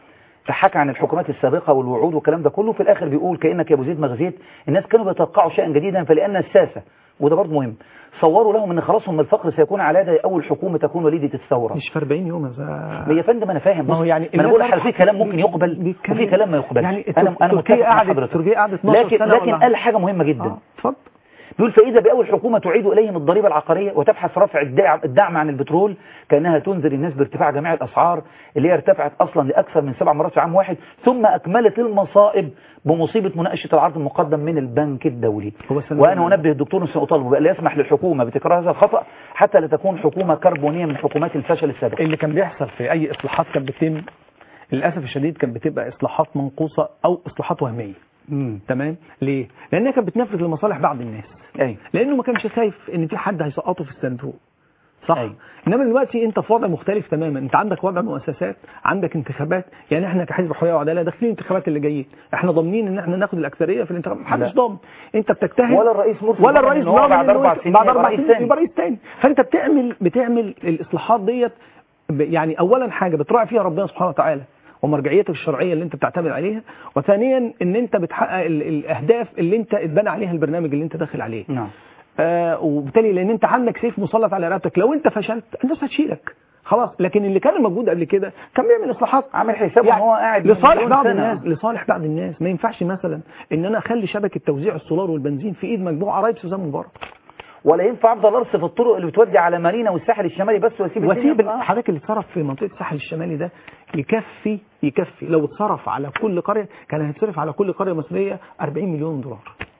حكى عن الحكومات السابقة والوعود والكلام ده كله في الآخر بيقول كأنك يا أبو زيد مغزيت الناس كانوا بيتوقعوا شيئا جديدا فلأن الساسة وده برضه مهم صوروا لهم ان خلاصهم من الفقر سيكون على يد اول حكومه تكون وليده الثوره مش في 40 يوم يا زا- ما يا فندم انا فاهم ما هو بص، يعني ما انا بقول الناس لك في كلام ممكن يقبل وفي كلام ما يقبلش يعني انا انا تركيا متفق مع قعدت- حضرتك. تركيا قعدت 12 لكن سنة لكن ولا- قال حاجه مهمه جدا آه، اتفضل بيقول فإذا بأول حكومة تعيد إليهم الضريبة العقارية وتبحث رفع الدعم, الدعم عن البترول كأنها تنذر الناس بارتفاع جميع الأسعار اللي هي ارتفعت أصلا لأكثر من سبع مرات في عام واحد ثم أكملت المصائب بمصيبة مناقشة العرض المقدم من البنك الدولي وأنا أنبه الدكتور نسي أطالبه بأن لا يسمح للحكومة بتكرار هذا الخطأ حتى لا تكون حكومة كربونية من حكومات الفشل السابقة اللي كان بيحصل في اي اصلاحات كانت بتتم للاسف الشديد كانت بتبقى اصلاحات منقوصه او اصلاحات وهميه تمام ليه لانها كانت بتنفذ لمصالح بعض الناس أي. لانه ما كانش خايف ان في حد هيسقطه في الصندوق صح أي. انما دلوقتي انت في وضع مختلف تماما انت عندك وضع مؤسسات عندك انتخابات يعني احنا كحزب حريه وعداله داخلين الانتخابات اللي جايين احنا ضامنين ان احنا ناخد الاكثريه في الانتخابات لا. محدش ضامن انت بتجتهد ولا الرئيس مرسي ولا ضامن الرئيس إن هو ضامن بعد إن هو أربع يت- سنين بعد يبقى اربع رئيس سنين تاني. يبقى رئيس تاني فانت بتعمل بتعمل الاصلاحات ديت ب- يعني اولا حاجه بتراعي فيها ربنا سبحانه وتعالى ومرجعيتك الشرعيه اللي انت بتعتمد عليها وثانيا ان انت بتحقق ال- الاهداف اللي انت اتبنى عليها البرنامج اللي انت داخل عليه نعم آه وبالتالي لان انت عندك سيف مسلط على رقبتك لو انت فشلت الناس هتشيلك خلاص لكن اللي كان موجود قبل كده كان بيعمل اصلاحات عامل حسابه ان هو قاعد لصالح مليون بعض سنة. الناس لصالح بعض الناس ما ينفعش مثلا ان انا اخلي شبكه توزيع السولار والبنزين في ايد مجموعه قرايب سوزان مبارك ولا ينفع افضل ارصف الطرق اللي بتودي على مارينا والساحل الشمالي بس واسيب واسيب الدنيا؟ آه. حضرتك اللي اتصرف في منطقه الساحل الشمالي ده يكفي يكفي لو اتصرف على كل قريه كان هيتصرف على كل قريه مصريه 40 مليون دولار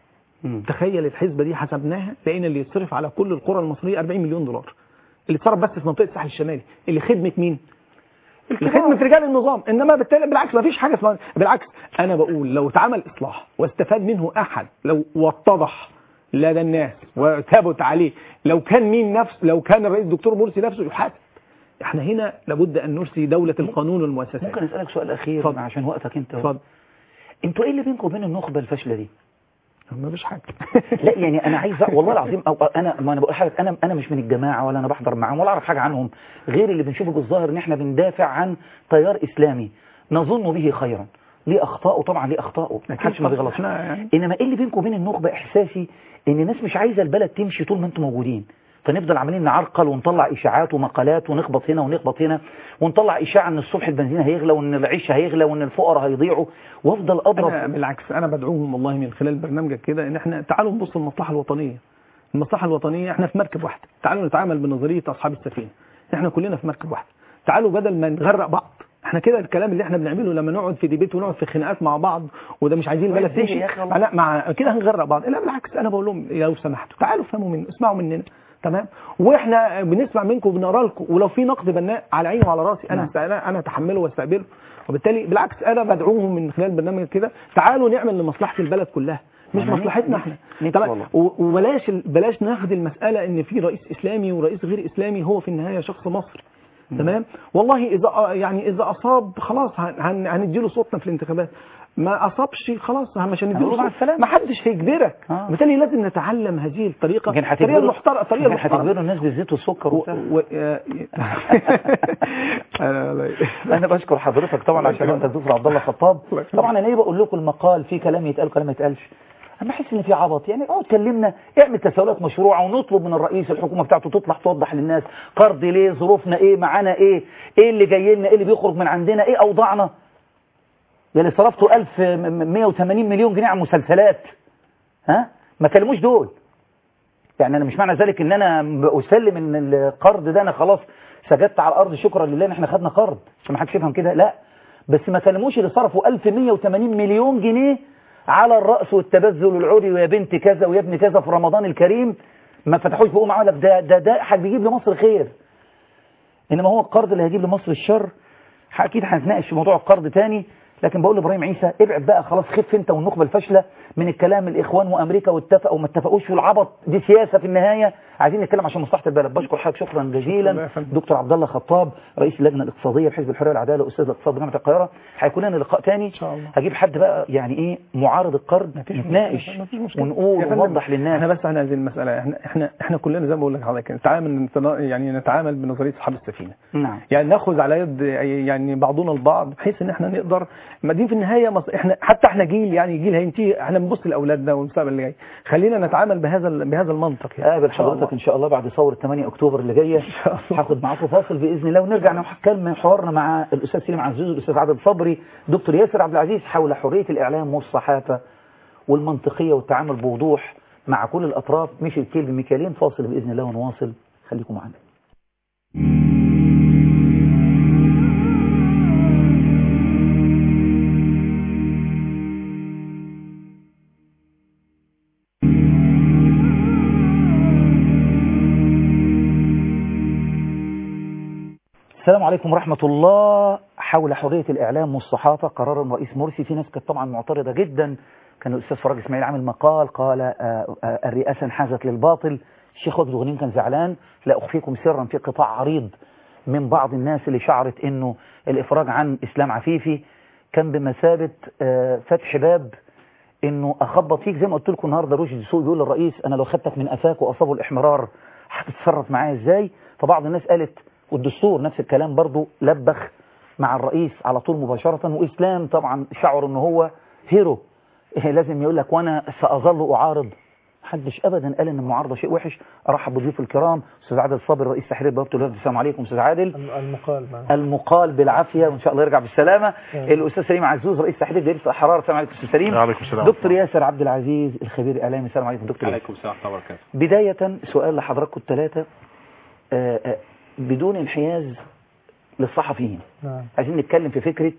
تخيل الحسبه دي حسبناها لقينا اللي يتصرف على كل القرى المصريه 40 مليون دولار اللي اتصرف بس في منطقه الساحل الشمالي اللي خدمه مين لخدمه رجال النظام انما بالتالي بالعكس ما فيش حاجه اسمها بالعكس انا بقول لو اتعمل اصلاح واستفاد منه احد لو واتضح لدى الناس وثبت عليه لو كان مين نفس لو كان الرئيس الدكتور مرسي نفسه يحاسب احنا هنا لابد ان نرسي دوله القانون والمؤسسات ممكن اسالك سؤال اخير اتفضل. عشان وقتك انت اتفضل انتوا ايه اللي بينكم وبين النخبه الفاشله دي ما فيش حاجه لا يعني انا عايز أ- والله العظيم أو انا ما انا بقول حاجه انا انا مش من الجماعه ولا انا بحضر معاهم ولا اعرف حاجه عنهم غير اللي بنشوفه بالظاهر ان احنا بندافع عن تيار اسلامي نظن به خيرا ليه اخطائه طبعا ليه اخطائه محدش ما بيغلطش احنا يعني انما ايه اللي بينكم وبين النخبه احساسي ان الناس مش عايزه البلد تمشي طول ما انتم موجودين فنفضل عمالين نعرقل ونطلع اشاعات ومقالات ونخبط هنا ونخبط هنا ونطلع اشاعه ان الصبح البنزين هيغلى وان العيش هيغلى وان الفقراء هيضيعوا وافضل انا اضرب بالعكس انا بدعوهم والله من خلال برنامجك كده ان احنا تعالوا نبص للمصلحه الوطنيه المصلحه الوطنيه احنا في مركب واحده تعالوا نتعامل بنظريه اصحاب السفينه احنا كلنا في مركب واحده تعالوا بدل ما نغرق بعض احنا كده الكلام اللي احنا بنعمله لما نقعد في ديبيت ونقعد في خناقات مع بعض وده مش عايزين البلد وإزاي تمشي يا أخي والله؟ لا مع كده هنغرق بعض لا بالعكس انا بقول لهم لو سمحتوا تعالوا افهموا من اسمعوا مننا تمام واحنا بنسمع منكم وبنقرا لكم ولو في نقد بناء على عيني وعلى راسي انا انا انا اتحمله واستقبله وبالتالي بالعكس انا بدعوهم من خلال برنامج كده تعالوا نعمل لمصلحه البلد كلها مش أنا مصلحتنا نفسي- احنا نفسي تمام؟ والله. و- وبلاش ال- بلاش ناخد المساله ان في رئيس اسلامي ورئيس غير اسلامي هو في النهايه شخص مصري تمام والله اذا يعني اذا اصاب خلاص هن- هن- هنديله صوتنا في الانتخابات ما اصابش خلاص مش هنديله هنقول مع صوت السلامة. ما حدش هيجبرك آه. بالتالي لازم نتعلم هذه الطريقه يمكن الطريقه هتجبروا المحترمه الطريقه يمكن المحترمه هتجبروا الناس بالزيت والسكر وبتاع و... آه، أنا- انا بشكر حضرتك طبعا عشان انت الدكتور عبد الله خطاب طبعا انا ليه بقول لكم المقال في كلام يتقال وكلام ما يتقالش انا بحس ان في عبط يعني اقعد كلمنا اعمل تساؤلات مشروعه ونطلب من الرئيس الحكومه بتاعته تطلع توضح للناس قرض ليه ظروفنا ايه معانا ايه ايه اللي جاي لنا ايه اللي بيخرج من عندنا ايه اوضاعنا يعني صرفتوا 1180 مليون جنيه على مسلسلات ها ما كلموش دول يعني انا مش معنى ذلك ان انا اسلم ان القرض ده انا خلاص سجدت على الارض شكرا لله ان احنا خدنا قرض عشان ما حدش يفهم كده لا بس ما كلموش اللي صرفوا 1180 مليون جنيه على الرأس والتبذل والعري ويا بنت كذا ويا ابن كذا في رمضان الكريم ما فتحوش بقوا معاه لك ده ده ده حد بيجيب لمصر خير انما هو القرض اللي هيجيب لمصر الشر اكيد هنتناقش في موضوع القرض تاني لكن بقول لابراهيم عيسى ابعد بقى خلاص خف انت والنخبه الفاشله من الكلام الاخوان وامريكا واتفقوا وما اتفقوش والعبط دي سياسه في النهايه عايزين نتكلم عشان مصلحه البلد بشكر حضرتك شكرا جزيلا دكتور عبد الله خطاب رئيس اللجنه الاقتصاديه بحزب الحريه والعداله واستاذ الاقتصاد بجامعه القاهره هيكون لنا لقاء تاني ان شاء الله هجيب حد بقى يعني ايه معارض القرن نتناقش مفيش مشكلة. ونقول يا فندم، ونوضح للناس احنا بس عن هذه المساله احنا احنا احنا كلنا زي ما بقول لك حضرتك نتعامل يعني نتعامل بنظريه اصحاب السفينه نعم يعني ناخذ على يد يعني بعضنا البعض بحيث ان احنا نقدر ما دي في النهايه مص... احنا حتى احنا جيل يعني جيل هينتهي احنا بنبص لاولادنا والمستقبل اللي جاي خلينا نتعامل بهذا ال- بهذا المنطق يعني قابل إن شاء الله. حضرتك ان شاء الله بعد ثوره 8 اكتوبر اللي جايه هاخد معاكم فاصل باذن الله ونرجع نكمل حوارنا مع الاستاذ سليم عزوز والاستاذ عادل صبري دكتور ياسر عبد العزيز حول حريه الاعلام والصحافه والمنطقيه والتعامل بوضوح مع كل الاطراف مش الكيل بمكيالين فاصل باذن الله ونواصل خليكم معنا السلام عليكم ورحمة الله حول حرية الإعلام والصحافة قرار رئيس مرسي في ناس كانت طبعا معترضة جدا كان الأستاذ فراج إسماعيل عامل مقال قال آه، آه، الرئاسة انحازت للباطل الشيخ وجد غنيم كان زعلان لا أخفيكم سرا في قطاع عريض من بعض الناس اللي شعرت إنه الإفراج عن إسلام عفيفي كان بمثابة آه، فتح باب إنه أخبط فيك زي ما قلت لكم النهارده رشدي دسوقي بيقول للرئيس أنا لو خدتك من قفاك وأصابه الإحمرار هتتصرف معايا إزاي فبعض الناس قالت والدستور نفس الكلام برضو لبخ مع الرئيس على طول مباشرة وإسلام طبعا شعر ان هو هيرو إيه لازم يقول لك وانا سأظل أعارض محدش ابدا قال ان المعارضه شيء وحش ارحب بضيوف الكرام استاذ عادل صابر رئيس تحرير بوابه الوفد السلام عليكم استاذ عادل المقال معنا. المقال بالعافيه وان شاء الله يرجع بالسلامه آه. الاستاذ سليم عزوز رئيس تحرير جريده الحراره السلام عليكم استاذ سليم وعليكم السلام. دكتور ياسر عبد العزيز الخبير الاعلامي السلام عليكم دكتور ياسر. عليكم السلام ورحمه الله وبركاته بداية سؤال لحضراتكم الثلاثة آه، آه، بدون انحياز للصحفيين نعم عايزين نتكلم في فكرة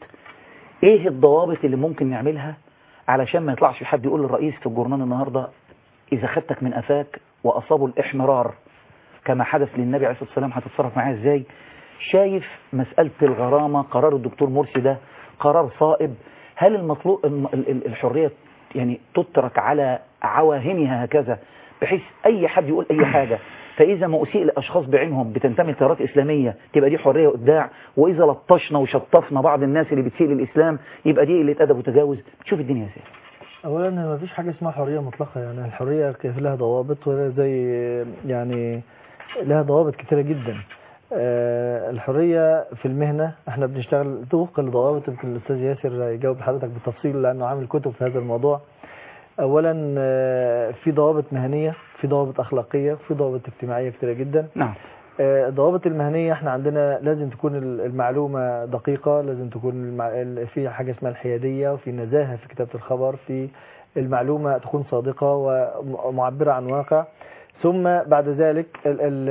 ايه الضوابط اللي ممكن نعملها علشان ما يطلعش حد يقول للرئيس في الجورنال النهاردة اذا خدتك من قفاك واصابه الاحمرار كما حدث للنبي عليه الصلاة والسلام هتتصرف معاه ازاي شايف مسألة الغرامة قرار الدكتور مرسي ده قرار صائب هل المطلوب الم- ال- ال- الحرية يعني تترك على عواهنها هكذا بحيث اي حد يقول اي حاجة فاذا ما اسيء لاشخاص بعينهم بتنتمي لتيارات اسلامية تبقى دي حرية وابداع واذا لطشنا وشطفنا بعض الناس اللي بتسيء للاسلام يبقى دي قله ادب وتجاوز تشوف الدنيا ازاي اولا ما فيش حاجه اسمها حريه مطلقه يعني الحريه كيف لها ضوابط ولا زي يعني لها ضوابط كتيره جدا آه، الحريه في المهنه احنا بنشتغل وفقا لضوابط يمكن الاستاذ ياسر يجاوب حضرتك بالتفصيل لانه عامل كتب في هذا الموضوع اولا آه، في ضوابط مهنيه في ضوابط اخلاقيه في ضوابط اجتماعيه كتيره جدا نعم آه، الضوابط المهنية احنا عندنا لازم تكون ال- المعلومة دقيقة لازم تكون المع... ال- في حاجة اسمها الحيادية وفي نزاهة في كتابة الخبر في المعلومة تكون صادقة ومعبرة عن واقع ثم بعد ذلك ال ال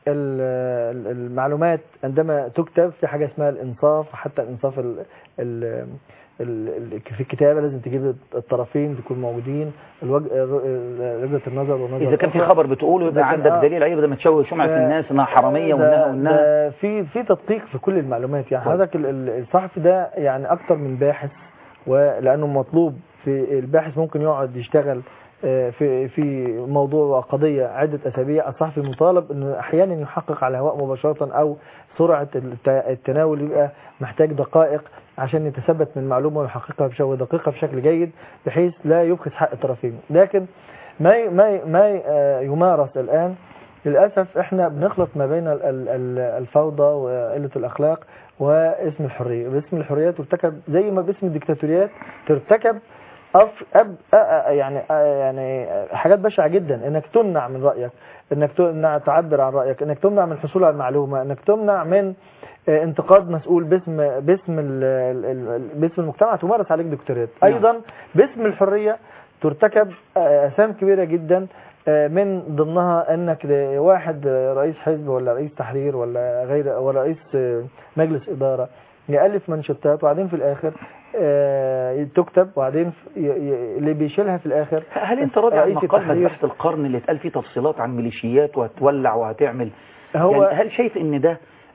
ال المعلومات عندما تكتب في حاجة اسمها الإنصاف حتى الإنصاف ال ال ال ال- في الكتابة لازم تجيب الطرفين تكون موجودين الوجه وجهة النظر والنظر اذا كان في الأخرى. خبر بتقوله إذا يبقى كان- عندك آه. دليل عليه بدل ما تشوه سمعه ده- الناس انها حراميه ده- وانها وانها ده في في تدقيق في كل المعلومات يعني طيب. حضرتك ال- ال- الصحفي ده يعني اكتر من باحث ولانه مطلوب في الباحث ممكن يقعد يشتغل آه، في في موضوع وقضيه عده اسابيع الصحفي مطالب انه احيانا يحقق على الهواء مباشره او سرعه الت- التناول يبقى محتاج دقائق عشان يتثبت من معلومه ويحققها بشكل دقيقه بشكل جيد بحيث لا يبخس حق الطرفين لكن ما ي- ما ي- ما ي- آه، يمارس الان للأسف احنا بنخلط ما بين ال- ال- ال- الفوضى وقلة الأخلاق واسم الحرية باسم الحرية ترتكب زي ما باسم الدكتاتوريات ترتكب أف أب أ- أ- يعني أ- يعني حاجات بشعة جدا انك تمنع من رأيك انك تمنع تعبر عن رأيك انك تمنع من الحصول على المعلومة انك تمنع من آه، انتقاد مسؤول باسم باسم ال- ال- ال- باسم المجتمع تمارس عليك دكتوريات نعم. ايضا باسم الحرية ترتكب آه، اسام كبيرة جدا آه، من ضمنها انك ل- واحد آه، رئيس حزب ولا رئيس تحرير ولا غير ولا رئيس آه، مجلس اداره يالف منشطات وبعدين في الاخر آه، تكتب وبعدين ف- ي- ي- اللي بيشيلها في الاخر هل انت راضي عن رئيس مقال التحرير. مذبحة القرن اللي اتقال فيه تفصيلات عن ميليشيات وهتولع وهتعمل هو- يعني هل شايف ان ده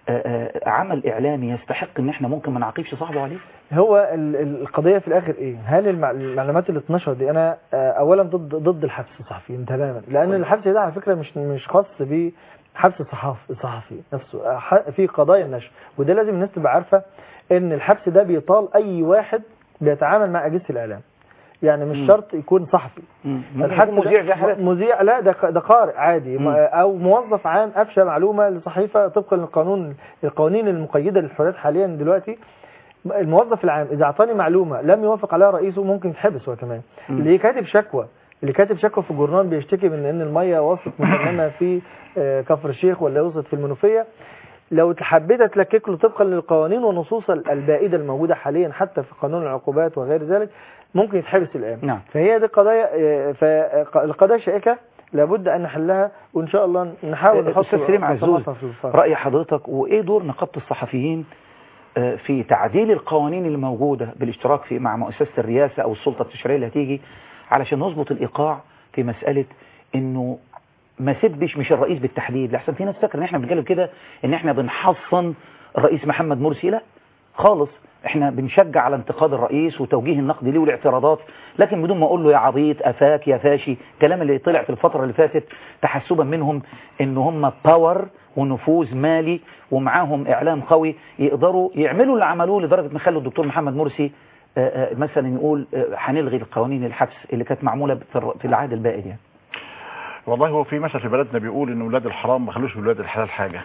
آه، آه، عمل اعلامي يستحق ان احنا ممكن ما نعاقبش صاحبه عليه هو ال- ال- القضيه في الاخر ايه هل المع- المعلومات اللي اتنشرت دي انا آه، اولا ضد ضد الحبس الصحفيين تماما لان الحبس ده على فكره مش مش خاص بحبس الصحافي الصحفي نفسه آه، ح- في قضايا النشر وده لازم الناس تبقى عارفه ان الحبس ده بيطال اي واحد بيتعامل مع اجهزه الاعلام يعني مش مم. شرط يكون صحفي ممكن الحبس يكون ده- مذيع زي حالتك. مذيع لا ده ق- ده قارئ عادي مم. او موظف عام افشى معلومه لصحيفه طبقا للقانون القوانين المقيده للحريات حاليا دلوقتي الموظف العام اذا اعطاني معلومه لم يوافق عليها رئيسه ممكن يتحبس هو كمان مم. اللي كاتب شكوى اللي كاتب شكوى في الجورنال بيشتكي من ان الميه وصلت مسممه في آه، كفر الشيخ ولا وصلت في المنوفيه لو حبيت تلكك له طبقا للقوانين والنصوص البائده الموجوده حاليا حتى في قانون العقوبات وغير ذلك ممكن يتحبس الان نعم. فهي دي قضايا آه، فالقضايا شائكه لابد ان نحلها وان شاء الله نحاول نحط استاذ سليم عزوز خطواتها في الفرق. راي حضرتك وايه دور نقابه الصحفيين آه، في تعديل القوانين اللي موجوده بالاشتراك في مع مؤسسه الرئاسه او السلطه التشريعيه اللي هتيجي علشان نظبط الايقاع في مساله انه ما سبش مش الرئيس بالتحديد لحسن في ناس فاكره ان احنا بنتكلم كده ان احنا بنحصن الرئيس محمد مرسي لا خالص احنا بنشجع على انتقاد الرئيس وتوجيه النقد ليه والاعتراضات لكن بدون ما اقول له يا عبيط افاك يا فاشي الكلام اللي طلع في الفتره اللي فاتت تحسبا منهم ان هم باور ونفوذ مالي ومعاهم اعلام قوي يقدروا يعملوا اللي عملوه لدرجه ما خلوا الدكتور محمد مرسي آه، آه، مثلا يقول آه، هنلغي القوانين الحبس اللي كانت معموله في الر- في العهد البائد يعني والله هو في مثل في بلدنا بيقول ان ولاد الحرام ما خلوش ولاد الحلال حاجه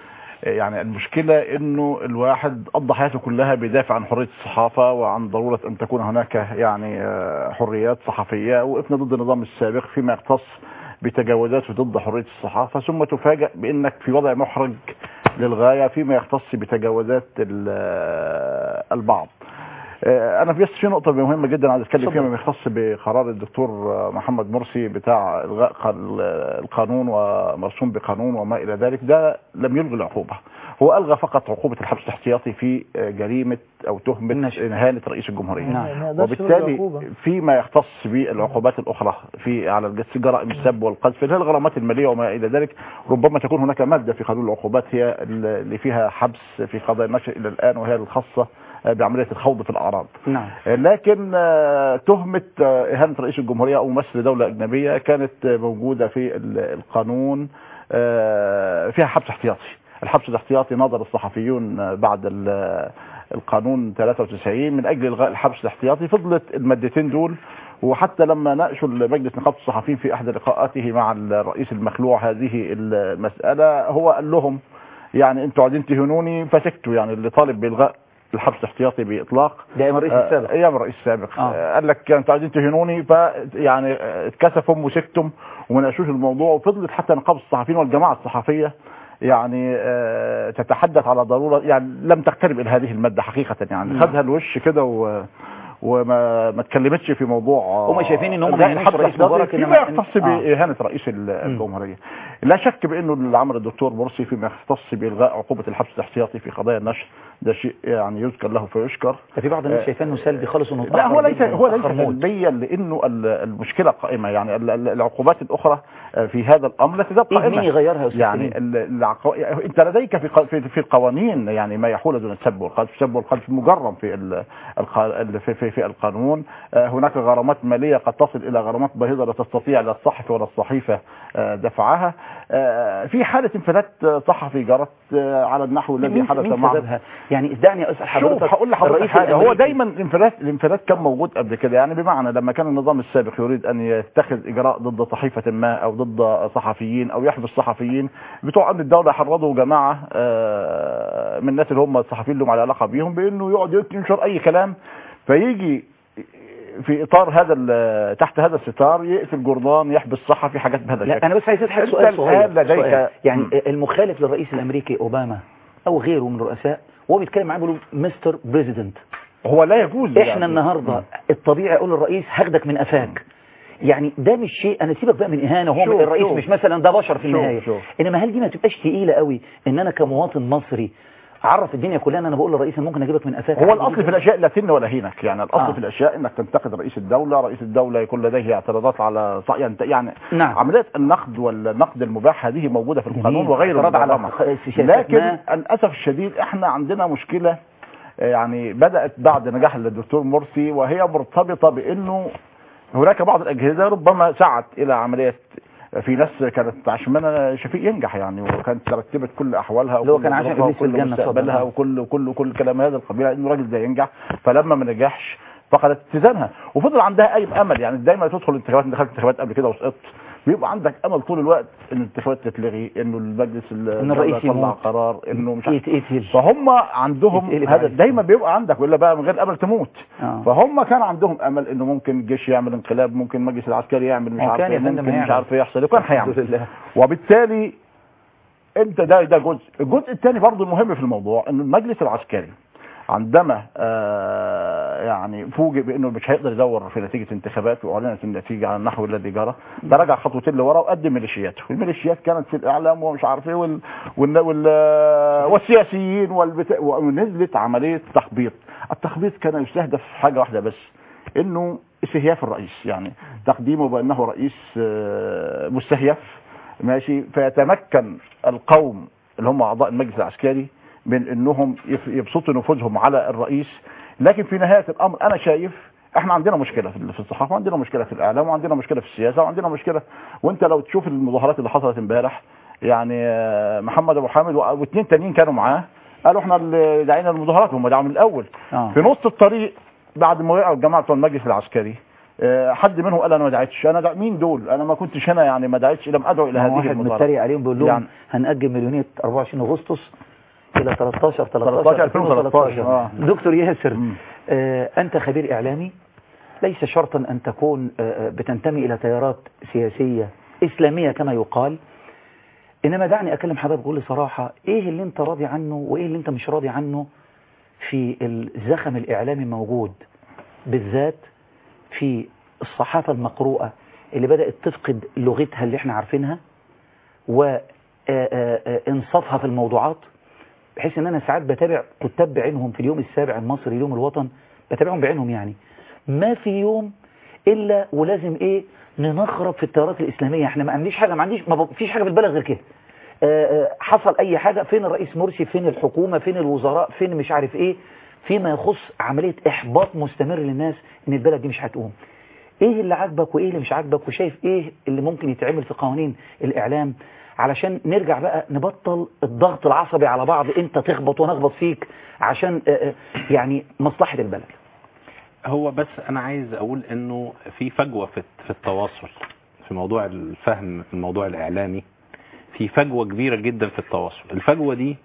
يعني المشكلة انه الواحد قضى حياته كلها بيدافع عن حرية الصحافة وعن ضرورة ان تكون هناك يعني آه، حريات صحفية وقفنا ضد النظام السابق فيما يختص بتجاوزات ضد حرية الصحافة ثم تفاجأ بانك في وضع محرج للغاية فيما يختص بتجاوزات ال- آه، البعض آه، انا بس في نقطه مهمه جدا عايز اتكلم فيها ما يختص بقرار الدكتور آه، محمد مرسي بتاع الغاء قال- القانون ومرسوم بقانون وما الى ذلك ده لم يلغي العقوبه هو الغى فقط عقوبه الحبس الاحتياطي في آه، جريمه او تهمه اهانه رئيس الجمهوريه نعم. ما يقدرش يلغي وبالتالي العقوبة. فيما يختص بالعقوبات الاخرى في على الجس- جرائم السب والقذف اللي هي الغرامات الماليه وما الى ذلك ربما تكون هناك ماده في قانون العقوبات هي اللي فيها حبس في قضايا النشر الى الان وهي الخاصه آه، بعمليه الخوض في الاعراض نعم لكن آه، تهمة آه، إهانة رئيس الجمهورية أو ممثل دولة أجنبية كانت آه، موجودة في ال- القانون آه، فيها حبس احتياطي الحبس الاحتياطي نظر الصحفيون آه، بعد ال- القانون 93 من أجل إلغاء الحبس الاحتياطي فضلت المادتين دول وحتى لما ناقشوا مجلس نقابة الصحفيين في إحدى لقاءاته مع الرئيس المخلوع هذه المسألة هو قال لهم يعني انتوا عايزين تهنوني فسكتوا يعني اللي طالب بإلغاء الحبس الاحتياطي بإطلاق ده ايام الرئيس آه، السابق ايام الرئيس السابق آه. آه. قال لك انتوا عايزين تهينوني ف يعني آه، اتكسفوا وسكتم وما ناقشوش الموضوع وفضلت حتى نقابه الصحفيين والجماعه الصحفيه يعني آه، تتحدث على ضروره يعني لم تقترب الى هذه الماده حقيقه يعني نعم. خدها الوش كده و وما ما اتكلمتش في موضوع آه، هم شايفين إن هم إلغاء هينوشوا الحبس رئيس الاحتياطي مبارك فيما إنما- يختص آه. باهانه رئيس ال- الجمهوريه لا شك بانه اللي عمل الدكتور مرسي فيما يختص بالغاء عقوبه الحبس الاحتياطي في قضايا النشر ده شيء يعني يذكر له فيشكر في بعض الناس آه، شايفاه انه سلبي خالص انه لا هو اتأخر ليس جداً هو ليس واتأخر موت. سلبيا لانه ال- المشكله قائمه يعني ال- ال- العقوبات الاخرى آه، في هذا الامر لا تزال إيه قائمه مين يغيرها يا أستاذ يعني سليم؟ ال- العقو... انت لديك في ق- في في القوانين يعني ما يحول دون السب والقذف السب والقذف مجرم في ال... الق... ال- في, في, في القانون آه، هناك غرامات ماليه قد تصل الى غرامات باهظه لا تستطيع لا الصحفي ولا الصحيفه آه، دفعها آه، في حاله انفلات آه، صحفي جرت آه، على النحو الذي مين حدث مين معه سببها يعني دعني اسال حضرتك شوف هقول لحضرتك الرئيس حاجه هو الأمريكي- دايما الانفلات الانفلات كان موجود قبل كده يعني بمعنى لما كان النظام السابق يريد ان يتخذ اجراء ضد صحيفه ما او ضد صحفيين او يحبس صحفيين بتوع امن الدوله حرضوا جماعه آه، من الناس اللي هم الصحفيين اللي هم على علاقه بيهم بانه يقعد ينشر اي كلام فيجي في اطار هذا ال- تحت هذا الستار يقفل جورنان يحبس صحفي حاجات بهذا الشكل لا انا بس عايز اسال أنت سؤال صغير الآن لديك سؤال. يعني مم. المخالف للرئيس الامريكي اوباما او غيره من الرؤساء وهو بيتكلم معاه بيقول له مستر بريزيدنت هو لا يجوز احنا يعني. النهارده الطبيعي اقول للرئيس هاخدك من قفاك يعني ده مش شيء انا سيبك بقى من اهانه هو شوف، الرئيس شوف. مش مثلا ده بشر في شوف، النهايه شوف. انما هل دي ما تبقاش تقيله قوي ان انا كمواطن مصري عرف الدنيا كلها ان انا بقول للرئيس إن ممكن اجيبك من قفاك هو عادي الاصل جداً. في الاشياء لا تن ولا هينك يعني الاصل آه. في الاشياء انك تنتقد رئيس الدوله رئيس الدوله يكون لديه اعتراضات على ص- يعني يعني نعم. عمليه النقد والنقد المباح هذه موجوده في القانون جميل. وغير اعتراض على المبرمة. سياسات لكن ما. للاسف الشديد احنا عندنا مشكله آه، يعني بدات بعد نجاح الدكتور مرسي وهي مرتبطه بانه هناك بعض الاجهزه ربما سعت الى عمليه في ناس كانت عشان شفيق ينجح يعني وكانت ترتبت كل احوالها اللي هو وكل كان عشان ظروفها إبليس في وكل الجنة، اتفضل. مستقبلها آه. وكل وكل وكل كلام هذا القبيل انه راجل ده ينجح فلما ما نجحش فقدت اتزانها وفضل عندها اي امل يعني دايما تدخل الانتخابات دخلت انتخابات قبل كده وسقطت بيبقى عندك امل طول الوقت ان الانتخابات تتلغي انه المجلس إن الرئيس يطلع يموت. قرار انه مش عارف يتقتل فهم عندهم يتقلب هذا عليه. دايما بيبقى عندك ولا بقى من غير امل تموت آه. فهم كان عندهم امل انه ممكن الجيش يعمل انقلاب ممكن المجلس العسكري يعمل مش هو عارف كان ايه يا فندم ممكن مش هيعمل. عارف ايه يحصل وكان الحمد هيعمل لله. وبالتالي انت ده ده جزء الجزء الثاني برضه المهم في الموضوع ان المجلس العسكري عندما آه يعني فوجئ بانه مش هيقدر يدور في نتيجه انتخابات واعلنت النتيجه على النحو الذي جرى ده رجع خطوتين لورا وقدم ميليشياته والميليشيات كانت في الاعلام ومش عارف ايه وال وال وال والسياسيين والبتا... ونزلت عمليه تخبيط التخبيط كان يستهدف حاجه واحده بس انه استهياف الرئيس يعني تقديمه بانه رئيس آه، مستهيف ماشي فيتمكن القوم اللي هم اعضاء المجلس العسكري من انهم يف- يبسطوا نفوذهم على الرئيس لكن في نهايه الامر انا شايف احنا عندنا مشكله في في الصحافه وعندنا مشكله في الاعلام وعندنا مشكله في السياسه وعندنا مشكله وانت لو تشوف المظاهرات اللي حصلت امبارح يعني آه، محمد ابو حامد و- واثنين تانيين كانوا معاه قالوا احنا اللي دعينا المظاهرات هم دعوا من الاول آه. في نص الطريق بعد ما وقعوا الجماعه بتوع المجلس العسكري آه، حد منهم قال انا ما دعيتش انا دع... مين دول انا ما كنتش هنا يعني ما دعيتش لم ادعو الى ما هو هذه واحد المظاهرات متريق عليهم بيقول لهم يعني هنأجل مليونية 24 أغسطس إلى 13 13 13 2013 آه. دكتور ياسر آه أنت خبير إعلامي ليس شرطا أن تكون آه، آه، بتنتمي إلى تيارات سياسية إسلامية كما يقال إنما دعني أكلم حضرتك بكل صراحة إيه اللي أنت راضي عنه وإيه اللي أنت مش راضي عنه في الزخم الإعلامي موجود بالذات في الصحافة المقروءة اللي بدأت تفقد لغتها اللي احنا عارفينها وانصافها في الموضوعات بحيث ان انا ساعات بتابع كتاب بعينهم في اليوم السابع المصري يوم الوطن بتابعهم بعينهم يعني ما في يوم الا ولازم ايه ننخرب في التيارات الاسلاميه احنا ما عنديش حاجه ما عنديش ما فيش حاجه في البلد غير كده آه، آه، حصل اي حاجه فين الرئيس مرسي فين الحكومه فين الوزراء فين مش عارف ايه فيما يخص عمليه احباط مستمر للناس ان البلد دي مش هتقوم ايه اللي عاجبك وايه اللي مش عاجبك وشايف ايه اللي ممكن يتعمل في قوانين الاعلام علشان نرجع بقى نبطل الضغط العصبي على بعض انت تخبط وانا اخبط فيك عشان آه، آه، يعني مصلحة البلد هو بس انا عايز اقول انه في فجوه في في التواصل في موضوع الفهم الموضوع الاعلامي في فجوه كبيره جدا في التواصل الفجوه دي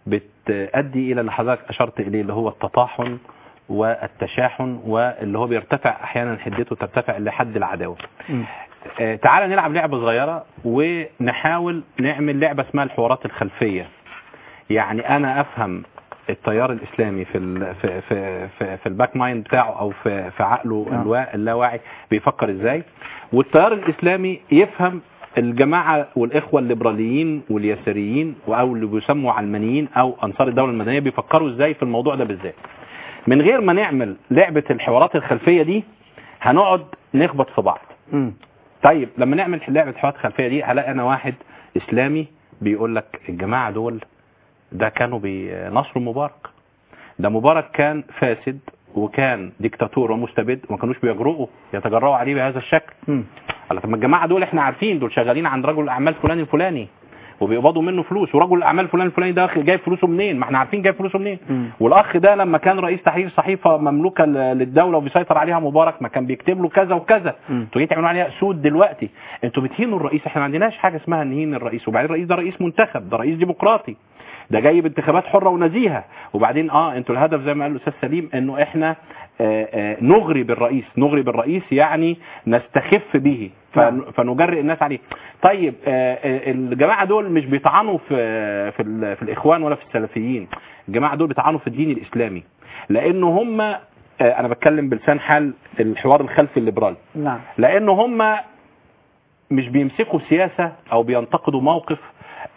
بتؤدي الى اللي حضرتك اشرت اليه اللي هو التطاحن والتشاحن واللي هو بيرتفع احيانا حدته ترتفع لحد العداوه آه، تعالى نلعب لعبة صغيرة ونحاول نعمل لعبة اسمها الحوارات الخلفية يعني انا افهم التيار الاسلامي في ال في في في, في الباك مايند بتاعه او في في عقله آه. الوا- اللاواعي بيفكر ازاي والتيار الاسلامي يفهم الجماعة والإخوة الليبراليين واليساريين أو اللي بيسموا علمانيين أو أنصار الدولة المدنية بيفكروا إزاي في الموضوع ده بالذات من غير ما نعمل لعبة الحوارات الخلفية دي هنقعد نخبط في بعض طيب لما نعمل لعبه حوارات خلفيه دي هلاقي انا واحد اسلامي بيقول لك الجماعه دول ده كانوا بينصروا مبارك ده مبارك كان فاسد وكان ديكتاتور ومستبد وما كانوش بيجرؤوا يتجرؤوا عليه بهذا الشكل قال طب ما الجماعه دول احنا عارفين دول شغالين عند رجل الاعمال فلان الفلاني وبيقبضوا منه فلوس ورجل الاعمال فلان الفلاني ده جايب فلوسه منين ما احنا عارفين جايب فلوسه منين والاخ ده لما كان رئيس تحرير صحيفه مملوكه ل- للدوله وبيسيطر عليها مبارك ما كان بيكتب له كذا وكذا انتوا جايين تعملوا عليها سود دلوقتي انتوا بتهينوا الرئيس احنا ما عندناش حاجه اسمها نهين الرئيس وبعدين الرئيس ده رئيس منتخب ده رئيس ديمقراطي ده جاي بانتخابات حره ونزيهه وبعدين اه انتوا الهدف زي ما قال الاستاذ سليم انه احنا آه آه نغري بالرئيس نغري بالرئيس يعني نستخف به فن- فنجرئ الناس عليه طيب آه آه، الجماعه دول مش بيطعنوا في في, ال- في الاخوان ولا في السلفيين الجماعه دول بيطعنوا في الدين الاسلامي لان هم آه، انا بتكلم بلسان حال الحوار الخلفي الليبرالي نعم لان هم مش بيمسكوا سياسة او بينتقدوا موقف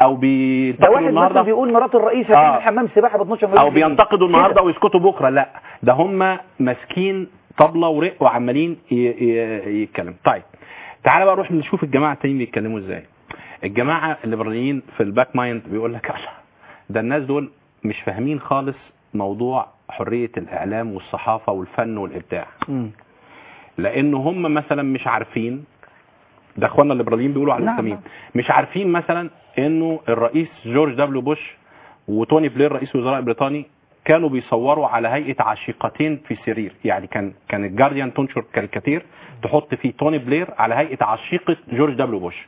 او ده بينتقدوا واحد مثلا النهارده بيقول مرات الرئيس آه. هتعمل حمام سباحه ب 12 مليون او جنيه. بينتقدوا كده. النهارده ويسكتوا بكره لا ده هم ماسكين طبله ورق وعمالين ي- ي- يتكلموا طيب تعالى بقى نروح نشوف الجماعه التانيين بيتكلموا ازاي الجماعه الليبراليين في الباك مايند بيقول لك الله ده الناس دول مش فاهمين خالص موضوع حريه الاعلام والصحافه والفن والابداع مم. لان هم مثلا مش عارفين ده اخواننا الليبراليين بيقولوا على نعم، الاسلاميين مش عارفين مثلا انه الرئيس جورج دبليو بوش وتوني بلير رئيس وزراء بريطاني كانوا بيصوروا على هيئه عشيقتين في سرير يعني كان كان الجارديان تنشر كاريكاتير تحط فيه توني بلير على هيئه عشيقه جورج دبليو بوش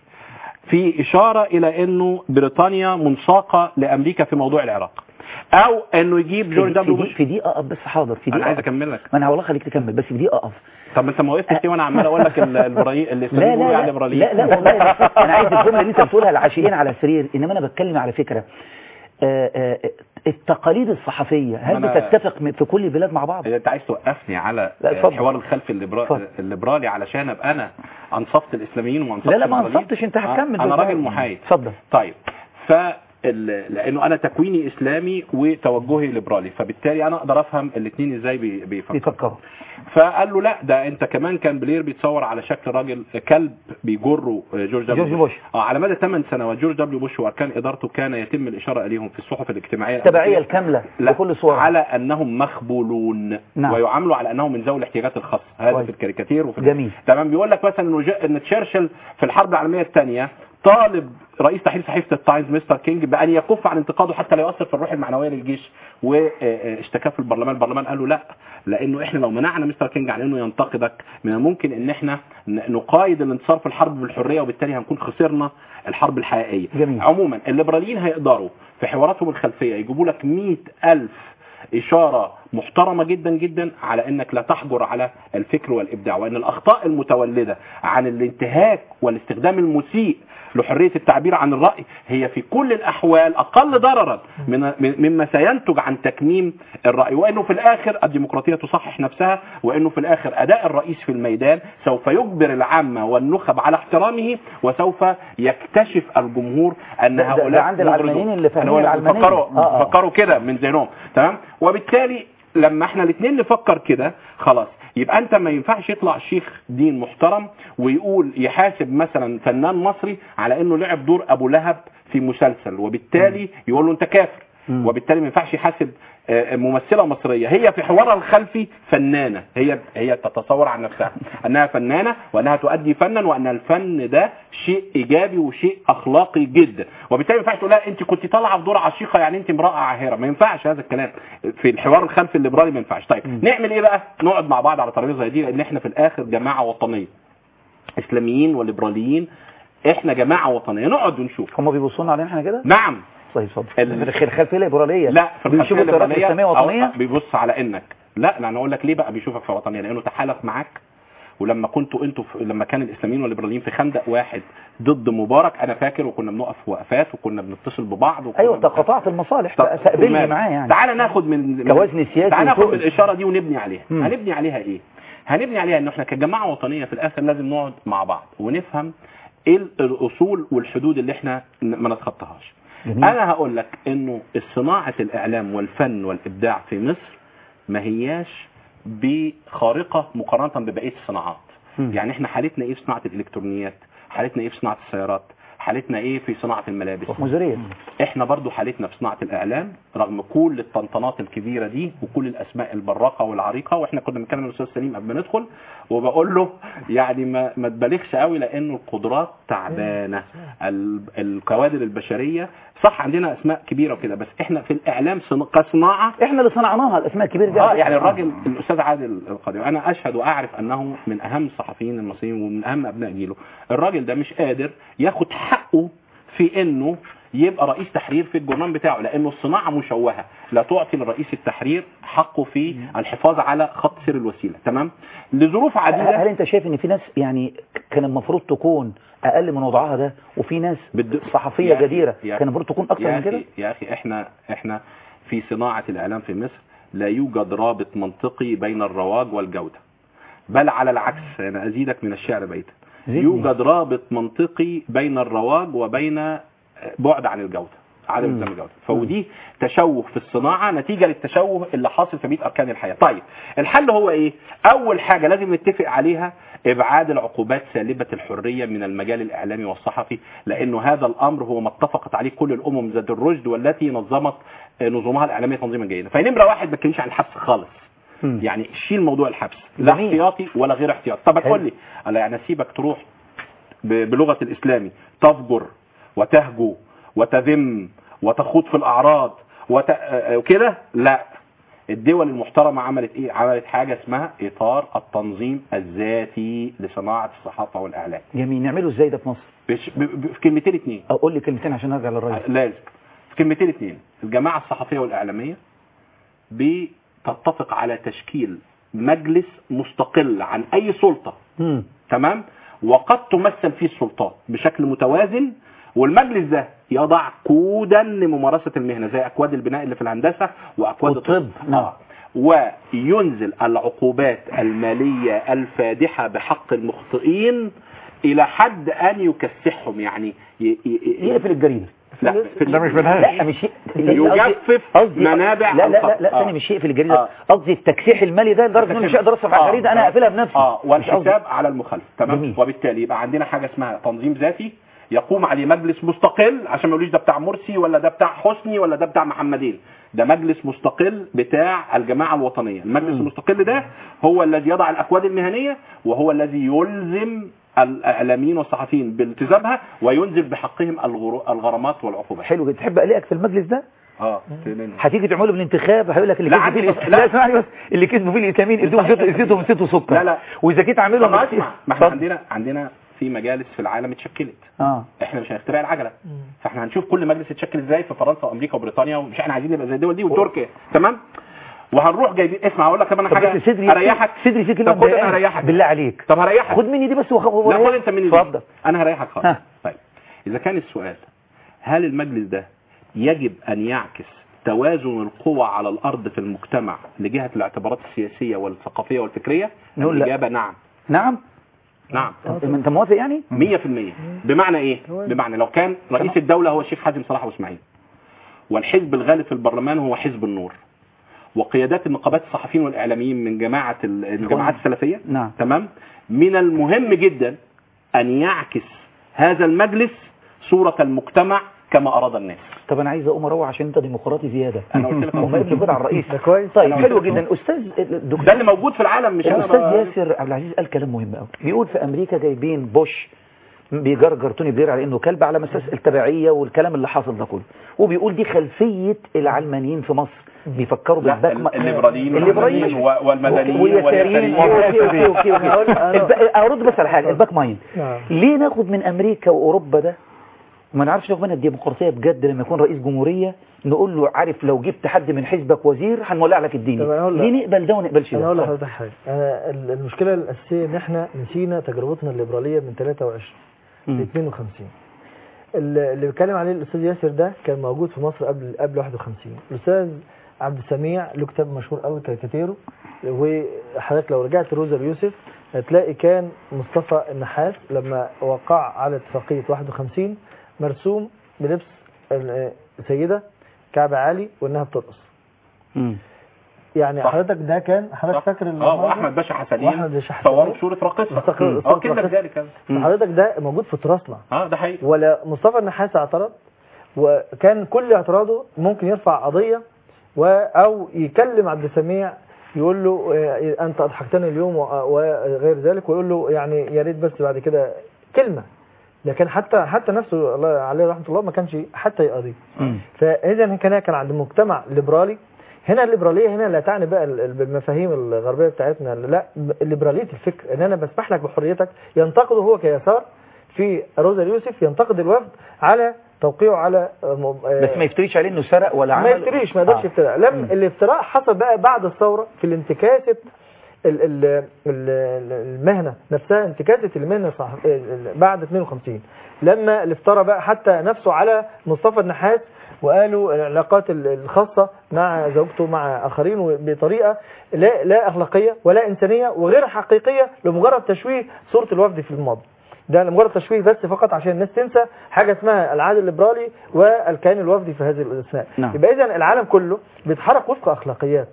في اشاره الى انه بريطانيا منساقه لامريكا في موضوع العراق او انه يجيب جورج في دبليو دي بوش في دقيقه اقف بس حاضر في انا دقيقه عايز أقف. اكمل لك ما انا والله خليك تكمل بس في دقيقه اقف طب انت ما وقفتش ليه وانا عمال اقول لك ال- الليبراليين لا الاسلاميين بيقولوا لا على لا الليبراليين لا لا والله انا عايز الجمله اللي انت بتقولها العاشقين على سرير انما انا بتكلم على فكره آه، آه، التقاليد الصحفيه هل أنا- بتتفق م- في كل البلاد مع بعض؟ انت عايز توقفني على لا، اتفضل. الحوار الخلفي الليبرا- اتفضل. الليبرالي علشان ابقى انا انصفت الاسلاميين وانصفت لا لا ما الليبراليين؟ انصفتش انت هتكمل انا بس. راجل محايد اتفضل طيب ف ال- لانه انا تكويني اسلامي وتوجهي ليبرالي فبالتالي انا اقدر افهم الاثنين ازاي بي- بيفكروا بيفكروا فقال له لا ده انت كمان كان بلير بيتصور على شكل راجل كلب بيجره جورج دبليو جورج بوش. اه على مدى 8 سنوات جورج دبليو بوش واركان ادارته كان يتم الاشاره اليهم في الصحف الاجتماعيه التبعيه الأمريكية الكامله لا بكل صورها على انهم مخبولون نعم. ويعاملوا على انهم من ذوي الاحتياجات الخاصه هذا كويس. في الكاريكاتير وفي جميل. تمام بيقول لك مثلا انه ج- ان تشرشل في الحرب العالميه الثانيه طالب رئيس تحرير صحيفه التايمز مستر كينج بان يكف عن انتقاده حتى لا يؤثر في الروح المعنويه للجيش واشتكاه في البرلمان البرلمان قال له لا لانه احنا لو منعنا مستر كينج عن انه ينتقدك من الممكن ان احنا ن- نقايد الانتصار في الحرب بالحريه وبالتالي هنكون خسرنا الحرب الحقيقيه جميل. عموما الليبراليين هيقدروا في حواراتهم الخلفيه يجيبوا لك 100000 إشارة محترمة جدا جدا على أنك لا تحجر على الفكر والإبداع وأن الأخطاء المتولدة عن الانتهاك والاستخدام المسيء لحرية التعبير عن الرأي هي في كل الأحوال أقل ضررا من من- مما سينتج عن تكميم الرأي وأنه في الآخر الديمقراطية تصحح نفسها وأنه في الآخر أداء الرئيس في الميدان سوف يجبر العامة والنخب على احترامه وسوف يكتشف الجمهور أن ده- ده- ده هؤلاء عند العلمانيين مغرضون. اللي فاهمين أنا بقول لك العلمانية. بيفكروا آه، آه. بيفكروا كده من ذهنهم تمام وبالتالي لما احنا الاثنين نفكر كده خلاص يبقى انت ما ينفعش يطلع شيخ دين محترم ويقول يحاسب مثلا فنان مصري على انه لعب دور ابو لهب في مسلسل وبالتالي يقول له انت كافر وبالتالي ما ينفعش يحاسب آه، ممثله مصريه هي في حوارها الخلفي فنانه هي هي تتصور عن نفسها انها فنانه وانها تؤدي فنا وان الفن ده شيء ايجابي وشيء اخلاقي جدا وبالتالي ما ينفعش تقول لها انت كنت طالعه في دور عشيقه يعني انت امراه عاهره ما ينفعش هذا الكلام في الحوار الخلفي الليبرالي ما ينفعش طيب نعمل ايه بقى نقعد مع بعض على ترابيزه زي دي لان احنا في الاخر جماعه وطنيه اسلاميين وليبراليين احنا جماعه وطنيه نقعد ونشوف هم بيبصوا لنا علينا احنا كده؟ نعم طيب اتفضل في الخلفيه الليبراليه لا في الخلفيه بيشوفوا التيارات الليبراليه الاسلاميه وطنيه أو بيبص على انك لا لا انا اقول لك ليه بقى بيشوفك في وطنيه لانه تحالف معاك ولما كنتوا انتوا في لما كان الاسلاميين والليبراليين في خندق واحد ضد مبارك انا فاكر وكنا بنقف وقفات وكنا بنتصل ببعض وكنا ايوه تقاطعت المصالح طب تقبلني تمام. معاه يعني تعالى ناخد من من- كوزن سياسي تعالى ناخد وتقل. من الاشاره دي ونبني عليها مم. هنبني عليها ايه هنبني عليها ان احنا كجماعه وطنيه في الاخر لازم نقعد مع بعض ونفهم ايه الاصول والحدود اللي احنا ن- ما نتخطاهاش جميل. انا هقول لك انه صناعه الاعلام والفن والابداع في مصر ما هياش بخارقه مقارنه ببقيه الصناعات مم. يعني احنا حالتنا ايه في صناعه الالكترونيات حالتنا ايه في صناعه السيارات حالتنا ايه في صناعه الملابس مزريه احنا برضو حالتنا في صناعه الاعلام رغم كل الطنطنات الكبيره دي وكل الاسماء البراقه والعريقه واحنا كنا بنتكلم الاستاذ سليم قبل ما ندخل وبقول له يعني ما ما تبالغش قوي لانه القدرات تعبانه ال- الكوادر البشريه صح عندنا اسماء كبيره وكده بس احنا في الاعلام صنا- كصناعه احنا اللي صنعناها الاسماء الكبيره دي اه يعني الراجل الاستاذ عادل القادم انا اشهد واعرف انه من اهم الصحفيين المصريين ومن اهم ابناء جيله الراجل ده مش قادر ياخد حقه في انه يبقى رئيس تحرير في الجورنال بتاعه لانه الصناعه مشوهه لا تعطي لرئيس التحرير حقه في الحفاظ على خط سير الوسيله تمام لظروف هل عديده هل انت شايف ان في ناس يعني كان المفروض تكون اقل من وضعها ده وفي ناس صحفيه يا أخي- جديره يا كان أخي- المفروض تكون اكتر يا من كده أخي يا اخي احنا احنا في صناعه الاعلام في مصر لا يوجد رابط منطقي بين الرواج والجوده بل على العكس انا ازيدك من الشعر بيتا زدني. يوجد رابط منطقي بين الرواج وبين بعد عن الجوده عدم مم. التزام الجوده فودي تشوه في الصناعه نتيجه للتشوه اللي حاصل في بيئه اركان الحياه طيب الحل هو ايه اول حاجه لازم نتفق عليها ابعاد العقوبات سالبه الحريه من المجال الاعلامي والصحفي لانه هذا الامر هو ما اتفقت عليه كل الامم ذات الرشد والتي نظمت آه، نظامها الاعلاميه تنظيما جيدا فنمره واحد ما تكلمش عن الحبس خالص يعني شيل موضوع الحبس لا جميل. احتياطي ولا غير احتياطي طب حلو. تقول لي انا يعني اسيبك تروح ب- بلغه الاسلامي تفجر وتهجو وتذم وتخوض في الاعراض وت... آه، وكده لا الدول المحترمه عملت ايه عملت حاجه اسمها اطار التنظيم الذاتي لصناعه الصحافه والاعلام جميل نعمله ازاي ده في مصر بش... ب... ب... في كلمتين اتنين اقول لي كلمتين عشان ارجع للرئيس لازم في كلمتين اتنين الجماعه الصحفيه والاعلاميه بتتفق على تشكيل مجلس مستقل عن اي سلطه مم. تمام وقد تمثل فيه السلطات بشكل متوازن والمجلس ده يضع كودا لممارسه المهنه زي اكواد البناء اللي في الهندسه واكواد والطب، نعم. آه. وينزل العقوبات الماليه الفادحه بحق المخطئين الى حد ان يكسحهم يعني ي... ي... يقفل الجريده لا في ده مش منهاج. لا مش يجفف قصدي- منابع لا لا لا, الخط. لا آه. ثاني مش يقفل الجريده آه. قصدي التكسيح المالي ده لدرجه انه مش هقدر اصرف على آه. الجريده انا هقفلها بنفسي اه مش قصدي. والحساب على المخالف تمام جميل. وبالتالي يبقى عندنا حاجه اسمها تنظيم ذاتي يقوم عليه مجلس مستقل عشان ما يقولوش ده بتاع مرسي ولا ده بتاع حسني ولا ده بتاع محمدين ده مجلس مستقل بتاع الجماعه الوطنيه المجلس المستقل ده هو الذي يضع الاكواد المهنيه وهو الذي يلزم الاعلاميين والصحفيين بالتزامها وينزل بحقهم الغر- الغرامات والعقوبات حلو جدا تحب اقلقك في المجلس ده اه هتيجي تعملوا بالانتخاب هيقول لك اللي لا، كسبوا فيه عندي- الإس- لا. لا اسمعني بس اللي كسبوا فيه الاسلاميين ادوهم زيت اديتهم زيت وسكر لا لا واذا جيت اعملهم طب اسمع ما احنا اتفضل. عندنا عندنا في مجالس في العالم اتشكلت اه احنا مش هنخترع العجله فاحنا هنشوف كل مجلس اتشكل ازاي في فرنسا وامريكا وبريطانيا ومش احنا عايزين نبقى زي الدول دي وتركيا تمام وهنروح جايبين اسمع اقول لك كمان طب حاجه بس صدري اريحك صدري في كلمه طب خد انا مضايقاني. هريحك بالله عليك طب هريحك خد مني دي بس وخ... لا خد انت مني دي. اتفضل انا هريحك خالص ها. طيب اذا كان السؤال هل المجلس ده يجب ان يعكس توازن القوى على الارض في المجتمع لجهه الاعتبارات السياسيه والثقافيه والفكريه نقول لا. الاجابه نعم نعم نعم طب انت موافق يعني 100% بمعنى ايه بمعنى لو كان رئيس الدولة هو الشيخ حازم صلاح واسماعيل والحزب الغالب في البرلمان هو حزب النور وقيادات النقابات الصحفيين والاعلاميين من جماعه ال- الجماعات السلفيه نعم تمام من المهم جدا ان يعكس هذا المجلس صوره المجتمع كما اراد الناس طب انا عايز اقوم اروح عشان انت ديمقراطي زياده انا قلت لك هم ابني على الرئيس ده كويس طيب أنا حلو قلت لك جدا استاذ الدكتور ده اللي موجود في العالم مش انا الاستاذ بقى- ياسر عبد العزيز قال كلام مهم قوي بيقول في امريكا جايبين بوش بيجرجر توني بلير على انه كلب على مساس التبعيه والكلام اللي حاصل ده كله وبيقول دي خلفيه العلمانيين في مصر بيفكروا لا بالباك الليبراليين الليبراليين و- والمدنيين واليساريين اوكي اوكي اوكي أنا- الب- ارد بس على حاجه الباك مايند نعم. ليه ناخد من امريكا واوروبا ده وما نعرفش ناخد منها الديمقراطيه بجد لما يكون رئيس جمهوريه نقول له عارف لو جبت حد من حزبك وزير هنولع لك طب الدنيا أنا أقول لك- ليه نقبل ده وما نقبلش انا اقول ده لحضرتك حاجه انا ال- المشكله الاساسيه ان احنا نسينا تجربتنا الليبراليه من 23 ل 52 اللي اللي بيتكلم عليه الاستاذ ياسر ده كان موجود في مصر قبل قبل 51 الاستاذ عبد السميع له كتاب مشهور قوي كاريكاتيرو وحضرتك لو رجعت روزر يوسف هتلاقي كان مصطفى النحاس لما وقع على اتفاقيه 51 مرسوم بلبس ال- سيده كعب عالي وانها بترقص يعني صح. حضرتك ده كان حضرتك صح. فاكر اه الموضوع ده؟ واحمد باشا حسنين واحمد باشا حسنين صوروا صوره راقصه مستقر- اه صورة كده راقصة. ذلك حضرتك ده موجود في تراثنا اه ده حقيقي ولا مصطفى النحاس اعترض وكان كل اعتراضه ممكن يرفع قضيه و او يكلم عبد السميع يقول له آه، انت اضحكتني اليوم و- وغير ذلك ويقول له يعني يا ريت بس بعد كده كلمه لكن حتى حتى نفسه الله عليه رحمه الله ما كانش حتى يقضي فاذا كان كان عند مجتمع ليبرالي هنا الليبراليه هنا لا تعني بقى ال- ال- بالمفاهيم الغربيه بتاعتنا لا الليبراليه الفكر ان انا بسمح لك بحريتك ينتقده هو كيسار في روزا يوسف ينتقد الوفد على توقيعه على آه، م- آه، بس ما يفتريش عليه انه سرق ولا عمل ما يفتريش ما يقدرش آه. يفترى لم الافتراء حصل بقى بعد الثوره في الانتكاسه ال- ال- ال- المهنه نفسها انتكاسه المهنه صح ال- بعد 52 لما اللي افترى بقى حتى نفسه على مصطفى النحاس وقالوا العلاقات ال- الخاصه مع زوجته مع اخرين بطريقه لا لا اخلاقيه ولا انسانيه وغير حقيقيه لمجرد تشويه صوره الوفد في الماضي ده مجرد تشويه بس فقط عشان الناس تنسى حاجه اسمها العهد الليبرالي والكيان الوفدي في هذه الاثناء نعم. يبقى اذا العالم كله بيتحرك وفق اخلاقيات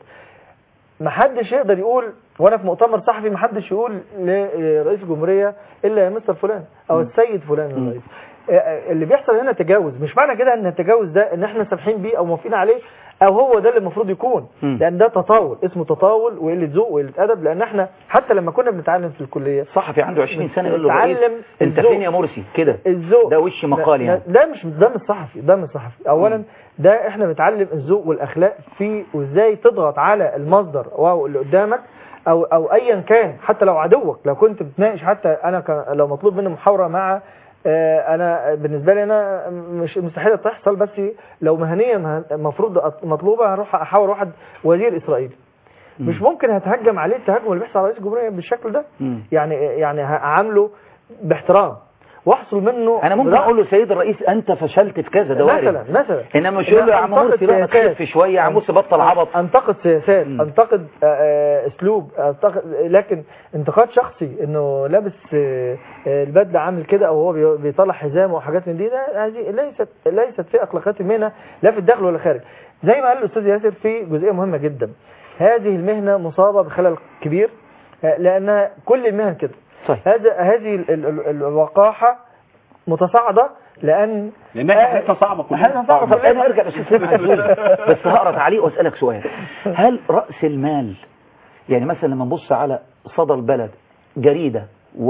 ما حدش يقدر يقول وانا في مؤتمر صحفي ما حدش يقول لرئيس الجمهوريه الا يا مستر فلان او السيد فلان الرئيس آه، اللي بيحصل هنا تجاوز مش معنى كده ان التجاوز ده ان احنا سامحين بيه او موافقين عليه او هو ده اللي المفروض يكون مم. لان ده تطاول اسمه تطاول وقله ذوق وقله ادب لان احنا حتى لما كنا بنتعلم في الكليه صحفي عنده 20 سنه يقول له الرئيس بنتعلم انت الذوق. فين يا مرسي كده الذوق ده وش مقال ده- يعني ده مش ده مش صحفي ده مش صحفي اولا ده احنا بنتعلم الذوق والاخلاق في وازاي تضغط على المصدر او اللي قدامك او او ايا كان حتى لو عدوك لو كنت بتناقش حتى انا ك- لو مطلوب مني محاوره مع آه، انا بالنسبه لي انا مش مستحيل تحصل بس لو مهنيا المفروض مطلوبه هروح احاور واحد وزير اسرائيلي مش ممكن هتهجم عليه التهجم اللي بيحصل على رئيس الجمهوريه بالشكل ده يعني يعني هعامله باحترام واحصل منه انا ممكن برأي. اقول له سيد الرئيس انت فشلت في كذا ده وارد مثلا مثلا انما مش يقول له يا عم مرسي بقى ما تخف شويه يا عم مرسي بطل عبط انتقد سياسات انتقد آه، آه، اسلوب انتقد لكن انتقاد شخصي انه لابس آه، آه، البدله عامل كده او هو بي- بيطلع حزام وحاجات من دي ده هذه ليست ليست في اخلاقيات المهنه لا في الداخل ولا الخارج زي ما قال الاستاذ ياسر في جزئيه مهمه جدا هذه المهنه مصابه بخلل كبير آه، لانها كل المهن كده طيب. هذا هذه ال- ال- ال- الوقاحه متصاعده لان لان احنا حالتنا صعبه كلنا حالتنا صعبه طب انا ارجع بس اسمع بس هقرا تعليق واسالك سؤال هل راس المال يعني مثلا لما نبص على صدى البلد جريده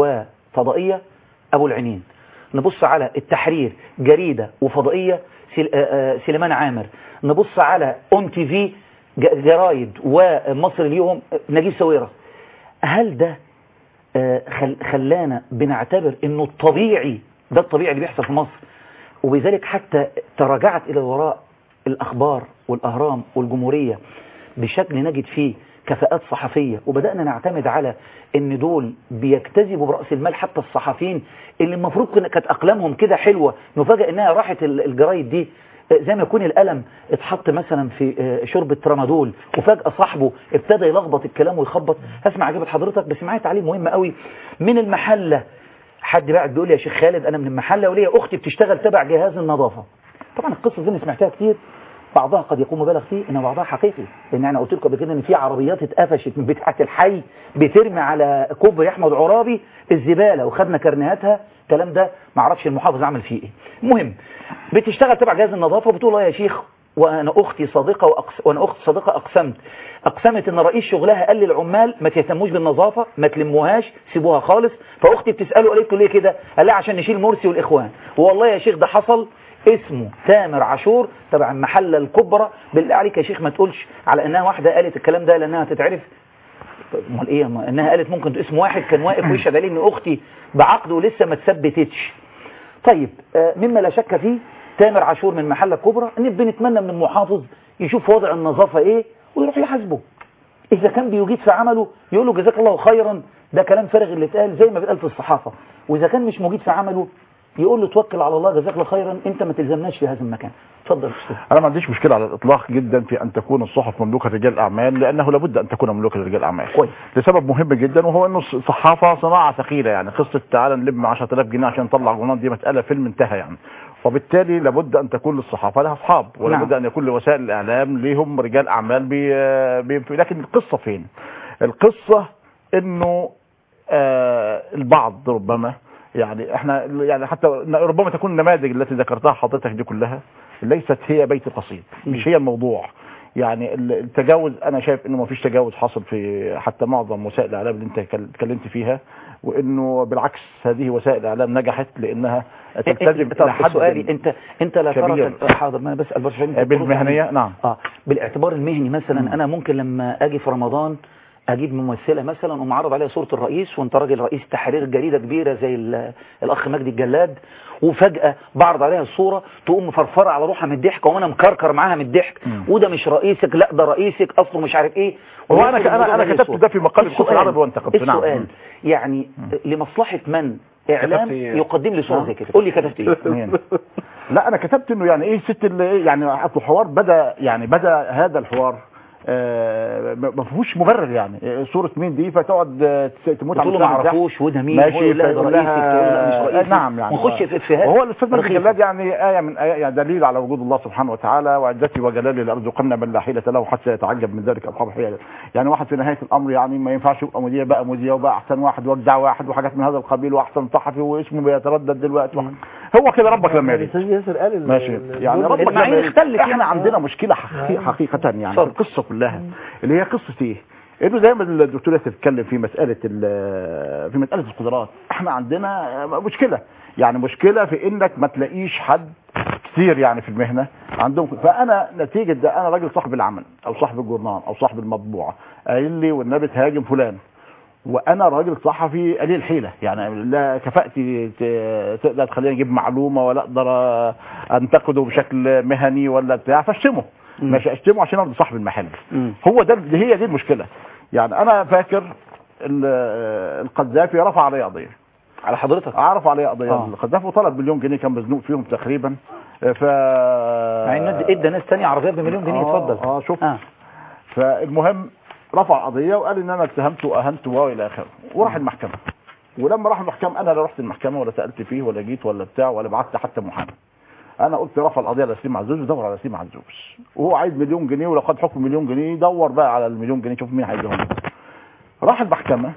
وفضائيه ابو العينين نبص على التحرير جريده وفضائيه سل... آه، آه، سليمان عامر نبص على ام تي في ج- جرايد ومصر اليوم آه، نجيب ساويرس هل ده آه، خل... خلانا بنعتبر انه الطبيعي ده الطبيعي اللي بيحصل في مصر وبذلك حتى تراجعت إلى الوراء الأخبار والأهرام والجمهورية بشكل نجد فيه كفاءات صحفية وبدأنا نعتمد على ان دول بيجتذبوا برأس المال حتى الصحفيين اللي المفروض كنا- كانت أقلامهم كده حلوة نفاجأ انها راحت ال- الجرايد دي آه، زي ما يكون القلم اتحط مثلا في آه، شوربة ترامادول وفجأة صاحبه ابتدى يلخبط الكلام ويخبط هسمع عجبت حضرتك بس معايا تعليم مهم قوي من المحلة حد بعد بيقول لي يا شيخ خالد انا من المحله وليا اختي بتشتغل تبع جهاز النظافه طبعا القصه دي انا سمعتها كتير بعضها قد يكون مبالغ فيه ان بعضها حقيقي لان انا قلت لكم قبل كده ان في عربيات اتقفشت من بتاعه الحي بترمي على كوبري احمد عرابي الزباله وخدنا كرنيهاتها الكلام ده ما اعرفش المحافظ عمل فيه ايه المهم بتشتغل تبع جهاز النظافه وبتقول اه يا شيخ وانا اختي صديقه وأقس... وانا اخت صديقه اقسمت اقسمت ان رئيس شغلها قال للعمال ما تهتموش بالنظافه ما تلموهاش سيبوها خالص فاختي بتساله قالت له ليه كده قال لها عشان نشيل مرسي والاخوان والله يا شيخ ده حصل اسمه تامر عاشور تبع المحله الكبرى بالله عليك يا شيخ ما تقولش على انها واحده قالت الكلام ده لانها تتعرف طيب امال ايه ما انها قالت ممكن اسم واحد كان واقف ويشهد عليه ان اختي بعقد ولسه ما تثبتتش طيب آه، مما لا شك فيه تامر عاشور من محله كبرى ان بنتمنى من المحافظ يشوف وضع النظافه ايه ويروح يحاسبه اذا كان بيجيد في عمله يقول له جزاك الله خيرا ده كلام فارغ اللي اتقال زي ما بيتقال في الصحافه واذا كان مش مجيد في عمله يقول له توكل على الله جزاك الله خيرا انت ما تلزمناش في هذا المكان اتفضل يا استاذ انا ما عنديش مشكله على الاطلاق جدا في ان تكون الصحف مملوكه لرجال الاعمال لانه لابد ان تكون مملوكه لرجال الاعمال كويس لسبب مهم جدا وهو انه الصحافه صناعه ثقيله يعني قصه تعالى نلم 10000 جنيه عشان نطلع جورنال دي مساله فيلم انتهى يعني وبالتالي لابد ان تكون للصحافه لها اصحاب ولابد ان يكون لوسائل الاعلام ليهم رجال اعمال بي بي لكن القصه فين القصه انه آه البعض ربما يعني احنا يعني حتى ربما تكون النماذج التي ذكرتها حضرتك دي كلها ليست هي بيت قصيد مش هي الموضوع يعني التجاوز انا شايف انه ما فيش تجاوز حصل في حتى معظم وسائل الاعلام اللي انت اتكلمت فيها وانه بالعكس هذه وسائل الاعلام نجحت لانها تلتزم طب الى حد سؤالي انت انت لا كبير. ترى حاضر ما انا بسال بس عشان أنت بالمهنيه ترد نعم اه بالاعتبار المهني مثلا انا ممكن لما اجي في رمضان اجيب ممثله مثلا ومعرض عليها صوره الرئيس وانت راجل رئيس تحرير جريده كبيره زي ال- الاخ مجدي الجلاد وفجاه بعرض عليها الصوره تقوم مفرفره على روحها من الضحك وانا مكركر معاها من الضحك وده مش رئيسك لا ده رئيسك اصله مش عارف ايه هو أنا- ويدخل أنا- الموضوع أنا ده كتبت للصورة. ده في مقال القدس السؤال- العربي وانتقدته، نعم. السؤال يعني لمصلحه من اعلام كتبت إيه؟ يقدم لي صوره آه. زي كده قول لي كتبت ايه يعني. لا انا كتبت انه يعني ايه الست اللي إيه يعني أصل الحوار بدا يعني بدا هذا الحوار آه، ما ما فيهوش مبرر يعني آه، صوره مين دي فتقعد آه، تس- تموت وتقول له لسان ما الضحك. اعرفوش وده مين ماشي هو يقول لا ده فيقول رئيسي لها- تقول لا مش رئيسي نعم يعني ونخش في افيهات وهو الاستاذ مجدي رخيصة. الجلاد يعني ايه من آية يعني دليل على وجود الله سبحانه وتعالى وعزتي وجلالي لارزقن من لا حيله له حتى يتعجب من ذلك اصحاب الحيله يعني واحد في نهايه الامر يعني ما ينفعش يبقى مذيع بقى مذيع وبقى احسن واحد واجدع واحد وحاجات من هذا القبيل واحسن صحفي واسمه بيتردد دلوقتي هو كده ربك لما يريد الاستاذ ياسر قال ال- ماشي ال- يعني الدور ربك اللي- لما يريد. احنا يعني. عندنا مشكله حقيقة, آه. حقيقه يعني في القصه كلها اللي هي قصه ايه انه زي ما الدكتور ياسر اتكلم في مساله ال- في مساله القدرات احنا عندنا مشكله يعني مشكله في انك ما تلاقيش حد كتير يعني في المهنه عندهم فانا نتيجه ده انا راجل صاحب العمل او صاحب الجورنال او صاحب المطبوعه قايل لي والنبي تهاجم فلان وانا راجل صحفي قليل حيله يعني لا كفاءتي ت- تقدر تخليني اجيب معلومه ولا اقدر انتقده بشكل مهني ولا بتاع فاشتمه مش اشتمه عشان ارضي صاحب المحل هو ده هي دي المشكله يعني انا فاكر ال- القذافي رفع علي قضيه على حضرتك رفع علي قضيه آه. القذافي وطلب مليون جنيه كان مزنوق فيهم تقريبا ف مع انه ادى- ادى ناس تانية عربيه بمليون جنيه آه، اتفضل اه شوف فالمهم رفع قضيه وقال ان انا اتهمته واهنته والى اخره وراح المحكمه ولما راح المحكمه انا لا رحت المحكمه ولا سالت فيه ولا جيت ولا بتاع ولا بعت حتى محامي انا قلت رفع القضيه على سليم عزوز ودور على سليم عزوز وهو عايز مليون جنيه ولو خد حكم مليون جنيه يدور بقى على المليون جنيه يشوف مين هيديهم له. راح المحكمه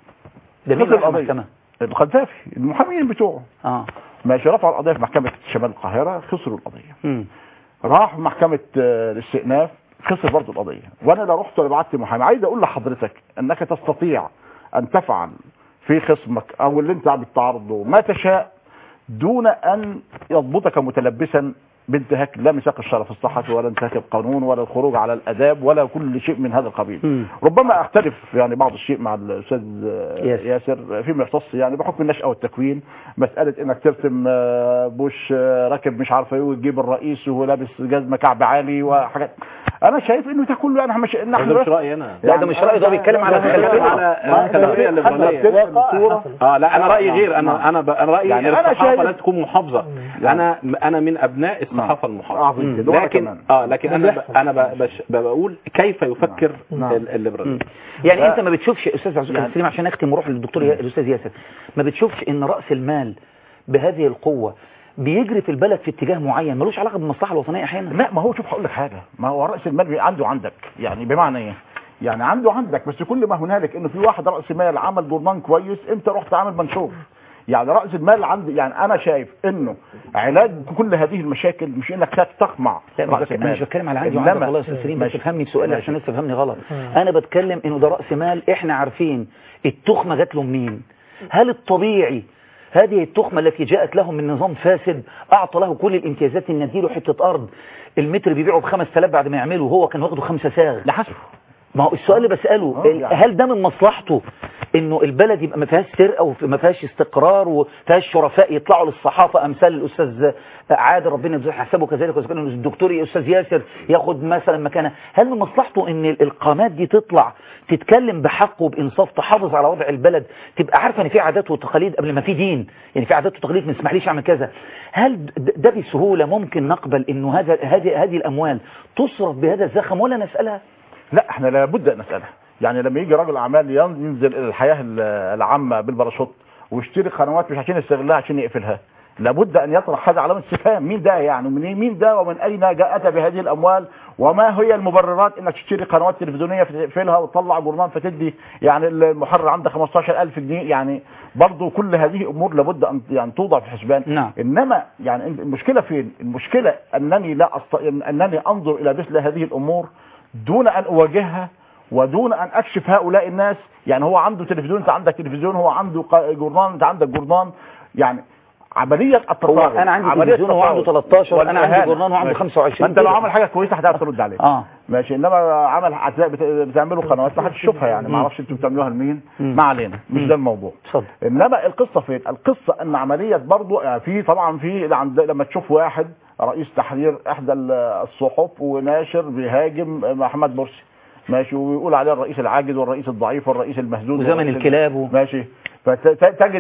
ده مين خسر راح القضية. المحكمة؟ القذافي المحامين بتوعه اه ماشي رفع القضيه في محكمه شمال القاهره خسروا القضيه مم. راح محكمة آه، الاستئناف خسر برضه القضية وانا لا رحت ولا بعت محامي عايز اقول لحضرتك انك تستطيع ان تفعل في خصمك او اللي انت بتعرضه ما تشاء دون ان يضبطك متلبسا بانتهاك لا ميثاق الشرف الصحفي ولا انتهاك القانون ولا الخروج على الاداب ولا كل شيء من هذا القبيل ربما اختلف يعني بعض الشيء مع الاستاذ آه، ياسر. ياسر فيما يختص يعني بحكم النشأة والتكوين مسألة انك ترسم آه، بوش آه، راكب مش عارف ايه وتجيب الرئيس وهو لابس جزمة كعب عالي وحاجات انا شايف انه ده كله يعني مش ان احنا ده مش بس- رأيي أنا. لا ده مش رأيي ده بيتكلم على بيتكلم على الخلفية الليبرالية اه لا انا رايي غير انا انا ب- انا رايي يعني يعني أنا الصحافه شايف- لازم تكون محافظه انا انا من ابناء الصحافه المحافظه عظيم كده، وأنا لكن كمان. اه لكن ده انا ب... بيحصل. انا ب... بش... بقول كيف يفكر نعم. ال- الليبرالي يعني انت ما بتشوفش استاذ عزوز يعني- سليم عشان اختم وروح للدكتور يا- الاستاذ ياسر ما بتشوفش ان راس المال بهذه القوه بيجري في البلد في اتجاه معين ملوش علاقه بالمصلحه الوطنيه احيانا لا ما هو شوف هقول لك حاجه ما هو راس المال بي- عنده عندك يعني بمعنى ايه يعني عنده عندك بس كل ما هنالك انه في واحد راس مال عمل جورنان كويس انت رحت عامل منشور يعني راس المال عندي يعني انا شايف انه علاج كل هذه المشاكل مش انك تقمع لا مش رأس بتكلم انا مش المال. بتكلم على عندي إنما- وعندك والله يا استاذ سليم بس ماشي. تفهمني بسؤالي ماشي. عشان الناس تفهمني غلط انا بتكلم انه ده راس مال احنا عارفين التخمه جات له منين هل الطبيعي هذه التخمه التي جاءت له من نظام فاسد اعطى له كل الامتيازات ان نديله حته ارض المتر بيبيعه ب 5000 بعد ما يعمله وهو كان واخده خمسة ساغ لحسبه ما هو السؤال اللي بساله آه، يعني. هل ده من مصلحته انه البلد يبقى ما فيهاش سرقه وما فيهاش استقرار وما فيهاش شرفاء يطلعوا للصحافه امثال الاستاذ عادل ربنا يجزيه حسابه كذلك وكان الدكتور الاستاذ ياسر ياخد مثلا مكانه هل من مصلحته ان القامات دي تطلع تتكلم بحق وبانصاف تحافظ على وضع البلد تبقى عارفه ان في عادات وتقاليد قبل ما في دين يعني في عادات وتقاليد ما تسمحليش اعمل كذا هل د- ده بسهوله ممكن نقبل انه هذا هذه هذه الاموال تصرف بهذا الزخم ولا نسالها لا احنا لابد ان نسالها يعني لما يجي رجل اعمال ينزل الى الحياه ال- العامه بالباراشوت ويشتري قنوات مش عشان يستغلها عشان يقفلها لابد ان يطرح هذا علامه استفهام مين ده يعني من مين ده ومن اين جاءت بهذه الاموال وما هي المبررات انك تشتري قنوات تلفزيونيه تقفلها وتطلع جورنال فتدي يعني المحرر عندك 15000 جنيه يعني برضه كل هذه امور لابد ان يعني توضع في الحسبان نعم. انما يعني المشكله فين المشكله انني لا أست... انني انظر الى مثل هذه الامور دون ان اواجهها ودون ان اكشف هؤلاء الناس يعني هو عنده تلفزيون انت عندك تلفزيون هو عنده ق- جورنان انت عندك جورنان يعني عمليه التطاول انا عندي عملية تلفزيون وهو عنده التطاول 13 انا عندي والإهانة. جورنان وهو عنده ماشي. 25 ما انت لو كده. عمل حاجه كويسه هتعرف ترد عليه اه ماشي انما عمل هتلاقي بت- بتعملوا قنوات ما حدش يشوفها يعني ما اعرفش انتوا بتعملوها لمين ما علينا مش ده الموضوع اتفضل انما القصه فين القصه ان عمليه برضو يعني في طبعا في عند لما تشوف واحد رئيس تحرير احدى ال- الصحف وناشر بيهاجم محمد مرسي ماشي ويقول عليه الرئيس العاجز والرئيس الضعيف والرئيس المهزوز وزمن والرئيس- الكلاب و... ماشي فتجد ده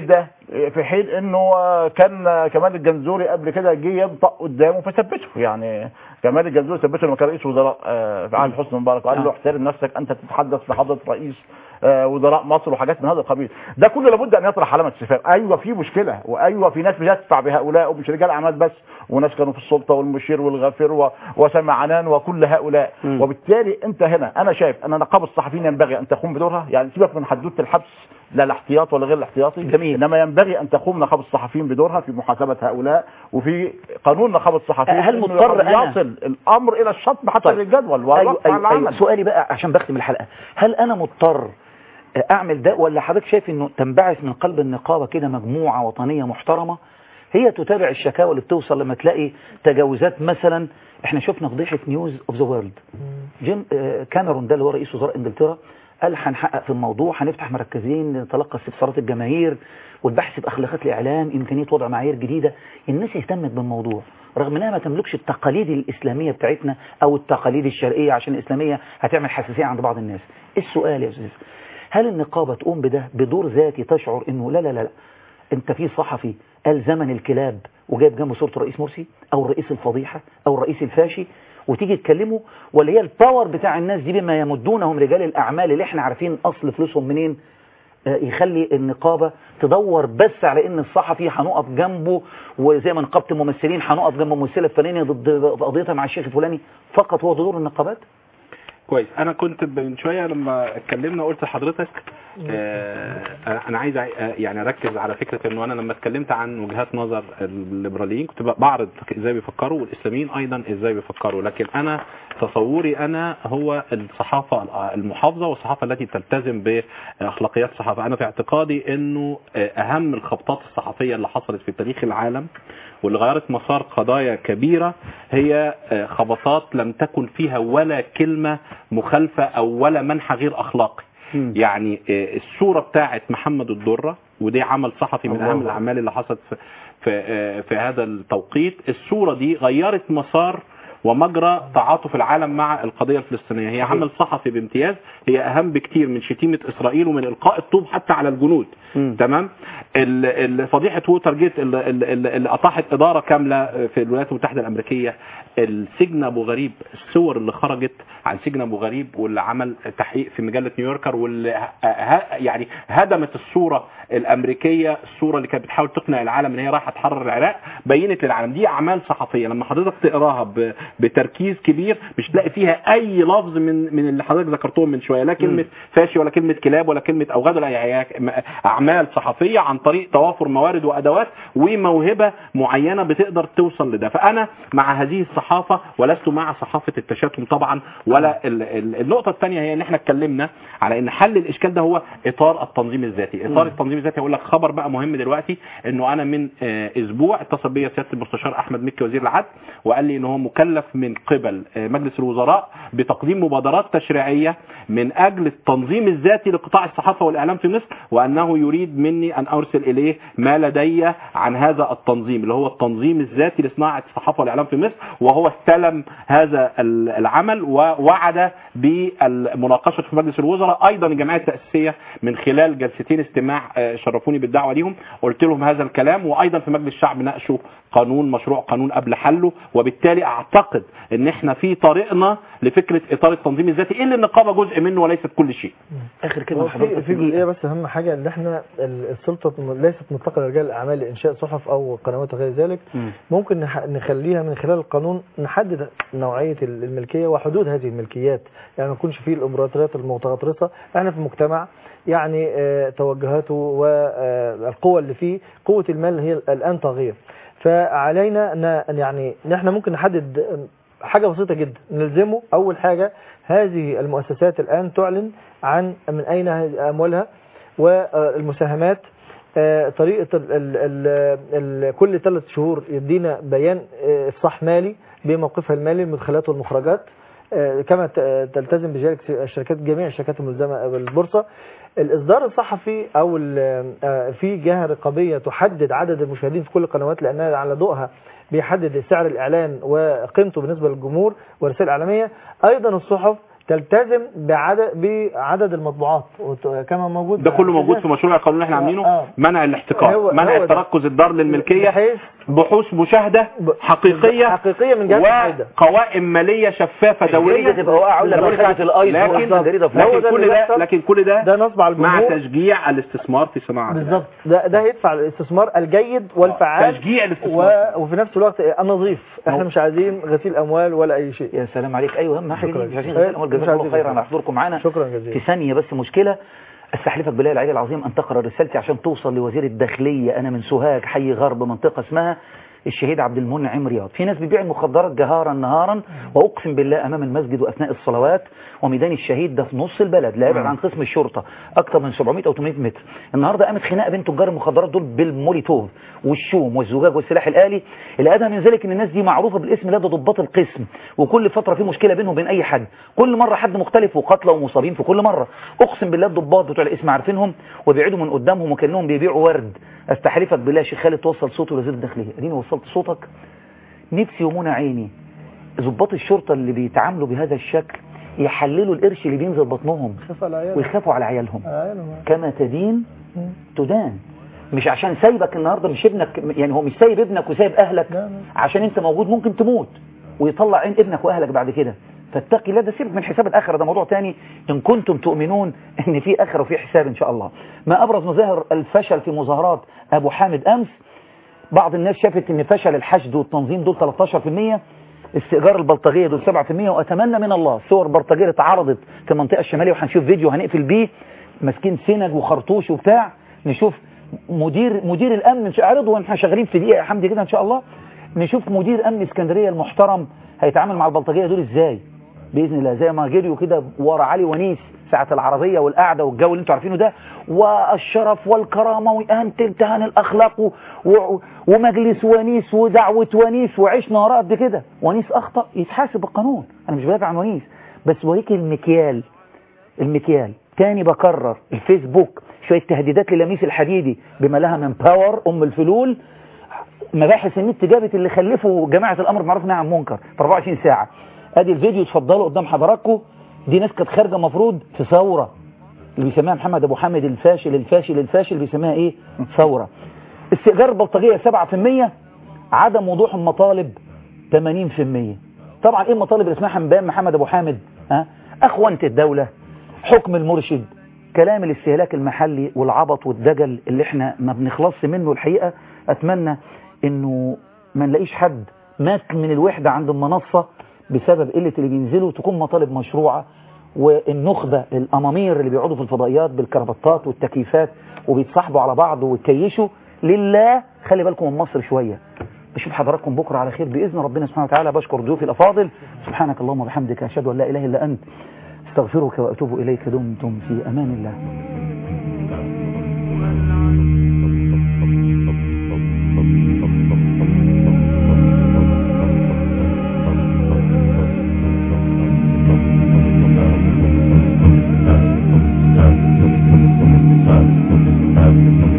في حين انه آه، كان آه، كمال الجنزوري قبل كده جه ينطق قدامه فثبته يعني كمال الجنزوري ثبته لما كان رئيس وزراء آه، في عهد حسني مبارك وقال له احترم نفسك انت تتحدث بحضره رئيس آه، وزراء مصر وحاجات من هذا القبيل ده كله لابد ان يطرح علامه استفهام ايوه في مشكله وايوه في ناس بتدفع بهؤلاء ومش رجال اعمال بس وناس كانوا في السلطه والمشير والغفير و- وسمعنان وكل هؤلاء وبالتالي انت هنا انا شايف ان نقابه الصحفيين ينبغي ان تقوم بدورها يعني سيبك من حدوته الحبس لا الاحتياط ولا غير الاحتياطي جميل انما ينبغي ان تقوم نقابه الصحفيين بدورها في محاسبه هؤلاء وفي قانون نقابه الصحفيين هل إنه مضطر أنا- يصل الامر الى الشطب حتى طيب. للجدول أيوة والوقف على أيوة أيوة. العمل سؤالي بقى عشان بختم الحلقة هل أنا مضطر أعمل ده ولا حضرتك شايف أنه تنبعث من قلب النقابة كده مجموعة وطنية محترمة هي تتابع الشكاوى اللي بتوصل لما تلاقي تجاوزات مثلا احنا شفنا فضيحة نيوز اوف ذا وورلد جيم آه، كاميرون ده اللي هو رئيس وزراء انجلترا قال هنحقق في الموضوع هنفتح مركزين نتلقى استفسارات الجماهير والبحث باخلاقيات الاعلام امكانيه وضع معايير جديده الناس اهتمت بالموضوع رغم انها ما تملكش التقاليد الاسلاميه بتاعتنا او التقاليد الشرقيه عشان الاسلاميه هتعمل حساسيه عند بعض الناس السؤال يا استاذ هل النقابه تقوم بده بدور ذاتي تشعر انه لا لا لا, لا. انت في صحفي قال زمن الكلاب وجايب جنبه صوره الرئيس مرسي او الرئيس الفضيحه او الرئيس الفاشي وتيجي تكلمه ولا هي الباور بتاع الناس دي بما يمدونهم رجال الاعمال اللي احنا عارفين اصل فلوسهم منين آه، يخلي النقابة تدور بس على ان الصحفي هنقف جنبه وزي ما نقابة الممثلين هنقف جنب الممثلة الفلانية ضد قضيتها مع الشيخ الفلاني فقط هو ده دور النقابات كويس انا كنت من شويه لما اتكلمنا قلت لحضرتك آه انا عايز أع- آه، يعني اركز على فكره انه انا لما اتكلمت عن وجهات نظر الليبراليين كنت بعرض ازاي بيفكروا والاسلاميين ايضا ازاي بيفكروا لكن انا تصوري انا هو الصحافه المحافظه والصحافه التي تلتزم باخلاقيات الصحافه انا في اعتقادي انه آه، اهم الخبطات الصحفيه اللي حصلت في تاريخ العالم واللي غيرت مسار قضايا كبيرة هي آه، خبطات لم تكن فيها ولا كلمة مخالفة أو ولا منحى غير أخلاقي يعني آه، الصورة بتاعت محمد الدرة ودي عمل صحفي من الله أهم أكبر. الأعمال اللي حصلت في, في, آه، في هذا التوقيت الصورة دي غيرت مسار ومجرى تعاطف العالم مع القضية الفلسطينية هي عمل صحفي بامتياز هي أهم بكتير من شتيمة إسرائيل ومن إلقاء الطوب حتى على الجنود تمام ال- ال- فضيحة ووتر جيت اللي, اللي اللي أطاحت إدارة كاملة في الولايات المتحدة الأمريكية السجن أبو غريب الصور اللي خرجت عن سجن أبو غريب واللي عمل تحقيق في مجلة نيويوركر واللي ه- ه- يعني هدمت الصورة الأمريكية الصورة اللي كانت بتحاول تقنع العالم إن هي رايحة تحرر العراق بينت للعالم دي أعمال صحفية لما حضرتك تقراها ب- بتركيز كبير مش تلاقي فيها أي لفظ من من اللي حضرتك ذكرتهم من شوية لا كلمة فاشي ولا كلمة كلاب ولا كلمة أوغاد ولا أي أعمال صحفية عن طريق توافر موارد وأدوات وموهبة معينة بتقدر توصل لده فأنا مع هذه الصحافة ولست مع صحافة التشتم طبعا ولا ال- ال- النقطة الثانية هي ان احنا اتكلمنا على ان حل الاشكال ده هو اطار التنظيم الذاتي اطار مم. التنظيم الذاتي هقول لك خبر بقى مهم دلوقتي انه انا من آه، اسبوع اتصل بيا سياده المستشار احمد مكي وزير العدل وقال لي ان هو مكلف من قبل آه، مجلس الوزراء بتقديم مبادرات تشريعيه من اجل التنظيم الذاتي لقطاع الصحافه والاعلام في مصر وانه يريد مني ان ارسل اليه ما لدي عن هذا التنظيم اللي هو التنظيم الذاتي لصناعه الصحافه والاعلام في مصر وهو استلم هذا ال- العمل ووعد بالمناقشه في مجلس الوزراء ايضا الجمعيه التاسيسيه من خلال جلستين استماع آه، شرفوني بالدعوه ليهم قلت لهم هذا الكلام وايضا في مجلس الشعب ناقشوا قانون مشروع قانون قبل حله وبالتالي اعتقد ان احنا في طريقنا لفكره اطار التنظيم الذاتي اللي النقابه جزء منه وليست كل شيء اخر هو في في جزئيه بس اهم حاجه ان احنا ال- السلطه م- ليست مطلقه لرجال الاعمال لانشاء صحف او قنوات وغير ذلك ممكن نح- نخليها من خلال القانون نحدد نوعيه ال- الملكيه وحدود هذه الملكيات يعني ما يكونش فيه الامبراطوريات المتغطرسه احنا في مجتمع يعني آه، توجهاته والقوه اللي فيه قوه المال هي الان طاغيه فعلينا ان يعني ان احنا ممكن نحدد حاجه بسيطه جدا نلزمه اول حاجه هذه المؤسسات الان تعلن عن من اين هذه اموالها والمساهمات آه، طريقه ال ال ال ال كل ثلاث شهور يدينا بيان آه، افصاح مالي بموقفها المالي المدخلات والمخرجات آه، كما ت- تلتزم بذلك الشركات جميع الشركات الملزمه بالبورصه الاصدار الصحفي او ال- آه، في جهه رقابيه تحدد عدد المشاهدين في كل القنوات لانها على ضوءها بيحدد سعر الاعلان وقيمته بالنسبه للجمهور والرسائل الاعلاميه ايضا الصحف تلتزم بعدد بعدد المطبوعات وت- كما موجود ده كله موجود في مشروع القانون اللي احنا عاملينه آه. منع هو- الاحتكار منع هو ده. التركز الدار للملكيه بحيث بحوث مشاهده حقيقيه حقيقيه من جهه الفائده وقوائم ماليه شفافه دوريه الجريدة تبقى واقعة ولا دورية. بقى خدت الآيس لكن وأحسن جريدة في لكن مصر. كل اللي ده بيحصل. لكن كل ده ده نصب على مع الجمهور تشجيع الاستثمار في صناعه بالظبط ده ده هيدفع الاستثمار الجيد والفعال تشجيع و... الاستثمار وفي نفس الوقت النظيف احنا مش عايزين غسيل اموال ولا اي شيء يا سلام عليك ايوه اهم حاجه شكراً. دي مش عايزين إيه، غسيل اموال مش جزاكم الله عايزين خيرا غسيل. على حضوركم معانا شكرا في جزيلا ثانيه بس مشكله استحلفك بالله العلي العظيم ان تقرا رسالتي عشان توصل لوزير الداخليه انا من سوهاج حي غرب منطقه اسمها الشهيد عبد المنعم رياض في ناس بتبيع المخدرات جهارا نهارا واقسم بالله امام المسجد واثناء الصلوات وميدان الشهيد ده في نص البلد لا يبعد عن قسم الشرطه اكثر من 700 او 800 متر النهارده قامت خناقه بين تجار المخدرات دول بالموليتوف والشوم والزجاج والسلاح الالي الادهى من ذلك ان الناس دي معروفه بالاسم لدى ضباط القسم وكل فتره في مشكله بينهم وبين اي حد كل مره حد مختلف وقتلى ومصابين في كل مره اقسم بالله الضباط بتوع الاسم عارفينهم وبيبعدوا من قدامهم وكانهم بيبيعوا ورد استحلفك بالله يا شيخ خالد توصل صوته لوزير الداخليه اديني وصلت صوتك نفسي ومنى عيني ضباط الشرطه اللي بيتعاملوا بهذا الشكل يحللوا القرش اللي بينزل بطنهم خاف على عيالك ويخافوا على عيالهم عيالهم. كما تدين تدان مش عشان سايبك النهارده مش ابنك يعني هو مش سايب ابنك وسايب اهلك عشان انت موجود ممكن تموت ويطلع عين ابنك واهلك بعد كده فاتقي الله ده سيبك من حساب الاخره ده موضوع تاني ان كنتم تؤمنون ان في اخره وفي حساب ان شاء الله ما ابرز مظاهر الفشل في مظاهرات ابو حامد امس بعض الناس شافت ان فشل الحشد والتنظيم دول 13% استئجار البلطجيه دول 7% واتمنى من الله صور بلطجيه اتعرضت في المنطقه الشماليه وهنشوف فيديو هنقفل بيه ماسكين سنج وخرطوش وبتاع نشوف مدير مدير الامن مش اعرضه واحنا شغالين في دقيقه يا حمدي كده ان شاء الله نشوف مدير امن اسكندريه المحترم هيتعامل مع البلطجيه دول ازاي باذن الله زي ما جريوا كده ورا علي ونيس ساعه العربيه والقعده والجو اللي انتوا عارفينه ده والشرف والكرامه واهانه امتهان الاخلاق و... و... ومجلس ونيس ودعوه ونيس وعشنا وراء قد كده ونيس اخطا يتحاسب بالقانون انا مش بدافع عن ونيس بس وريك المكيال المكيال تاني بكرر الفيسبوك شويه تهديدات للميس الحديدي بما لها من باور ام الفلول مباحث النت جابت اللي خلفوا جماعه الامر بالمعروف والنهي عن المنكر في 24 ساعه ادي الفيديو اتفضلوا قدام حضراتكم دي ناس كانت خارجه مفروض في ثوره اللي بيسميها محمد ابو حامد الفاشل الفاشل الفاشل بيسميها ايه ثوره استئجار البلطجيه 7% عدم وضوح المطالب 80% طبعا ايه المطالب اللي اسمها حمبان محمد ابو حامد ها اخوانه الدوله حكم المرشد كلام الاستهلاك المحلي والعبط والدجل اللي احنا ما بنخلصش منه الحقيقه اتمنى انه ما نلاقيش حد مات من الوحده عند المنصه بسبب قله اللي بينزلوا تكون مطالب مشروعه والنخبه الامامير اللي بيقعدوا في الفضائيات بالكرافطات والتكييفات وبيتصاحبوا على بعض ويتكيشوا لله خلي بالكم من مصر شويه بشوف حضراتكم بكره على خير باذن ربنا سبحانه وتعالى بشكر ضيوفي الافاضل سبحانك اللهم وبحمدك اشهد ان لا اله الا انت استغفرك واتوب اليك دمتم في امان الله Thank you.